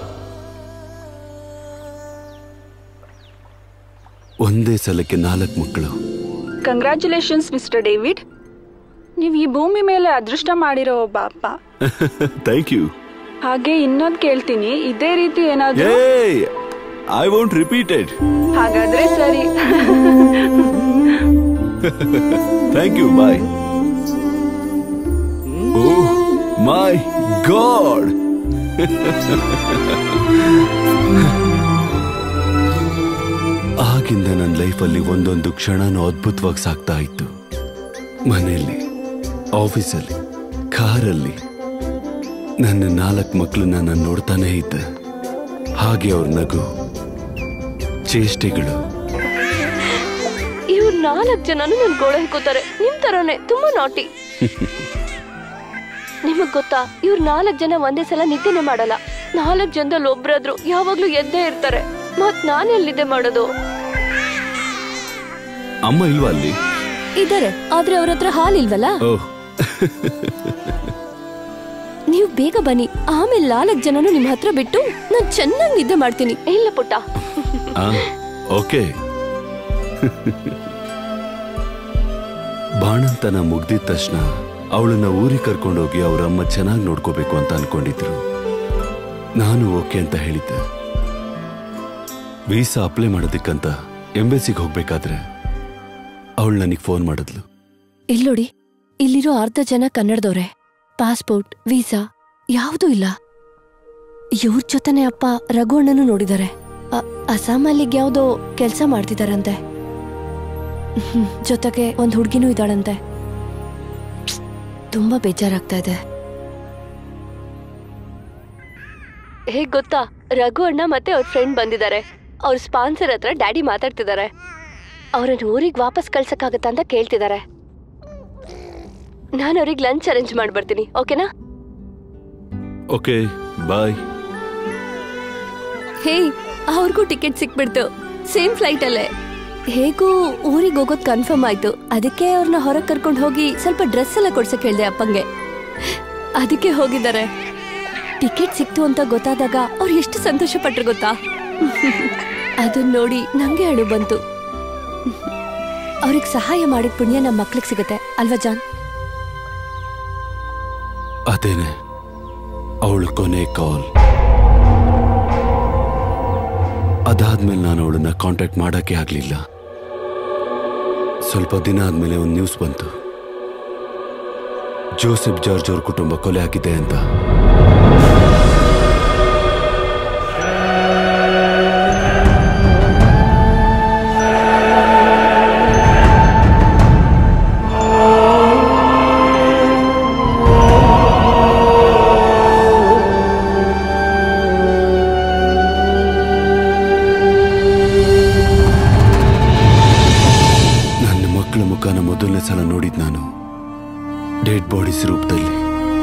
ಒಂದೇ ಸಲಕ್ಕೆ ನಾಲ್ಕು ಮಕ್ಕಳು ಕಂಗ್ರ್ಯಾಚುಲೇಷನ್ಸ್ ಮಿಸ್ಟರ್ ಡೇವಿಡ್ ನೀವು ಈ ಭೂಮಿ ಮೇಲೆ ಅದೃಷ್ಟ ಮಾಡಿರೋ ಒಬ್ಬ ಅಪ್ಪ ಥ್ಯಾಂಕ್ ಯು ಹಾಗೆ ಇನ್ನೊಂದು ಕೇಳ್ತೀನಿ ಇದೇ ರೀತಿ ಏನಾದ್ರು ಏಯ್ ಐ ವಾಂಟ್ ರಿಪೀಟೆಡ್ ಹಾಗಾದ್ರೆ ಸರಿ thank you bye oh my God ಆಗಿಂದ ನನ್ನ ಲೈಫಲ್ಲಿ ಒಂದೊಂದು ಕ್ಷಣನೂ ಅದ್ಭುತವಾಗಿ ಸಾಗ್ತಾ ಇತ್ತು ಮನೆಯಲ್ಲಿ ಆಫೀಸಲ್ಲಿ ಕಾರಲ್ಲಿ ನನ್ನ ನಾಲ್ಕು ಮಕ್ಕಳನ್ನ ನಾನು ನೋಡ್ತಾನೇ ಇದ್ದೆ ಹಾಗೆ ಅವ್ರ ನಗು ಚೇಷ್ಟೆಗಳು ಇವ್ರು ನಾಲ್ಕು ಜನನು ನನ್ ಗೋಳೆ ಹಾಕೋತಾರೆ ನಿಮ್ ತರನೇ ತುಂಬಾ ನಾಟಿ ನಿಮಗ್ ಗೊತ್ತಾ ಇವ್ರು ನಾಲ್ಕು ಜನ ಒಂದೇ ಸಲ ನಿದ್ದೆನೆ ಮಾಡಲ್ಲ ನಾಲ್ಕು ಜನದಲ್ಲಿ ಒಬ್ರಾದ್ರು ಯಾವಾಗ್ಲೂ ಎದ್ದೇ ಇರ್ತಾರೆ ಮತ್ ನಾನ್ ಎಲ್ಲಿದ್ದೆ ಮಾಡೋದು ಅಮ್ಮ ಇಲ್ವಾ ಅಲ್ಲಿ ಇದಾರೆ ಆದ್ರೆ ಅವ್ರ ಹತ್ರ ಹಾಲಿಲ್ವಲ್ಲ ಓಹ್ ನೀವು ಬೇಗ ಬನ್ನಿ ಆಮೇಲೆ ನಾಲ್ಕು ಜನನು ನಿಮ್ ಹತ್ರ ಬಿಟ್ಟು ನಾನ್ ಚೆನ್ನಾಗಿ ನಿದ್ದೆ ಮಾಡ್ತೀನಿ ಇಲ್ಲ ಪುಟ್ಟ ಆ ಓಕೆ ಬಾಣಂತನ ಮುಗ್ದಿದ ತಕ್ಷಣ ಅವಳನ್ನ ಊರಿಗೆ ಕರ್ಕೊಂಡೋಗಿ ಅವ್ರ ಅಮ್ಮ ಚೆನ್ನಾಗಿ ನೋಡ್ಕೋಬೇಕು ಅಂತ ಅನ್ಕೊಂಡಿದ್ರು ನಾನು ಓಕೆ ಅಂತ ಹೇಳಿದ್ದೆ ವೀಸಾ ಅಪ್ಲೈ ಮಾಡೋದಕ್ಕಂತ ಎಂಬೆಸಿಗೆ ಹೋಗ್ಬೇಕಾದ್ರೆ ಅವಳು ನನಗೆ ಫೋನ್ ಮಾಡಿದ್ಲು ಇಲ್ಲೋಡಿ ಇಲ್ಲಿರೋ ಅರ್ಧ ಜನ ಕನ್ನಡದವ್ರೆ ಪಾಸ್ಪೋರ್ಟ್ ವೀಸಾ ಯಾವುದೂ ಇಲ್ಲ ಇವ್ರ ಜೊತೆನೆ ಅಪ್ಪ ರಘು ಅಣ್ಣನೂ ನೋಡಿದ್ದಾರೆ ಅ- ಅಸ್ಸಾಮಲ್ಲಿಗೆ ಯಾವ್ದೋ ಕೆಲ್ಸ ಮಾಡ್ತಿದಾರಂತೆ ಹ್ಮ್, ಜೊತೆಗೆ ಒಂದ್ ಹುಡ್ಗಿನೂ ಇದ್ದಾಳಂತೆ ತುಂಬಾ ಬೇಜಾರಾಗ್ತಾ ಇದೆ ಹೇಗ್ ಗೊತ್ತಾ ರಘು ಅಣ್ಣ ಮತ್ತೆ ಅವ್ರ ಫ್ರೆಂಡ್ ಬಂದಿದ್ದಾರೆ ಅವ್ರ ಸ್ಪಾನ್ಸರ್ ಹತ್ರ ಡ್ಯಾಡಿ ಮಾತಾಡ್ತಿದ್ದಾರೆ ಅವ್ರನ್ನ ಊರಿಗೆ ವಾಪಸ್ ಕಳ್ಸಕ್ಕಾಗತ್ತಾ ಅಂತ ಕೇಳ್ತಿದ್ದಾರೆ ನಾನು ಅವ್ರಿಗೆ ಲಂಚ್ ಅರೇಂಜ್ ಮಾಡ್ಬರ್ತೀನಿ ಓಕೆನಾ ಓಕೆ ಬಾಯ್ ಹೇ ಅವ್ರಿಗೂ ಟಿಕೆಟ್ ಸಿಕ್ಬಿಡ್ತು ಸೇಮ್ ಫ್ಲೈಟ್ ಅಲ್ಲೇ ಹೇಗೂ ಊರಿಗೆ ಹೋಗೋದ್ ಕನ್ಫರ್ಮ್ ಆಯ್ತು ಅದಕ್ಕೆ ಅವ್ರನ್ನ ಹೊರಗೆ ಕರ್ಕೊಂಡು ಹೋಗಿ ಸ್ವಲ್ಪ ಡ್ರೆಸ್ ಎಲ್ಲ ಕೊಡ್ಸಕ್ ಹೇಳ್ದೆ ಅಪ್ಪಂಗೆ ಅದಕ್ಕೆ ಹೋಗಿದ್ದಾರೆ ಟಿಕೆಟ್ ಸಿಕ್ತು ಅಂತ ಗೊತ್ತಾದಾಗ ಅವ್ರು ಎಷ್ಟು ಸಂತೋಷ ಪಟ್ರು ಗೊತ್ತಾ ಅದನ್ನ ನೋಡಿ ನಂಗೆ ಅಳು ಬಂತು ಅವ್ರಿಗೆ ಸಹಾಯ ಮಾಡಿದ ಪುಣ್ಯ ನಮ್ಮ ಮಕ್ಳಿಗೆ ಸಿಗುತ್ತೆ ಅಲ್ವಾ ಜಾನ್ ಅದೇನೆ ಅವಳು ಕೊನೆ ಕಾಲ್ ಅದಾದ್ಮೇಲೆ ನಾನು ಅವಳನ್ನ ಕಾಂಟ್ಯಾಕ್ಟ್ ಮಾಡಕ್ಕೆ ಆಗ್ಲಿಲ್ಲ ಸ್ವಲ್ಪ ದಿನ ಆದ್ಮೇಲೆ ಒಂದು ನ್ಯೂಸ್ ಬಂತು ಜೋಸೆಫ್ ಜಾರ್ಜ್ ಅವ್ರ ಕುಟುಂಬ ಕೊಲೆ ಆಗಿದೆ ಅಂತ ನನ್ನ ಮಕ್ಕಳ ಮುಖನ ಮೊದಲನೇ ಸಲ ನೋಡಿದ್ ನಾನು ಡೆಡ್ ಬಾಡೀಸ್ ರೂಪದಲ್ಲಿ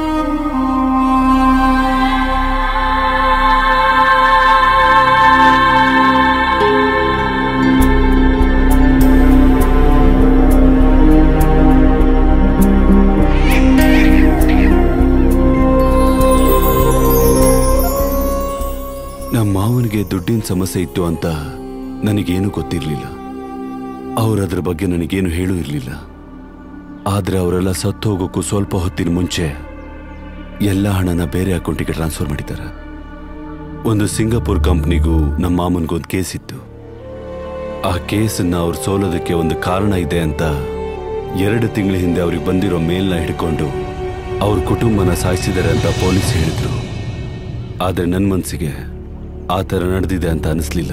ನಮ್ಮ ಮಾವನಿಗೆ ದುಡ್ಡಿನ ಸಮಸ್ಯೆ ಇತ್ತು ಅಂತ ನನಗೇನು ಗೊತ್ತಿರಲಿಲ್ಲ ಅವರದ್ರ ಬಗ್ಗೆ ನನಗೇನು ಹೇಳೂ ಇರಲಿಲ್ಲ ಆದ್ರೆ ಅವರೆಲ್ಲ ಸತ್ತು ಹೋಗೋಕ್ಕೂ ಸ್ವಲ್ಪ ಹೊತ್ತಿನ ಮುಂಚೆ ಎಲ್ಲ ಹಣನ ಬೇರೆ ಅಕೌಂಟಿಗೆ ಟ್ರಾನ್ಸ್ಫರ್ ಮಾಡಿದ್ದಾರೆ ಒಂದು ಸಿಂಗಾಪುರ್ ಕಂಪ್ನಿಗೂ ನಮ್ಮ ಮಾಮನ್ಗೂ ಒಂದು ಕೇಸ್ ಇತ್ತು ಆ ಕೇಸನ್ನ ಅವ್ರು ಸೋಲೋದಕ್ಕೆ ಒಂದು ಕಾರಣ ಇದೆ ಅಂತ ಎರಡು ತಿಂಗಳ ಹಿಂದೆ ಅವ್ರಿಗೆ ಬಂದಿರೋ ಮೇಲ್ನ ಹಿಡ್ಕೊಂಡು ಅವ್ರ ಕುಟುಂಬನ ಸಾಯಿಸಿದ್ದಾರೆ ಅಂತ ಪೊಲೀಸ್ ಹೇಳಿದ್ರು ಆದ್ರೆ ನನ್ನ ಮನಸ್ಸಿಗೆ ಆ ಥರ ನಡೆದಿದೆ ಅಂತ ಅನಿಸ್ಲಿಲ್ಲ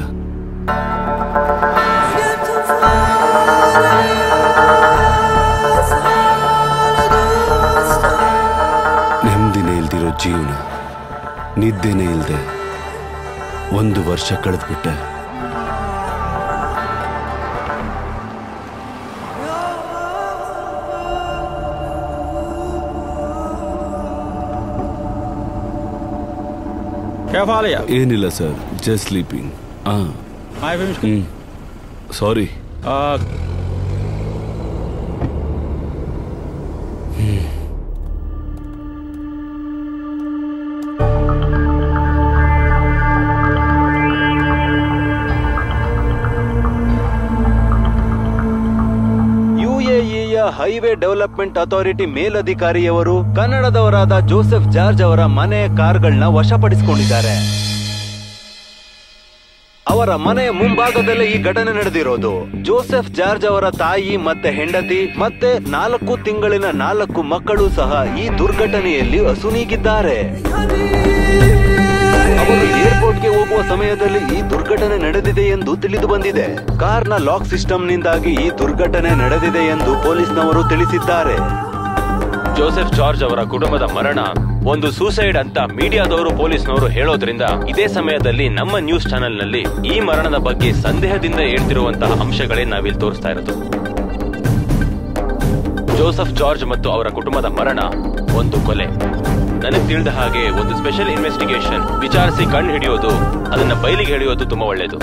ನೆಮ್ಮದಿನೇ ಇಲ್ದಿರೋ ಜೀವನ ನಿದ್ದೆನೇ ಇಲ್ದೆ ಒಂದು ವರ್ಷ ಕಳೆದ್ಬಿಟ್ಟೆ ಏನಿಲ್ಲ ಸರ್ ಜಸ್ಟ್ ಸ್ಲೀಪಿಂಗ್ ಆ ಹಾಯ್ ಫಿಮಿಷ್ ಹ್ಮ್ ಸಾರಿ ಯುಎಇಯ ಹೈವೇ ಡೆವಲಪ್ಮೆಂಟ್ ಅಥಾರಿಟಿ ಮೇಲಧಿಕಾರಿಯವರು ಕನ್ನಡದವರಾದ ಜೋಸೆಫ್ ಜಾರ್ಜ್ ಅವರ ಮನೆ ಕಾರ್ಗಳನ್ನ ವಶಪಡಿಸಿಕೊಂಡಿದ್ದಾರೆ ಅವರ ಮನೆಯ ಮುಂಭಾಗದಲ್ಲೇ ಈ ಘಟನೆ ನಡೆದಿರೋದು ಜೋಸೆಫ್ ಜಾರ್ಜ್ ಅವರ ತಾಯಿ ಮತ್ತೆ ಹೆಂಡತಿ ಮತ್ತೆ ನಾಲ್ಕು ತಿಂಗಳಿನ ನಾಲ್ಕು ಮಕ್ಕಳು ಸಹ ಈ ದುರ್ಘಟನೆಯಲ್ಲಿ ಅಸುನೀಗಿದ್ದಾರೆ ಅವರು ಏರ್ಪೋರ್ಟ್ಗೆ ಹೋಗುವ ಸಮಯದಲ್ಲಿ ಈ ದುರ್ಘಟನೆ ನಡೆದಿದೆ ಎಂದು ತಿಳಿದು ಬಂದಿದೆ ಕಾರ್ನ ಲಾಕ್ ಸಿಸ್ಟಮ್ನಿಂದಾಗಿ ಈ ದುರ್ಘಟನೆ ನಡೆದಿದೆ ಎಂದು ಪೊಲೀಸ್ನವರು ತಿಳಿಸಿದ್ದಾರೆ ಜೋಸೆಫ್ ಜಾರ್ಜ್ ಅವರ ಕುಟುಂಬದ ಮರಣ ಒಂದು ಸೂಸೈಡ್ ಅಂತ ಮೀಡಿಯಾದವರು ಪೊಲೀಸ್ನವರು ಹೇಳೋದ್ರಿಂದ ಇದೇ ಸಮಯದಲ್ಲಿ ನಮ್ಮ ನ್ಯೂಸ್ ಚಾನೆಲ್ ನಲ್ಲಿ ಈ ಮರಣದ ಬಗ್ಗೆ ಸಂದೇಹದಿಂದ ಹೇಳ್ತಿರುವಂತಹ ಅಂಶಗಳೇ ನಾವಿಲ್ಲಿ ತೋರಿಸ್ತಾ ಇರೋದು ಜೋಸೆಫ್ ಜಾರ್ಜ್ ಮತ್ತು ಅವರ ಕುಟುಂಬದ ಮರಣ ಒಂದು ಕೊಲೆ ನನಗೆ ತಿಳಿದ ಹಾಗೆ ಒಂದು ಸ್ಪೆಷಲ್ ಇನ್ವೆಸ್ಟಿಗೇಷನ್ ವಿಚಾರಿಸಿ ಕಂಡು ಹಿಡಿಯೋದು ಅದನ್ನ ಬಯಲಿಗೆ ಎಳೆಯೋದು ತುಂಬಾ ಒಳ್ಳೆಯದು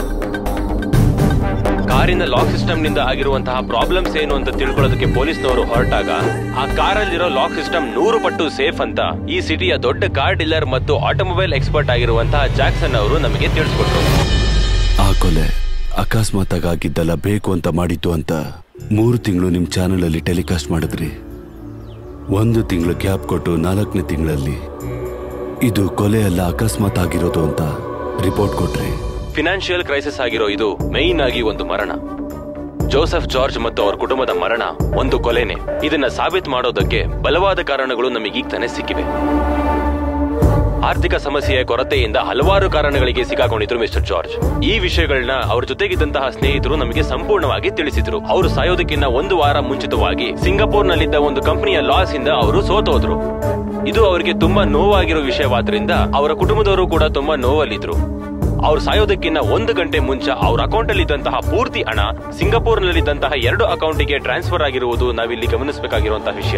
ಕಾರಿನ ಲಾಕ್ ಸಿಸ್ಟಮ್ ನಿಂದ ಆಗಿರುವಂತಹ ಪ್ರಾಬ್ಲಮ್ಸ್ ಏನು ಅಂತ ತಿಳ್ಕೊಳ್ಳೋದಕ್ಕೆ ಪೊಲೀಸ್ನವರು ಹೊರಟಾಗ ಆ ಕಾರಲ್ಲಿರೋ ಲಾಕ್ ಸಿಸ್ಟಮ್ ನೂರು ಪಟ್ಟು ಸೇಫ್ ಅಂತ ಈ ಸಿಟಿಯ ದೊಡ್ಡ ಕಾರ್ ಡೀಲರ್ ಮತ್ತು ಆಟೋಮೊಬೈಲ್ ಎಕ್ಸ್ಪರ್ಟ್ ಆಗಿರುವಂತಹ ಜಾಕ್ಸನ್ ಅವರು ನಮಗೆ ತಿಳಿಸ್ಕೊಟ್ರು ಆ ಕೊಲೆ ಅಕಸ್ಮಾತ್ ಆಗಿದ್ದಲ್ಲ ಬೇಕು ಅಂತ ಮಾಡಿದ್ದು ಅಂತ ಮೂರು ತಿಂಗಳು ನಿಮ್ ಚಾನೆಲ್ ಅಲ್ಲಿ ಟೆಲಿಕಾಸ್ಟ್ ಮಾಡಿದ್ರಿ ಒಂದು ತಿಂಗಳು ಗ್ಯಾಪ್ ಕೊಟ್ಟು ನಾಲ್ಕನೇ ತಿಂಗಳಲ್ಲಿ ಇದು ಕೊಲೆ ಅಲ್ಲ ಅಕಸ್ಮಾತ್ ಆಗಿರೋದು ಅಂತ ರಿಪೋರ್ಟ್ ಕೊಟ್ರಿ ಫಿನಾನ್ಷಿಯಲ್ ಕ್ರೈಸಿಸ್ ಆಗಿರೋ ಇದು ಮೈನ್ ಆಗಿ ಒಂದು ಮರಣ ಜೋಸೆಫ್ ಜಾರ್ಜ್ ಮತ್ತು ಅವರ ಕುಟುಂಬದ ಮರಣ ಒಂದು ಕೊಲೆನೆ ಇದನ್ನ ಸಾಬೀತು ಮಾಡೋದಕ್ಕೆ ಬಲವಾದ ಕಾರಣಗಳು ನಮಗೀಗ ತಾನೇ ಸಿಕ್ಕಿವೆ ಆರ್ಥಿಕ ಸಮಸ್ಯೆಯ ಕೊರತೆಯಿಂದ ಹಲವಾರು ಕಾರಣಗಳಿಗೆ ಸಿಕ್ಕಾಕೊಂಡಿದ್ರು ಮಿಸ್ಟರ್ ಜಾರ್ಜ್ ಈ ವಿಷಯಗಳನ್ನ ಅವ್ರ ಜೊತೆಗಿದ್ದಂತಹ ಸ್ನೇಹಿತರು ನಮಗೆ ಸಂಪೂರ್ಣವಾಗಿ ತಿಳಿಸಿದ್ರು ಅವರು ಸಾಯೋದಕ್ಕಿಂತ ಒಂದು ವಾರ ಮುಂಚಿತವಾಗಿ ಸಿಂಗಾಪುರ್ನಲ್ಲಿದ್ದ ಒಂದು ಕಂಪನಿಯ ಲಾಸ್ ಇಂದ ಅವರು ಸೋತೋದ್ರು ಇದು ಅವರಿಗೆ ತುಂಬಾ ನೋವಾಗಿರೋ ವಿಷಯವಾದ್ರಿಂದ ಅವರ ಕುಟುಂಬದವರು ಕೂಡ ತುಂಬಾ ನೋವಲ್ಲಿದ್ರು ಅವ್ರು ಸಾಯೋದಕ್ಕಿಂತ ಒಂದು ಗಂಟೆ ಮುಂಚೆ ಅವ್ರ ಅಕೌಂಟ್ ಅಲ್ಲಿ ಇದ್ದಂತಹ ಪೂರ್ತಿ ಹಣ ಸಿಂಗಾಪುರ್ನಲ್ಲಿದ್ದಂತಹ ಎರಡು ಅಕೌಂಟಿಗೆ ಟ್ರಾನ್ಸ್ಫರ್ ಆಗಿರುವುದು ನಾವಿಲ್ಲಿ ಗಮನಿಸಬೇಕಾಗಿರುವಂತಹ ವಿಷಯ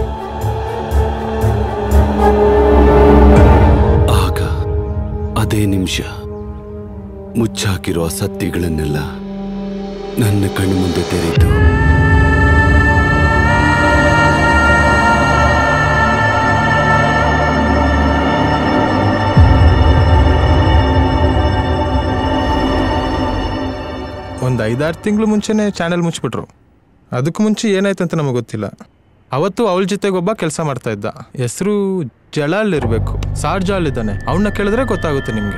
ಆಗ ಅದೇ ನಿಮಿಷ ಮುಚ್ಚಾಕಿರೋ ಸತ್ಯಗಳನ್ನೆಲ್ಲ ನನ್ನ ಕಣ್ಣು ಮುಂದೆ ತೆರೆಯಿತು ಒಂದು ಐದಾರು ತಿಂಗಳು ಮುಂಚೆನೇ ಚಾನೆಲ್ ಮುಚ್ಚಿಬಿಟ್ರು ಅದಕ್ಕೂ ಮುಂಚೆ ಏನಾಯ್ತು ಅಂತ ನಮಗೆ ಗೊತ್ತಿಲ್ಲ ಅವತ್ತು ಅವಳ ಜೊತೆಗೆ ಒಬ್ಬ ಕೆಲಸ ಮಾಡ್ತಾ ಇದ್ದ ಹೆಸರು ಜಲಾಲ್ ಇರಬೇಕು ಸಾರ್ಜಾಲ್ ಇದ್ದಾನೆ ಅವನ್ನ ಕೇಳಿದ್ರೆ ಗೊತ್ತಾಗುತ್ತೆ ನಿಮಗೆ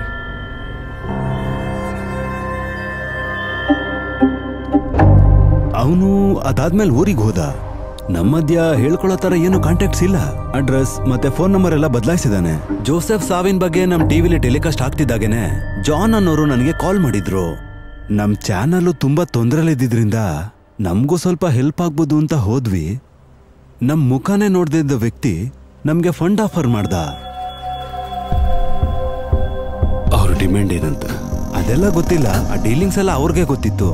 ಅವನು ಅದಾದ್ಮೇಲೆ ಊರಿಗೆ ಹೋದ ನಮ್ಮ ಮಧ್ಯ ಹೇಳ್ಕೊಳ್ಳೋ ತರ ಏನು ಕಾಂಟ್ಯಾಕ್ಟ್ಸ್ ಇಲ್ಲ ಅಡ್ರೆಸ್ ಮತ್ತೆ ಫೋನ್ ನಂಬರ್ ಎಲ್ಲ ಬದಲಾಯಿಸಿದಾನೆ ಜೋಸೆಫ್ ಸಾವಿನ ಬಗ್ಗೆ ನಮ್ ಟಿವಿಲಿ ಟೆಲಿಕಾಸ್ಟ್ ಆಗ್ತಿದ್ದಾಗೇನೆ ಜಾನ್ ಅನ್ನೋರು ನನಗೆ ಕಾಲ್ ಮಾಡಿದ್ರು ನಮ್ ಚಾನಲ್ ತುಂಬಾ ತೊಂದರೆಲಿದ್ದಿದ್ರಿಂದ ನಮಗೂ ಸ್ವಲ್ಪ ಹೆಲ್ಪ್ ಆಗ್ಬೋದು ಅಂತ ಹೋದ್ವಿ ನಮ್ ಮುಖನೇ ನೋಡ್ದಿದ್ದ ವ್ಯಕ್ತಿ ನಮ್ಗೆ ಫಂಡ್ ಆಫರ್ ಮಾಡ್ದ ಅವ್ರ ಡಿಮ್ಯಾಂಡ್ ಏನಂತ ಅದೆಲ್ಲ ಗೊತ್ತಿಲ್ಲ ಆ ಡೀಲಿಂಗ್ಸ್ ಎಲ್ಲ ಅವ್ರಿಗೆ ಗೊತ್ತಿತ್ತು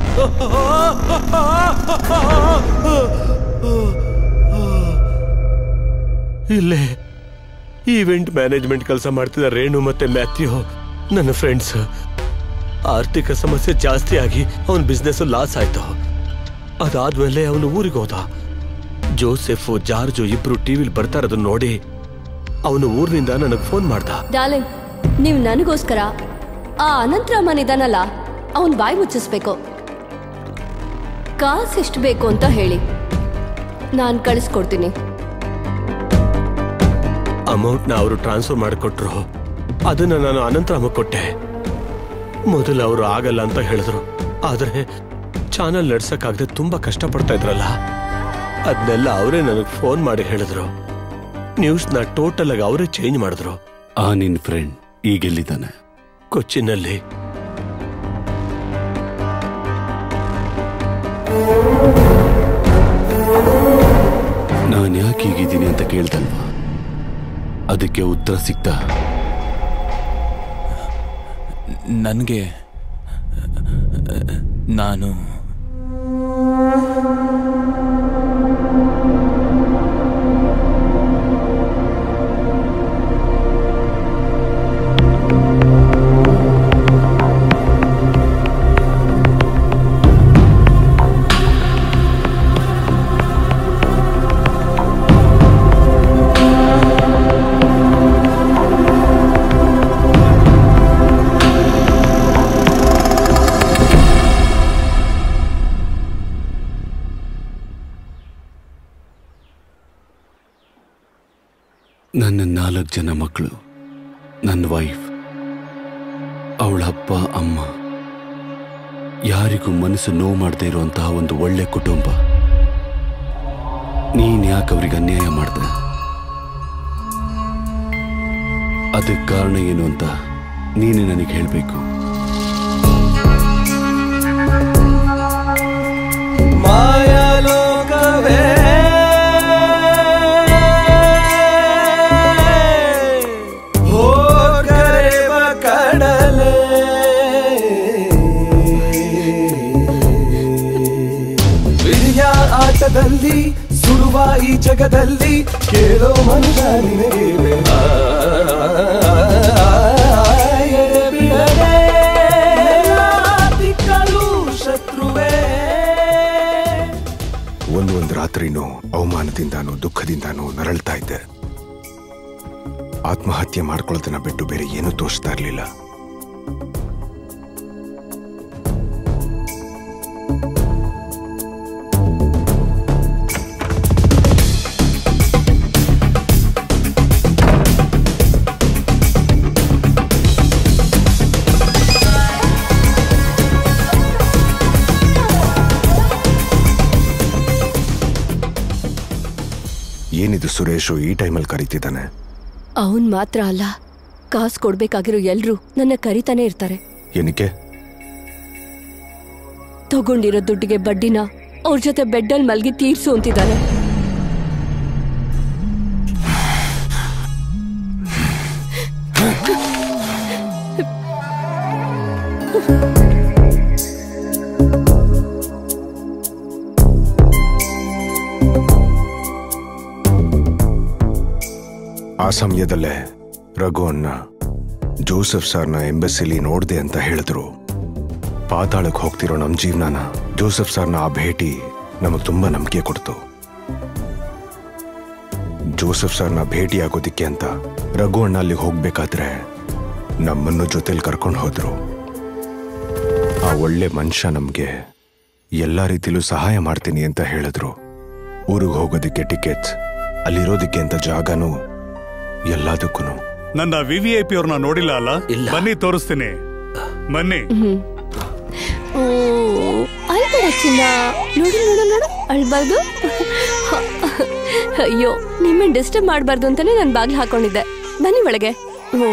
ಇಲ್ಲೇ ಈವೆಂಟ್ ಮ್ಯಾನೇಜ್ಮೆಂಟ್ ಕೆಲಸ ಮಾಡ್ತಿದ್ದ ರೇಣು ಮತ್ತೆ ಮ್ಯಾಥ್ಯೂ ನನ್ನ ಫ್ರೆಂಡ್ಸ್ ಆರ್ಥಿಕ ಸಮಸ್ಯೆ ಜಾಸ್ತಿ ಆಗಿ ಅವನ ಬಿಸ್ನೆಸ್ ಲಾಸ್ ಆಯ್ತು ಅದಾದ್ಮೇಲೆ ಅವನು ಊರಿಗೆ ಹೋದ ಜೋಸೆಫ್ ಜಾರ್ಜು ಇಬ್ರು ಟಿವಿಲಿ ಬರ್ತಾ ಇರೋದನ್ನ ನೋಡಿ ಅವನು ಊರಿನಿಂದ ನನಗೆ ಫೋನ್ ಮಾಡ್ದ ಡಾರ್ಲಿಂಗ್ ನೀವು ನನಗೋಸ್ಕರ ಆ ಅನಂತರಾಮನ್ ಇದಾನಲ್ಲ ಅವನ್ ಬಾಯಿ ಮುಚ್ಚಿಸ್ಬೇಕು ಕಾಸು ಎಷ್ಟು ಬೇಕು ಅಂತ ಹೇಳಿ ನಾನು ಕಳಿಸ್ಕೊಡ್ತೀನಿ ಅಮೌಂಟ್ನ ಅವರು ಟ್ರಾನ್ಸ್ಫರ್ ಮಾಡಿಕೊಟ್ರು ಅದನ್ನ ನಾನು ಅನಂತರಾಮ ಕೊಟ್ಟೆ ಮೊದಲು ಅವರು ಆಗಲ್ಲ ಅಂತ ಹೇಳಿದ್ರು ಆದ್ರೆ ಚಾನಲ್ ನಡ್ಸಕ್ಕಾಗದೆ ತುಂಬಾ ಕಷ್ಟಪಡ್ತಾ ಇದ್ರಲ್ಲ ಅದನ್ನೆಲ್ಲ ಅವರೇ ನನಗೆ ಫೋನ್ ಮಾಡಿ ಹೇಳಿದ್ರು ನ್ಯೂಸ್ನ ಟೋಟಲ್ ಆಗಿ ಅವರೇ ಚೇಂಜ್ ಮಾಡಿದ್ರು ಆ ನಿನ್ ಫ್ರೆಂಡ್ ಈಗೆಲ್ಲಿದ್ದಾನೆ ಕೊಚ್ಚಿನಲ್ಲಿ ನಾನು ಯಾಕೆ ಹೀಗಿದ್ದೀನಿ ಅಂತ ಕೇಳ್ದಲ್ವಾ ಅದಕ್ಕೆ ಉತ್ತರ ಸಿಗ್ತಾ ನನಗೆ ನಾನು ನನ್ನ ನಾಲ್ಕು ಜನ ಮಕ್ಕಳು ನನ್ನ ವೈಫ್ ಅವಳ ಅಪ್ಪ ಅಮ್ಮ ಯಾರಿಗೂ ಮನಸ್ಸು ನೋವು ಮಾಡದೇ ಇರುವಂತಹ ಒಂದು ಒಳ್ಳೆ ಕುಟುಂಬ ನೀನ್ ಯಾಕೆ ಅವ್ರಿಗೆ ಅನ್ಯಾಯ ಮಾಡ್ದೆ ಅದಕ್ಕೆ ಕಾರಣ ಏನು ಅಂತ ನೀನೇ ನನಗೆ ಹೇಳಬೇಕು ಮಾಯಲೋಕವೇ ಹೋಗರೆವ ಕಡಲೆ ವಿರಿಯ ಆಟದಲ್ಲಿ ಸುಡುವ ಈ ಜಗದಲ್ಲಿ ಕೇಳೋ ಮನುಷ್ಯ ನಿನಗೆ ಬೇಡ. ಎಡೆಬಿಡದೆ ದಿಕ್ಕಲು ಶತ್ರುವೇ ಒಂದು ಒಂದು ರಾತ್ರಿನೂ ಅವಮಾನದಿಂದಾನೂ ದುಃಖದಿಂದಾನೂ ನರಳ್ತಾ ಇದ್ದೆ ಆತ್ಮಹತ್ಯೆ ಮಾಡ್ಕೊಳ್ಳೋದನ್ನ ಬಿಟ್ಟು ಬೇರೆ ಏನೂ ತೋರಿಸ್ತಾ ಇರಲಿಲ್ಲ ಏನಿದು ಸುರೇಶು ಈ ಟೈಮಲ್ಲಿ ಕರೀತಿದ್ದಾನೆ ಅವನ್ ಮಾತ್ರ ಅಲ್ಲ ಕಾಸು ಕೊಡ್ಬೇಕಾಗಿರೋ ಎಲ್ರು ನನ್ನ ಕರಿತಾನೆ ಇರ್ತಾರೆ ಏನಕ್ಕೆ ತಗೊಂಡಿರೋ ದುಡ್ಡಿಗೆ ಬಡ್ಡಿನ ಅವ್ರ ಜೊತೆ ಬೆಡ್ಡಲ್ ಮಲ್ಗಿ ತೀರ್ಸು ಅಂತಿದ್ದಾನೆ ಆ ಸಮಯದಲ್ಲೇ ರಘು ಅಣ್ಣ ಜೋಸೆಫ್ ಸರ್ನ ಎಂಬಸಿಲಿ ನೋಡ್ದೆ ಅಂತ ಹೇಳಿದ್ರು ಪಾತಾಳಕ್ಕೆ ಹೋಗ್ತಿರೋ ನಮ್ಮ ಜೀವನನ ಜೋಸೆಫ್ ಸರ್ನ ಆ ಭೇಟಿ ನಮಗೆ ತುಂಬಾ ನಂಬಿಕೆ ಕೊಡ್ತು ಜೋಸೆಫ್ ಸರ್ನ ಭೇಟಿ ಆಗೋದಿಕ್ಕೆ ಅಂತ ರಘು ಅಣ್ಣ ಅಲ್ಲಿಗೆ ಹೋಗ್ಬೇಕಾದ್ರೆ ನಮ್ಮನ್ನು ಜೊತೆಲಿ ಕರ್ಕೊಂಡು ಹೋದ್ರು ಆ ಒಳ್ಳೆ ಮನುಷ್ಯ ನಮ್ಗೆ ಎಲ್ಲ ರೀತಿಲೂ ಸಹಾಯ ಮಾಡ್ತೀನಿ ಅಂತ ಹೇಳಿದ್ರು ಊರಿಗೆ ಹೋಗೋದಿಕ್ಕೆ ಟಿಕೆಟ್ಸ್ ಅಲ್ಲಿರೋದಿಕ್ಕೆ ಅಂತ ಜಾಗನೂ ಎಲ್ಲದಕ್ಕೂ ನನ್ನ ವಿ ವಿ ಐ ಪಿ ಅವ್ರನ್ನ ನೋಡಿಲ್ಲ ಅಲ್ಲ ಬನ್ನಿ ತೋರಿಸ್ತೀನಿ ಬನ್ನಿ ಓ ಅಳ್ಬೇಡ ಚಿನ್ನ ನೋಡು ನೋಡು ನೋಡು ಅಳ್ಬಾರ್ದು ಅಯ್ಯೋ ನಿಮ್ಮನ್ನ ಡಿಸ್ಟರ್ಬ್ ಮಾಡಬಾರ್ದು ಅಂತಾನೆ ನಾನು ಬಾಗ್ಲು ಹಾಕೊಂಡಿದ್ದೆ ಬನ್ನಿ ಒಳಗೆ ಓ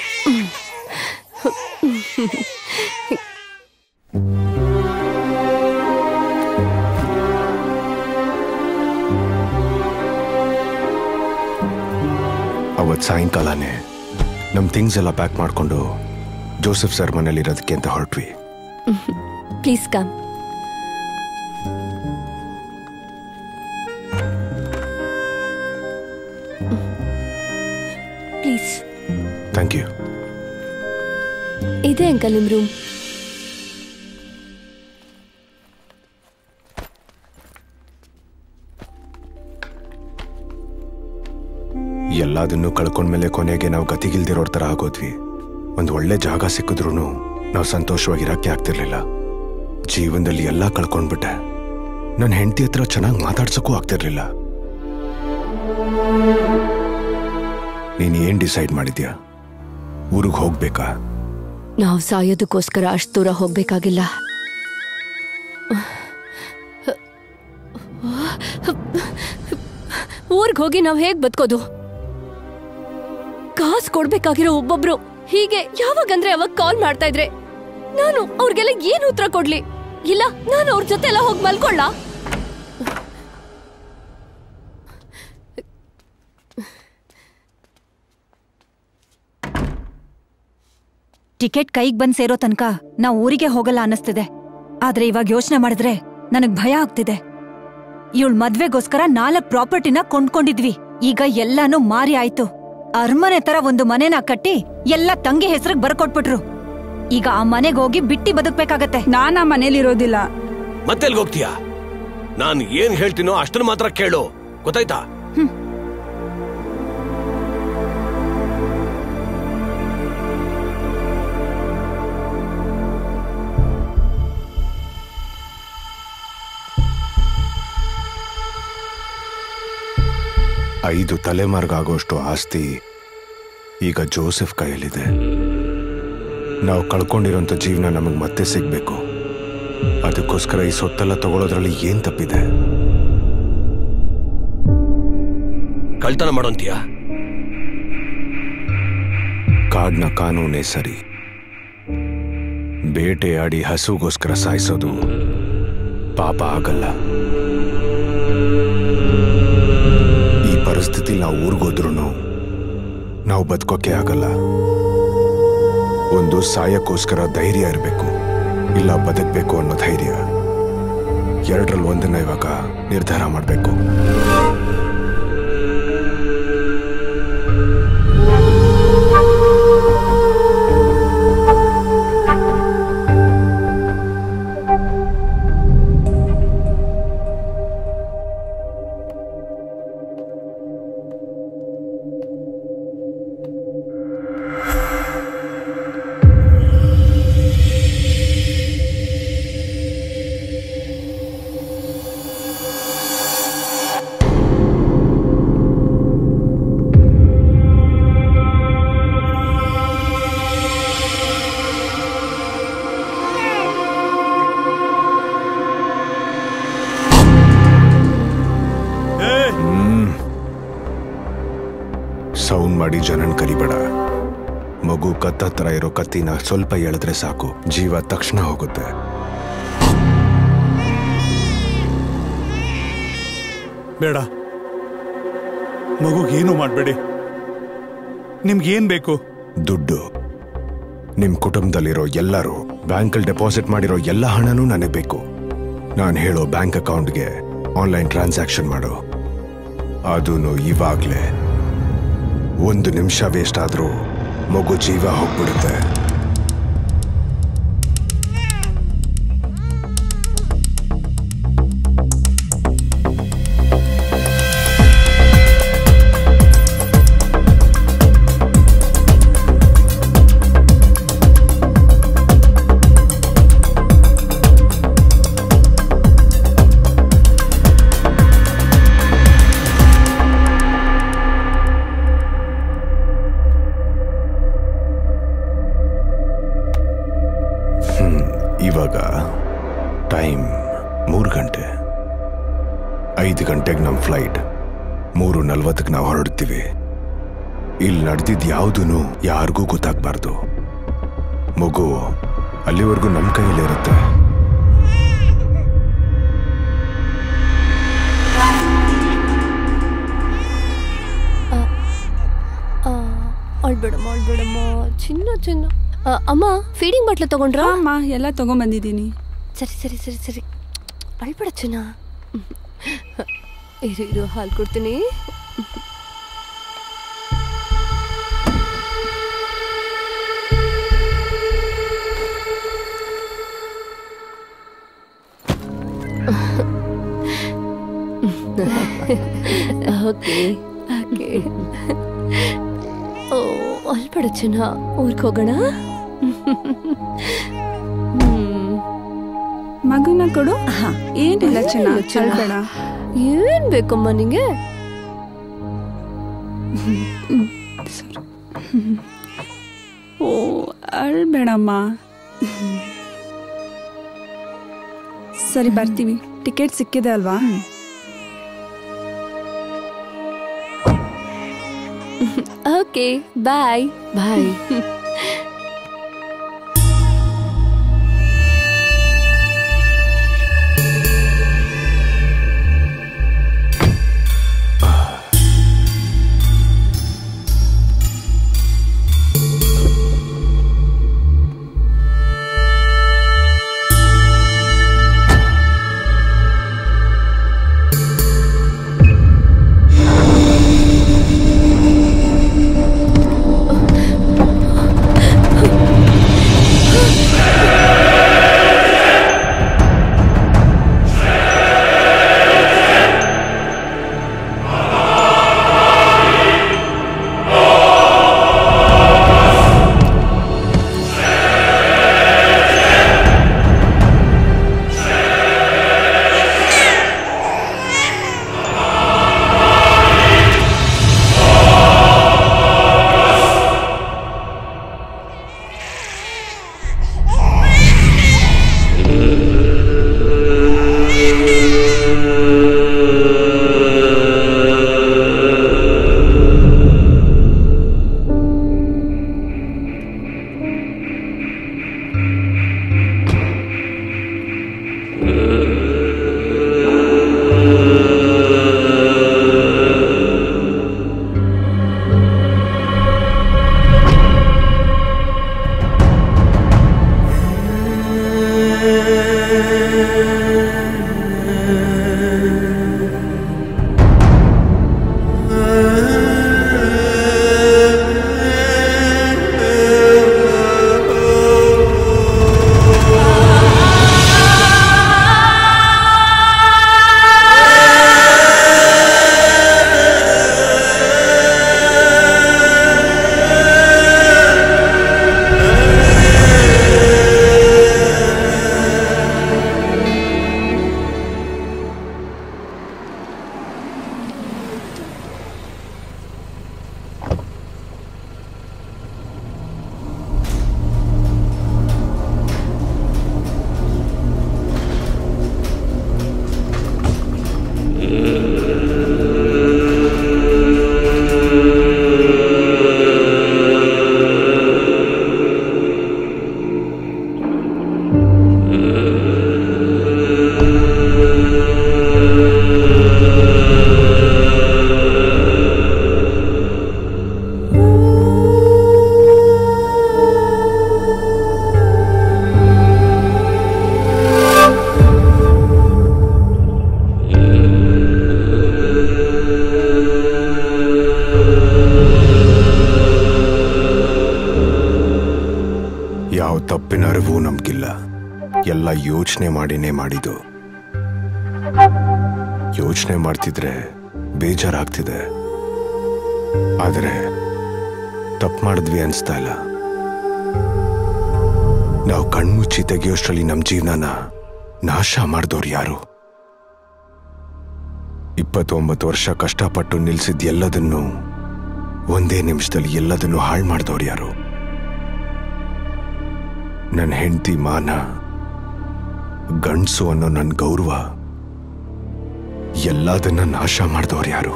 ಅವತ್ತು ಸಾಯಂಕಾಲನೇ ನಮ್ಮ ಥಿಂಗ್ಸ್ ಎಲ್ಲ ಪ್ಯಾಕ್ ಮಾಡಿಕೊಂಡು ಜೋಸೆಫ್ ಸರ್ ಮನೇಲಿ ಇರೋದಕ್ಕೆ ಅಂತ ಹೊರಟ್ವಿ please come please thank you ಇದೆ ಅಂಕಲ್ ನಿಮ್ ರೂಮ್ ಎಲ್ಲದನ್ನೂ ಕಳ್ಕೊಂಡ್ಮೇಲೆ ಕೊನೆಗೆ ನಾವು ಗತಿಗಿಲ್ದಿರೋರ್ ಥರ ಆಗೋದ್ವಿ ಒಂದು ಒಳ್ಳೆ ಜಾಗ ಸಿಕ್ಕಿದ್ರು ನಾವು ಸಂತೋಷವಾಗಿರಕ್ಕೆ ಆಗ್ತಿರ್ಲಿಲ್ಲ ಜೀವನದಲ್ಲಿ ಎಲ್ಲ ಕಳ್ಕೊಂಡ್ಬಿಟ್ಟೆ ನನ್ನ ಹೆಂಡತಿ ಹತ್ರ ಚೆನ್ನಾಗಿ ಮಾತಾಡ್ಸಕ್ಕೂ ಆಗ್ತಿರ್ಲಿಲ್ಲ ನೀನ್ ಏನ್ ಡಿಸೈಡ್ ಮಾಡಿದ್ಯಾ ಊರಿಗೆ ಹೋಗ್ಬೇಕಾ ನಾವು ಸಾಯೋದಕ್ಕೋಸ್ಕರ ಅಷ್ಟು ದೂರ ಹೋಗ್ಬೇಕಾಗಿಲ್ಲ ಊರ್ಗ್ ಹೋಗಿ ನಾವ್ ಹೇಗ್ ಬದುಕೋದು ಕಾಸ್ ಕೊಡ್ಬೇಕಾಗಿರೋ ಒಬ್ಬೊಬ್ರು ಹೀಗೆ ಯಾವಾಗಂದ್ರೆ ಅವಾಗ ಕಾಲ್ ಮಾಡ್ತಾ ಇದ್ರೆ ನಾನು ಅವ್ರಿಗೆಲ್ಲ ಏನ್ ಉತ್ತರ ಕೊಡ್ಲಿ ಇಲ್ಲ ನಾನು ಅವ್ರ ಜೊತೆ ಎಲ್ಲ ಹೋಗಿ ಮಲ್ಕೊಳ್ಳ ಟಿಕೆಟ್ ಕೈಗ್ ಬಂದ್ ಸೇರೋ ತನಕ ನಾವ್ ಊರಿಗೆ ಹೋಗಲ್ಲ ಅನ್ನಿಸ್ತಿದೆ ಆದ್ರೆ ಇವಾಗ ಯೋಚನೆ ಮಾಡಿದ್ರೆ ನನಗ್ ಭಯ ಆಗ್ತಿದೆ ಇವಳ್ ಮದ್ವೆಗೋಸ್ಕರ ನಾಲ್ಕ್ ಪ್ರಾಪರ್ಟಿನ ಕೊಂಡ್ಕೊಂಡಿದ್ವಿ ಈಗ ಎಲ್ಲಾನು ಮಾರಿ ಆಯ್ತು ಅರಮನೆ ತರ ಒಂದು ಮನೆನ ಕಟ್ಟಿ ಎಲ್ಲ ತಂಗಿ ಹೆಸರಿಗೆ ಬರ್ಕೊಟ್ಬಿಟ್ರು ಈಗ ಆ ಮನೆಗ್ ಹೋಗಿ ಬಿಟ್ಟಿ ಬದುಕ್ಬೇಕಾಗತ್ತೆ ನಾನ್ ಆ ಮನೇಲಿರೋದಿಲ್ಲ ಮತ್ತೆ ಎಲ್ಗ್ ಹೋಗ್ತೀಯಾ ನಾನು ಏನ್ ಹೇಳ್ತೀನೋ ಅಷ್ಟನ್ನು ಮಾತ್ರ ಕೇಳು ಗೊತ್ತಾಯ್ತಾ ಐದು ತಲೆಮಾರ್ಗಾಗೋಷ್ಟು ಆಸ್ತಿ ಈಗ ಜೋಸೆಫ್ ಕೈಯಲ್ಲಿದೆ ನಾವು ಕಳ್ಕೊಂಡಿರೋಂಥ ಜೀವನ ನಮಗೆ ಮತ್ತೆ ಸಿಗ್ಬೇಕು ಅದಕ್ಕೋಸ್ಕರ ಈ ಸೊತ್ತೆಲ್ಲ ತಗೊಳ್ಳೋದ್ರಲ್ಲಿ ಏನ್ ತಪ್ಪಿದೆ ಕಳ್ತನ ಮಾಡೋಂತೀಯ ಕಾಡ್ನ ಕಾನೂನೇ ಸರಿ ಬೇಟೆಯಾಡಿ ಹಸುಗೋಸ್ಕರ ಸಾಯಿಸೋದು ಪಾಪ ಆಗಲ್ಲ ಈ ಪರಿಸ್ಥಿತಿ ನಾವು ಊರ್ಗೋದ್ರೂ ನಾವು ಬದುಕೋಕೆ ಆಗಲ್ಲ ಒಂದು ಸಾಯಕ್ಕೋಸ್ಕರ ಧೈರ್ಯ ಇರಬೇಕು ಇಲ್ಲ ಬದುಕಬೇಕು ಅನ್ನೋ ಧೈರ್ಯ ಎರಡರಲ್ಲಿ ಒಂದನ್ನ ಇವಾಗ ನಿರ್ಧಾರ ಮಾಡಬೇಕು ಹ್ಮ್. ಸೌಂಡ್ ಮಾಡಿ ಜನನ್ ಕರಿಬೇಡ ಮಗು ಕತ್ತತ್ರ ಇರೋ ಕತ್ತಿನ ಸ್ವಲ್ಪ ಎಳೆದ್ರೆ ಸಾಕು ಜೀವ ತಕ್ಷಣ ಹೋಗುತ್ತೆ ಬೇಡ ಮಗುಗೇನು ಮಾಡಬೇಡಿ ನಿಮ್ಗೇನ್ ಬೇಕು ದುಡ್ಡು ನಿಮ್ ಕುಟುಂಬದಲ್ಲಿರೋ ಎಲ್ಲರೂ ಬ್ಯಾಂಕಲ್ಲಿ ಡೆಪಾಸಿಟ್ ಮಾಡಿರೋ ಎಲ್ಲ ಹಣನೂ ನನಗೆ ಬೇಕು ನಾನು ಹೇಳೋ ಬ್ಯಾಂಕ್ ಅಕೌಂಟ್ಗೆ ಆನ್ಲೈನ್ ಟ್ರಾನ್ಸಾಕ್ಷನ್ ಮಾಡು ಅದೂನು ಇವಾಗ್ಲೇ ಒಂದು ನಿಮಿಷ ವೇಸ್ಟ್ ಆದ್ರೂ ಮಗು ಜೀವ ಹೋಗ್ಬಿಡುತ್ತೆ ಹ್ಮ್, ಇವಾಗ ಟೈಮ್ ಮೂರು ಗಂಟೆ ಐದು ಗಂಟೆಗೆ ನಮ್ಮ ಫ್ಲೈಟ್ ಮೂರು ನಲ್ವತ್ತಕ್ಕೆ ನಾವು ಹೊರಡ್ತೀವಿ ಇಲ್ಲಿ ನಡೆದಿದ್ದು ಯಾವುದೂ ಯಾರಿಗೂ ಗೊತ್ತಾಗ್ಬಾರ್ದು ಮಗು ಅಲ್ಲಿವರೆಗೂ ನಮ್ಮ ಕೈಯಲ್ಲಿರುತ್ತೆ ಅಳ್ಬೇಡಮ್ಮ ಅಳ್ಬೇಡಮ್ಮ ಚಿನ್ನ ಚಿನ್ನ ಆ, ಅಮ್ಮ ಫೀಡಿಂಗ್ ಬಾಟ್ಲು ತಗೊಂಡ್ರಾ ಅಮ್ಮ ಎಲ್ಲ ತಗೊಂಬಂದಿದ್ದೀನಿ ಸರಿ ಸರಿ ಸರಿ ಸರಿ ಅಳ್ಬೇಡ ಚಿನ್ನ ಇರು ಇರು ಹಾಲು ಕೊಡ್ತೀನಿ ಓಕೆ ಓಕೆ ಓ ಅಲ್ಬೇಡ ಚಿನ್ನ ಊರ್ಗೆ ಹೋಗೋಣ ಮಗುನ ಕೊಡು ಏನಿಲ್ಲ ಚಿನ್ನ ಅಯ್ಯೋ, ಚಿನ್ನ. ಅಳ್ಬೇಡ ಏನ್ ಬೇಕಮ್ಮ ನಿಂಗೆ ಓ ಅಳ್ಬೇಡಮ್ಮ ಸರಿ ಬರ್ತೀವಿ ಟಿಕೆಟ್ ಸಿಕ್ಕಿದೆ ಅಲ್ವಾ ಓಕೆ ಬಾಯ್ ಬಾಯ್ ಅರಿವು ನಮ್ಗಿಲ್ಲ ಎಲ್ಲ ಯೋಚನೆ ಮಾಡಿನೇ ಮಾಡಿದ್ದು ಯೋಚನೆ ಮಾಡ್ತಿದ್ರೆ ಬೇಜಾರಾಗ್ತಿದೆ ಆದರೆ ತಪ್ಪು ಮಾಡಿದ್ವಿ ಅನ್ಸ್ತಾ ಇಲ್ಲ ನಾವು ಕಣ್ಮುಚ್ಚಿ ತೆಗೆಯೋಷ್ಟರಲ್ಲಿ ನಮ್ಮ ಜೀವನನ ನಾಶ ಮಾಡಿದವ್ರು ಯಾರು ಇಪ್ಪತ್ತೊಂಬತ್ತು ವರ್ಷ ಕಷ್ಟಪಟ್ಟು ನಿಲ್ಸಿದ್ ಎಲ್ಲದನ್ನು ಒಂದೇ ನಿಮಿಷದಲ್ಲಿ ಎಲ್ಲದನ್ನು ಹಾಳು ಮಾಡಿದವ್ರು ಯಾರು ನನ್ನ ಹೆಂಡತಿ ಮಾನ ಗಂಡ್ಸು ಅನ್ನೋ ನನ್ನ ಗೌರವ ಎಲ್ಲದನ್ನ ನಾಶ ಮಾಡಿದವ್ರು ಯಾರು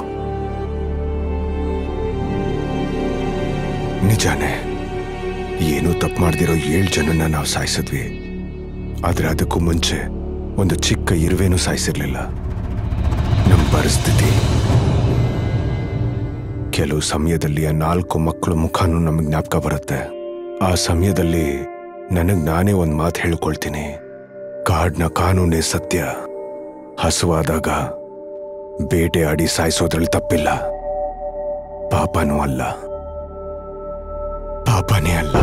ನಿಜಾನೇ ಏನೂ ತಪ್ಪು ಮಾಡ್ದಿರೋ ಏಳು ಜನನ್ನ ನಾವು ಸಾಯಿಸಿದ್ವಿ ಆದ್ರೆ ಅದಕ್ಕೂ ಮುಂಚೆ ಒಂದು ಚಿಕ್ಕ ಇರುವೆನೂ ಸಾಯಿಸಿರ್ಲಿಲ್ಲ ನಮ್ಮ ಪರಿಸ್ಥಿತಿ ಕೆಲವು ಸಮಯದಲ್ಲಿ ಆ ನಾಲ್ಕು ಮಕ್ಕಳು ಮುಖನೂ ನಮಗೆ ಜ್ಞಾಪಕ ಬರುತ್ತೆ ಆ ಸಮಯದಲ್ಲಿ ನನಗ್ ನಾನೇ ಒಂದು ಮಾತು ಹೇಳ್ಕೊಳ್ತೀನಿ ಕಾಡ್ನ ಕಾನೂನೇ ಸತ್ಯ ಹಸುವಾದಾಗ ಬೇಟೆ ಆಡಿ ಸಾಯಿಸೋದ್ರಲ್ಲಿ ತಪ್ಪಿಲ್ಲ ಪಾಪನೂ ಅಲ್ಲ ಪಾಪನೇ ಅಲ್ಲ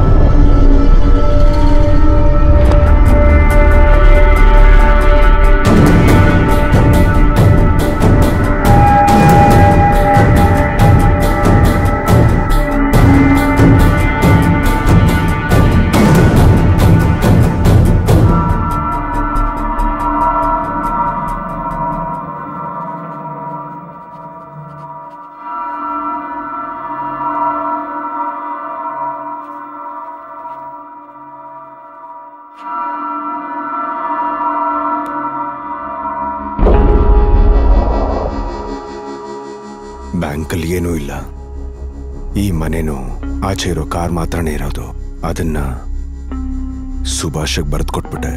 ಬ್ಯಾಂಕಲ್ಲಿ ಏನೂ ಇಲ್ಲ ಈ ಮನೆನೂ ಆಚೆ ಇರೋ ಕಾರ್ ಮಾತ್ರನೇ ಇರೋದು ಅದನ್ನ ಸುಭಾಷಗ್ ಬರೆದು ಕೊಟ್ಬಿಟ್ಟೆ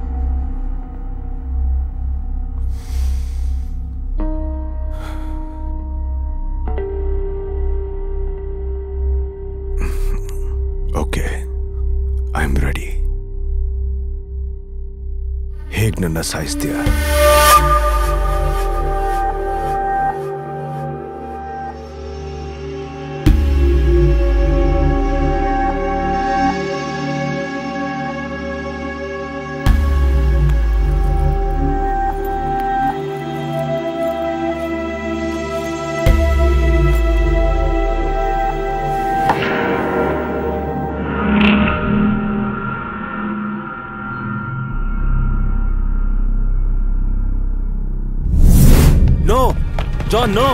ಓಕೆ ಐ ಆಮ್ ರೆಡಿ ಹೇಗ್ ನನ್ನ ಸಾಯಿಸ್ತೀಯ ನೋ ಜಾನ್ ನೋ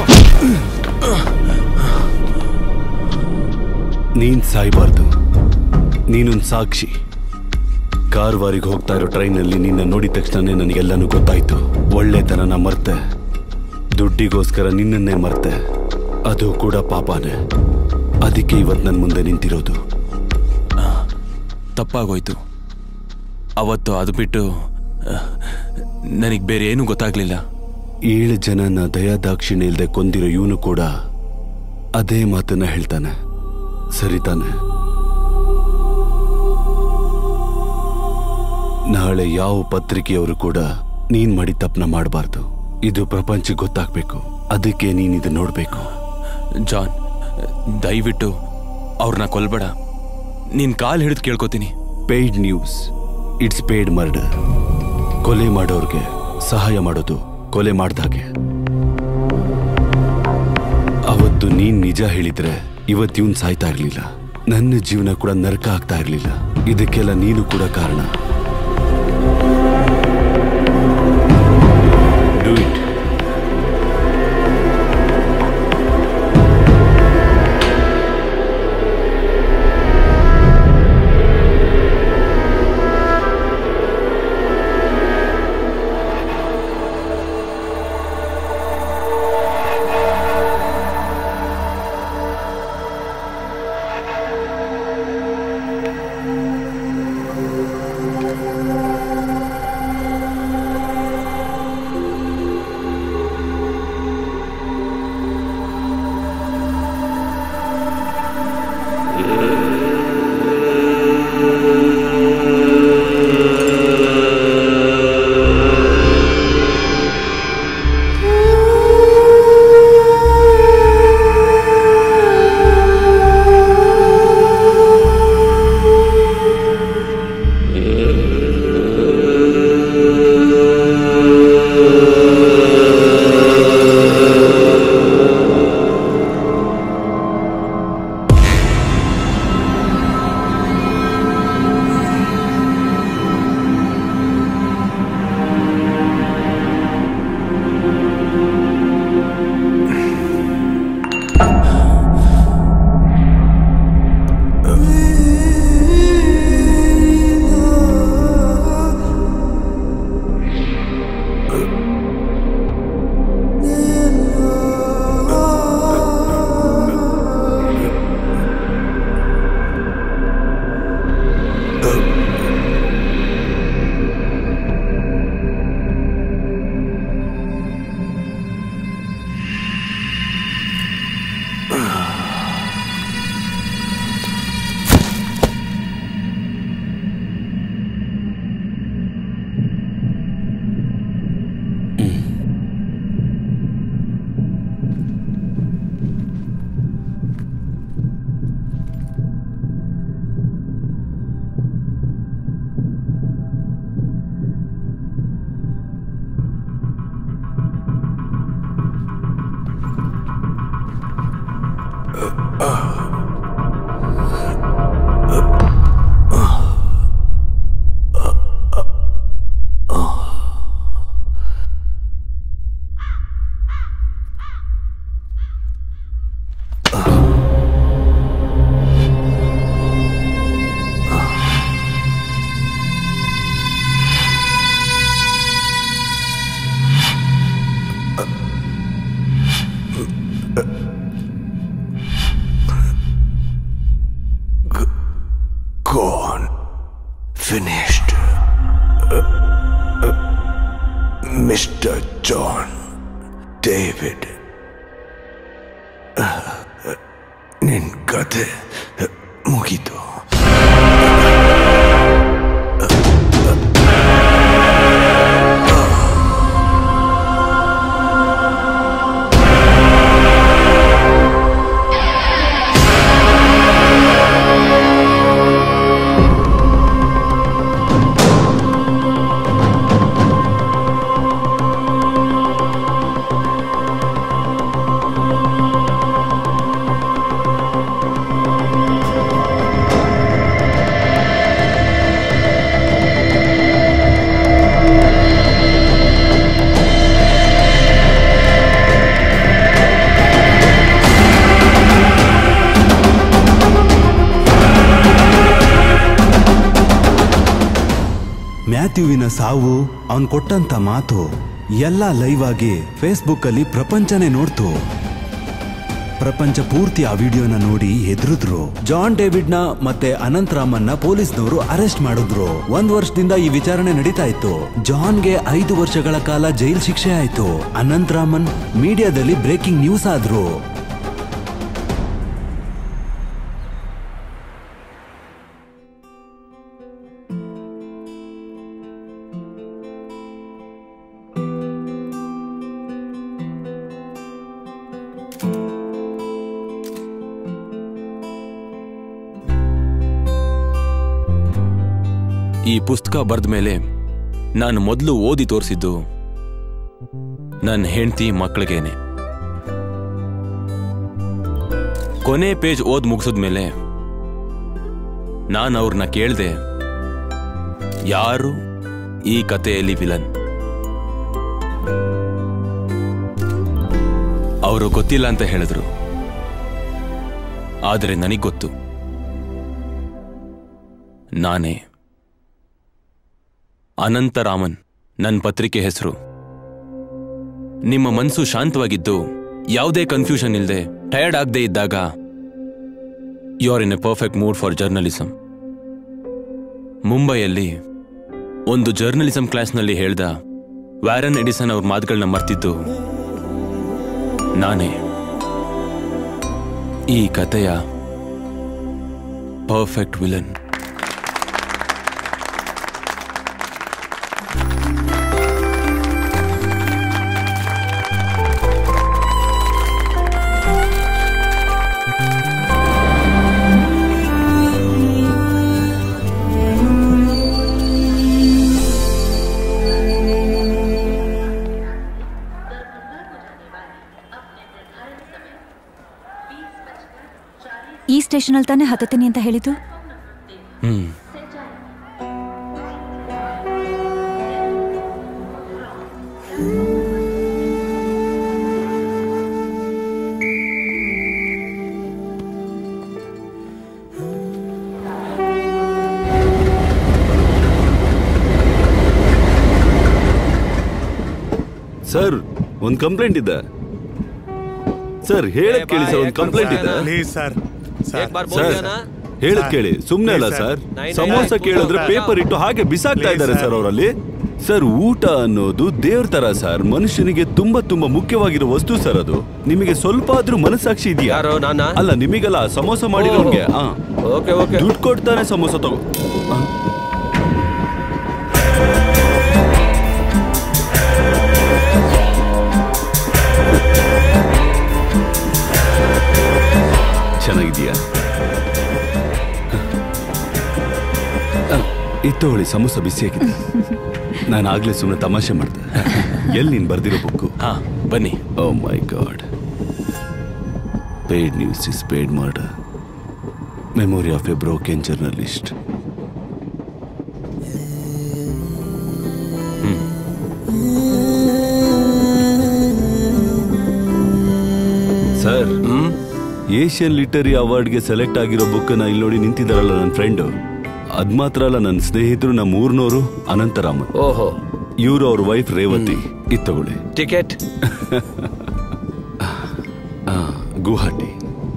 ನೀನ್ ಸಾಯ್ಬಾರ್ದು ನೀನೊಂದು ಸಾಕ್ಷಿ ಕಾರವಾರಿಗೆ ಹೋಗ್ತಾ ಇರೋ ಟ್ರೈನಲ್ಲಿ ನಿನ್ನ ನೋಡಿದ ತಕ್ಷಣನೇ ನನಗೆಲ್ಲನೂ ಗೊತ್ತಾಯ್ತು ಒಳ್ಳೆತನನ ಮರ್ತೆ ದುಡ್ಡಿಗೋಸ್ಕರ ನಿನ್ನನ್ನೇ ಮರ್ತೆ ಅದು ಕೂಡ ಪಾಪನೇ ಅದಕ್ಕೆ ಇವತ್ತು ನನ್ನ ಮುಂದೆ ನಿಂತಿರೋದು ತಪ್ಪಾಗೋಯ್ತು ಅವತ್ತು ಅದು ಬಿಟ್ಟು ನನಗೆ ಬೇರೆ ಏನೂ ಗೊತ್ತಾಗ್ಲಿಲ್ಲ ಏಳು ಜನನ ದಯಾದಾಕ್ಷಿಣ್ಯ ಇಲ್ಲದೆ ಕೊಂದಿರೋ ಇವನು ಕೂಡ ಅದೇ ಮಾತನ್ನ ಹೇಳ್ತಾನೆ ಸರಿ ತಾನೆ ನಾಳೆ ಯಾವ ಪತ್ರಿಕೆಯವರು ಕೂಡ ನೀನ್ ಮಾಡಿ ತಪ್ಪನ ಮಾಡಬಾರ್ದು ಇದು ಪ್ರಪಂಚಕ್ಕೆ ಗೊತ್ತಾಗ್ಬೇಕು ಅದಕ್ಕೆ ನೀನ್ ಇದು ನೋಡ್ಬೇಕು ಜಾನ್ ದಯವಿಟ್ಟು ಅವ್ರನ್ನ ಕೊಲ್ಬೇಡ ನಿನ್ ಕಾಲ್ ಹಿಡಿದು ಕೇಳ್ಕೊತೀನಿ paid news it's paid murder ಕೊಲೆ ಮಾಡೋರ್ಗೆ ಸಹಾಯ ಮಾಡೋದು ಕೊಲೆ ಮಾಡ್ದಾಗೆ ಅವತ್ತು ನೀನ್ ನಿಜ ಹೇಳಿದ್ರೆ ಇವತ್ತು ಇವನ್ ಸಾಯ್ತಾ ಇರ್ಲಿಲ್ಲ ನನ್ನ ಜೀವನ ಕೂಡ ನರಕ ಆಗ್ತಾ ಇರ್ಲಿಲ್ಲ ಇದಕ್ಕೆಲ್ಲ ನೀನು ಕೂಡ ಕಾರಣ do it Gone. Finished. Mr. John David. ನಿನ್ ಕತೆ ಮುಗೀತು ಮ್ಯಾಥ್ಯೂವಿನ ಸಾವು ಅವನ್ ಕೊಟ್ಟಂತ ಮಾತು ಎಲ್ಲ ಲೈವ್ ಆಗಿ ಫೇಸ್ಬುಕ್ ಅಲ್ಲಿ ಪ್ರಪಂಚನೇ ನೋಡ್ತು ಪ್ರಪಂಚ ಪೂರ್ತಿ ಆ ವಿಡಿಯೋನ ನೋಡಿ ಹೆದರಿದ್ರು ಜಾನ್ ಡೇವಿಡ್ ನ ಮತ್ತೆ ಅನಂತ್ ರಾಮನ್ನ ಪೊಲೀಸ್ನವರು ಅರೆಸ್ಟ್ ಮಾಡಿದ್ರು ಒಂದ್ ವರ್ಷದಿಂದ ಈ ವಿಚಾರಣೆ ನಡೀತಾ ಇತ್ತು ಜಾನ್ಗೆ ಐದು ವರ್ಷಗಳ ಕಾಲ ಜೈಲ್ ಶಿಕ್ಷೆ ಆಯ್ತು ಅನಂತ್ ರಾಮನ್ ಮೀಡಿಯಾದಲ್ಲಿ ಬ್ರೇಕಿಂಗ್ ನ್ಯೂಸ್ ಆದ್ರು ಈ ಪುಸ್ತಕ ಬರೆದ ಮೇಲೆ ನಾನು ಮೊದಲು ಓದಿ ತೋರಿಸಿದ್ದು ನನ್ನ ಹೆಂಡತಿ ಮಕ್ಕಳಿಗೇನೆ ಕೊನೆ ಪೇಜ್ ಓದ್ ಮುಗಿಸಿದ್ಮೇಲೆ ನಾನು ಅವ್ರನ್ನ ಕೇಳ್ದೆ ಯಾರು ಈ ಕಥೆಯಲ್ಲಿ ವಿಲನ್ ಅವರು ಗೊತ್ತಿಲ್ಲ ಅಂತ ಹೇಳಿದ್ರು ಆದರೆ ನನಗ್ ಗೊತ್ತು ನಾನೇ ಅನಂತರಾಮನ್ ನನ್ನ ಪತ್ರಿಕೆ ಹೆಸರು ನಿಮ್ಮ ಮನಸ್ಸು ಶಾಂತವಾಗಿದ್ದು ಯಾವುದೇ ಕನ್ಫ್ಯೂಷನ್ ಇಲ್ಲದೆ ಟಯರ್ಡ್ ಆಗದೆ ಇದ್ದಾಗ you are in a perfect mood for journalism ಮುಂಬೈಯಲ್ಲಿ ಒಂದು ಜರ್ನಲಿಸಂ ಕ್ಲಾಸ್ನಲ್ಲಿ ಹೇಳ್ದ ವ್ಯಾರನ್ ಎಡಿಸನ್ ಅವ್ರ ಮಾತುಗಳನ್ನ ಮರ್ತಿದ್ದು ನಾನೇ ಈ ಕಥೆಯ ಪರ್ಫೆಕ್ಟ್ ವಿಲನ್ ಈ ಸ್ಟೇಷನಲ್ಲಿ ತಾನೇ ಹತ್ತತೀನಿ ಅಂತ ಹೇಳಿದ್ದು ಹ್ಮ್ ಸರ್ ಒಂದ್ ಕಂಪ್ಲೇಂಟ್ ಇದೆ ಸರ್ ಹೇಳದ್ ಕೇಳಿ ಸರ್ ಒಂದ್ ಕಂಪ್ಲೇಂಟ್ ಇದೆ ಪ್ಲೀಸ್ ಸರ್ ಸರ್ ಹೇಳದ್ ಕೇಳಿ ಸುಮ್ನೆ ಅಲ್ಲ Please, ಸರ್ sir. ಸಮೋಸ ಕೇಳಿದ್ರೆ ಪೇಪರ್ ಇಟ್ಟು ಹಾಗೆ ಬಿಸಾಕ್ತಾ ಇದ್ದಾರೆ ಸರ್ ಅವರಲ್ಲಿ ಸರ್ ಊಟ ಅನ್ನೋದು ದೇವ್ರ ತರ ಸರ್ ಮನುಷ್ಯನಿಗೆ ತುಂಬಾ ತುಂಬಾ ಮುಖ್ಯವಾಗಿರೋ ವಸ್ತು ಸರ್ ಅದು ನಿಮಗೆ ಸ್ವಲ್ಪ ಆದ್ರೂ ಮನಸ್ಸಾಕ್ಷಿ ಇದೆಯಾ ಯಾರೋ ನಾನಾ? ಅಲ್ಲ ನಿಮಗಲ್ಲ ಸಮೋಸ ಮಾಡಿರೋನ್ಗೆ ಆ. ಓಕೆ ಓಕೆ ದುಡ್ಡು ಕೊಡ್ತಾನೆ ಸಮೋಸ ತಗೋ ಆ. ಚೆನ್ನಾಗಿದೆಯಾ ಇತ್ತೋಳಿ ಸಮೋಸ ಬಿಸಿಯಾಗಿದೆ ನಾನು ಆಗ್ಲೇ ಸುಮ್ಮನೆ ತಮಾಷೆ ಮಾಡ್ದೆ ಎಲ್ಲಿ ನೀನ್ ಬರ್ದಿರೋ ಬುಕ್ಕು ಹಾ ಬನ್ನಿ oh my God paid news is paid murder memory of a broken journalist sir Asian literary ಅವಾರ್ಡ್ಗೆ ಸೆಲೆಕ್ಟ್ ಆಗಿರೋ ಬುಕ್ಕನ್ನ ಇಲ್ಲಿ ನೋಡಿ ನಿಂತಿದ್ದಾರಲ್ಲ ನನ್ನ ಫ್ರೆಂಡು ಅದ್ ಮಾತ್ರ ಅಲ್ಲ ನನ್ನ ಸ್ನೇಹಿತರು ನಮ್ಮ ಊರ್ನವರು ಅನಂತರಾಮನ್ ಓಹೋ ಇವರು ಅವ್ರ ವೈಫ್ ರೇವತಿ ಇದು ತಗೊಳ್ಳಿ ಟಿಕೆಟ್ ಆ, ಗುವಾಹಟಿ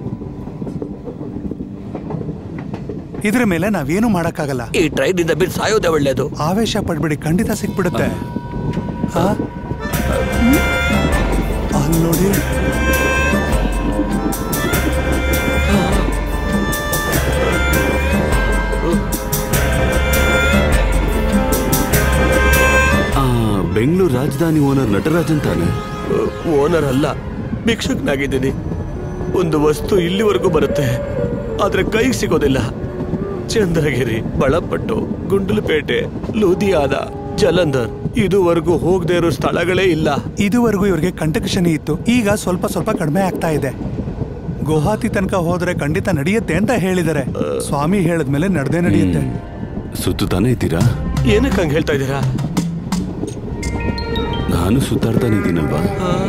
ಇದ್ರ ಮೇಲೆ ನಾವೇನು ಮಾಡಕ್ಕಾಗಲ್ಲ ಈ ಟ್ರೈನ್ ಇಂದ ಬಿದ್ದು ಸಾಯೋದೇ ಒಳ್ಳೇದು ಆವೇಶ ಪಡ್ಬಿಡಿ ಖಂಡಿತ ಸಿಕ್ಬಿಡುತ್ತೆ ಆ? ಅಲ್ಲ್ ನೋಡಿ ಆ, ಬೆಂಗಳೂರು ರಾಜಧಾನಿ ಓನರ್ ನಟರಾಜ್ ಅಂತಾನೆ ಓನರ್ ಅಲ್ಲ ಭಿಕ್ಷುಕನಾಗಿದ್ದೀನಿ ಒಂದು ವಸ್ತು ಇಲ್ಲಿವರೆಗೂ ಬರುತ್ತೆ ಆದ್ರೆ ಕೈಗೆ ಸಿಗೋದಿಲ್ಲ ಚಂದ್ರಗಿರಿ ಬಳಪಟ್ಟು ಗುಂಡಲಪೇಟೆ ಲೂಧಿಯಾನ ಜಲಂಧರ್ ಇದುವರೆಗೂ ಹೋಗದೆ ಇರೋ ಸ್ಥಳಗಳೇ ಇಲ್ಲ ಇದುವರೆಗೂ ಇವ್ರಿಗೆ ಕಂಟಕ ಶನಿ ಇತ್ತು ಈಗ ಸ್ವಲ್ಪ ಸ್ವಲ್ಪ ಕಡಿಮೆ ಆಗ್ತಾ ಇದೆ ಗುವಾಹತಿ ತನಕ ಹೋದ್ರೆ ಖಂಡಿತ ನಡೆಯುತ್ತೆ ಅಂತ ಹೇಳಿದ್ದಾರೆ ಸ್ವಾಮಿ ಹೇಳಿದ್ಮೇಲೆ ನಡೆದೇ ನಡೆಯುತ್ತೆ ಸುತ್ತಾನೆ ಇದ್ದೀರಾ ಏನಕ್ಕೆ ಹಂಗೆ ಹೇಳ್ತಾ ಇದ್ದೀರಾ ನಾನು ಸುತ್ತಾಡ್ತಾನೆ ಇದ್ದೀನಲ್ವಾ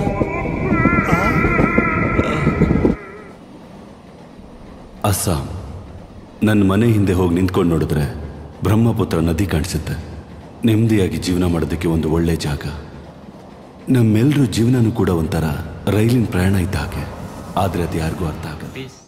ಅಸ್ಸಾಂ ನನ್ನ ಮನೆ ಹಿಂದೆ ಹೋಗಿ ನಿಂತ್ಕೊಂಡು ನೋಡಿದ್ರೆ ಬ್ರಹ್ಮಪುತ್ರ ನದಿ ಕಾಣಿಸುತ್ತೆ ನೆಮ್ಮದಿಯಾಗಿ ಜೀವನ ಮಾಡೋದಕ್ಕೆ ಒಂದು ಒಳ್ಳೆ ಜಾಗ ನಮ್ಮೆಲ್ಲರೂ ಜೀವನನೂ ಕೂಡ ಒಂಥರ ರೈಲಿನ ಪ್ರಯಾಣ ಇದ್ದ ಹಾಗೆ ಆದರೆ ಅದು ಯಾರಿಗೂ ಅರ್ಥ ಆಗಲ್ಲ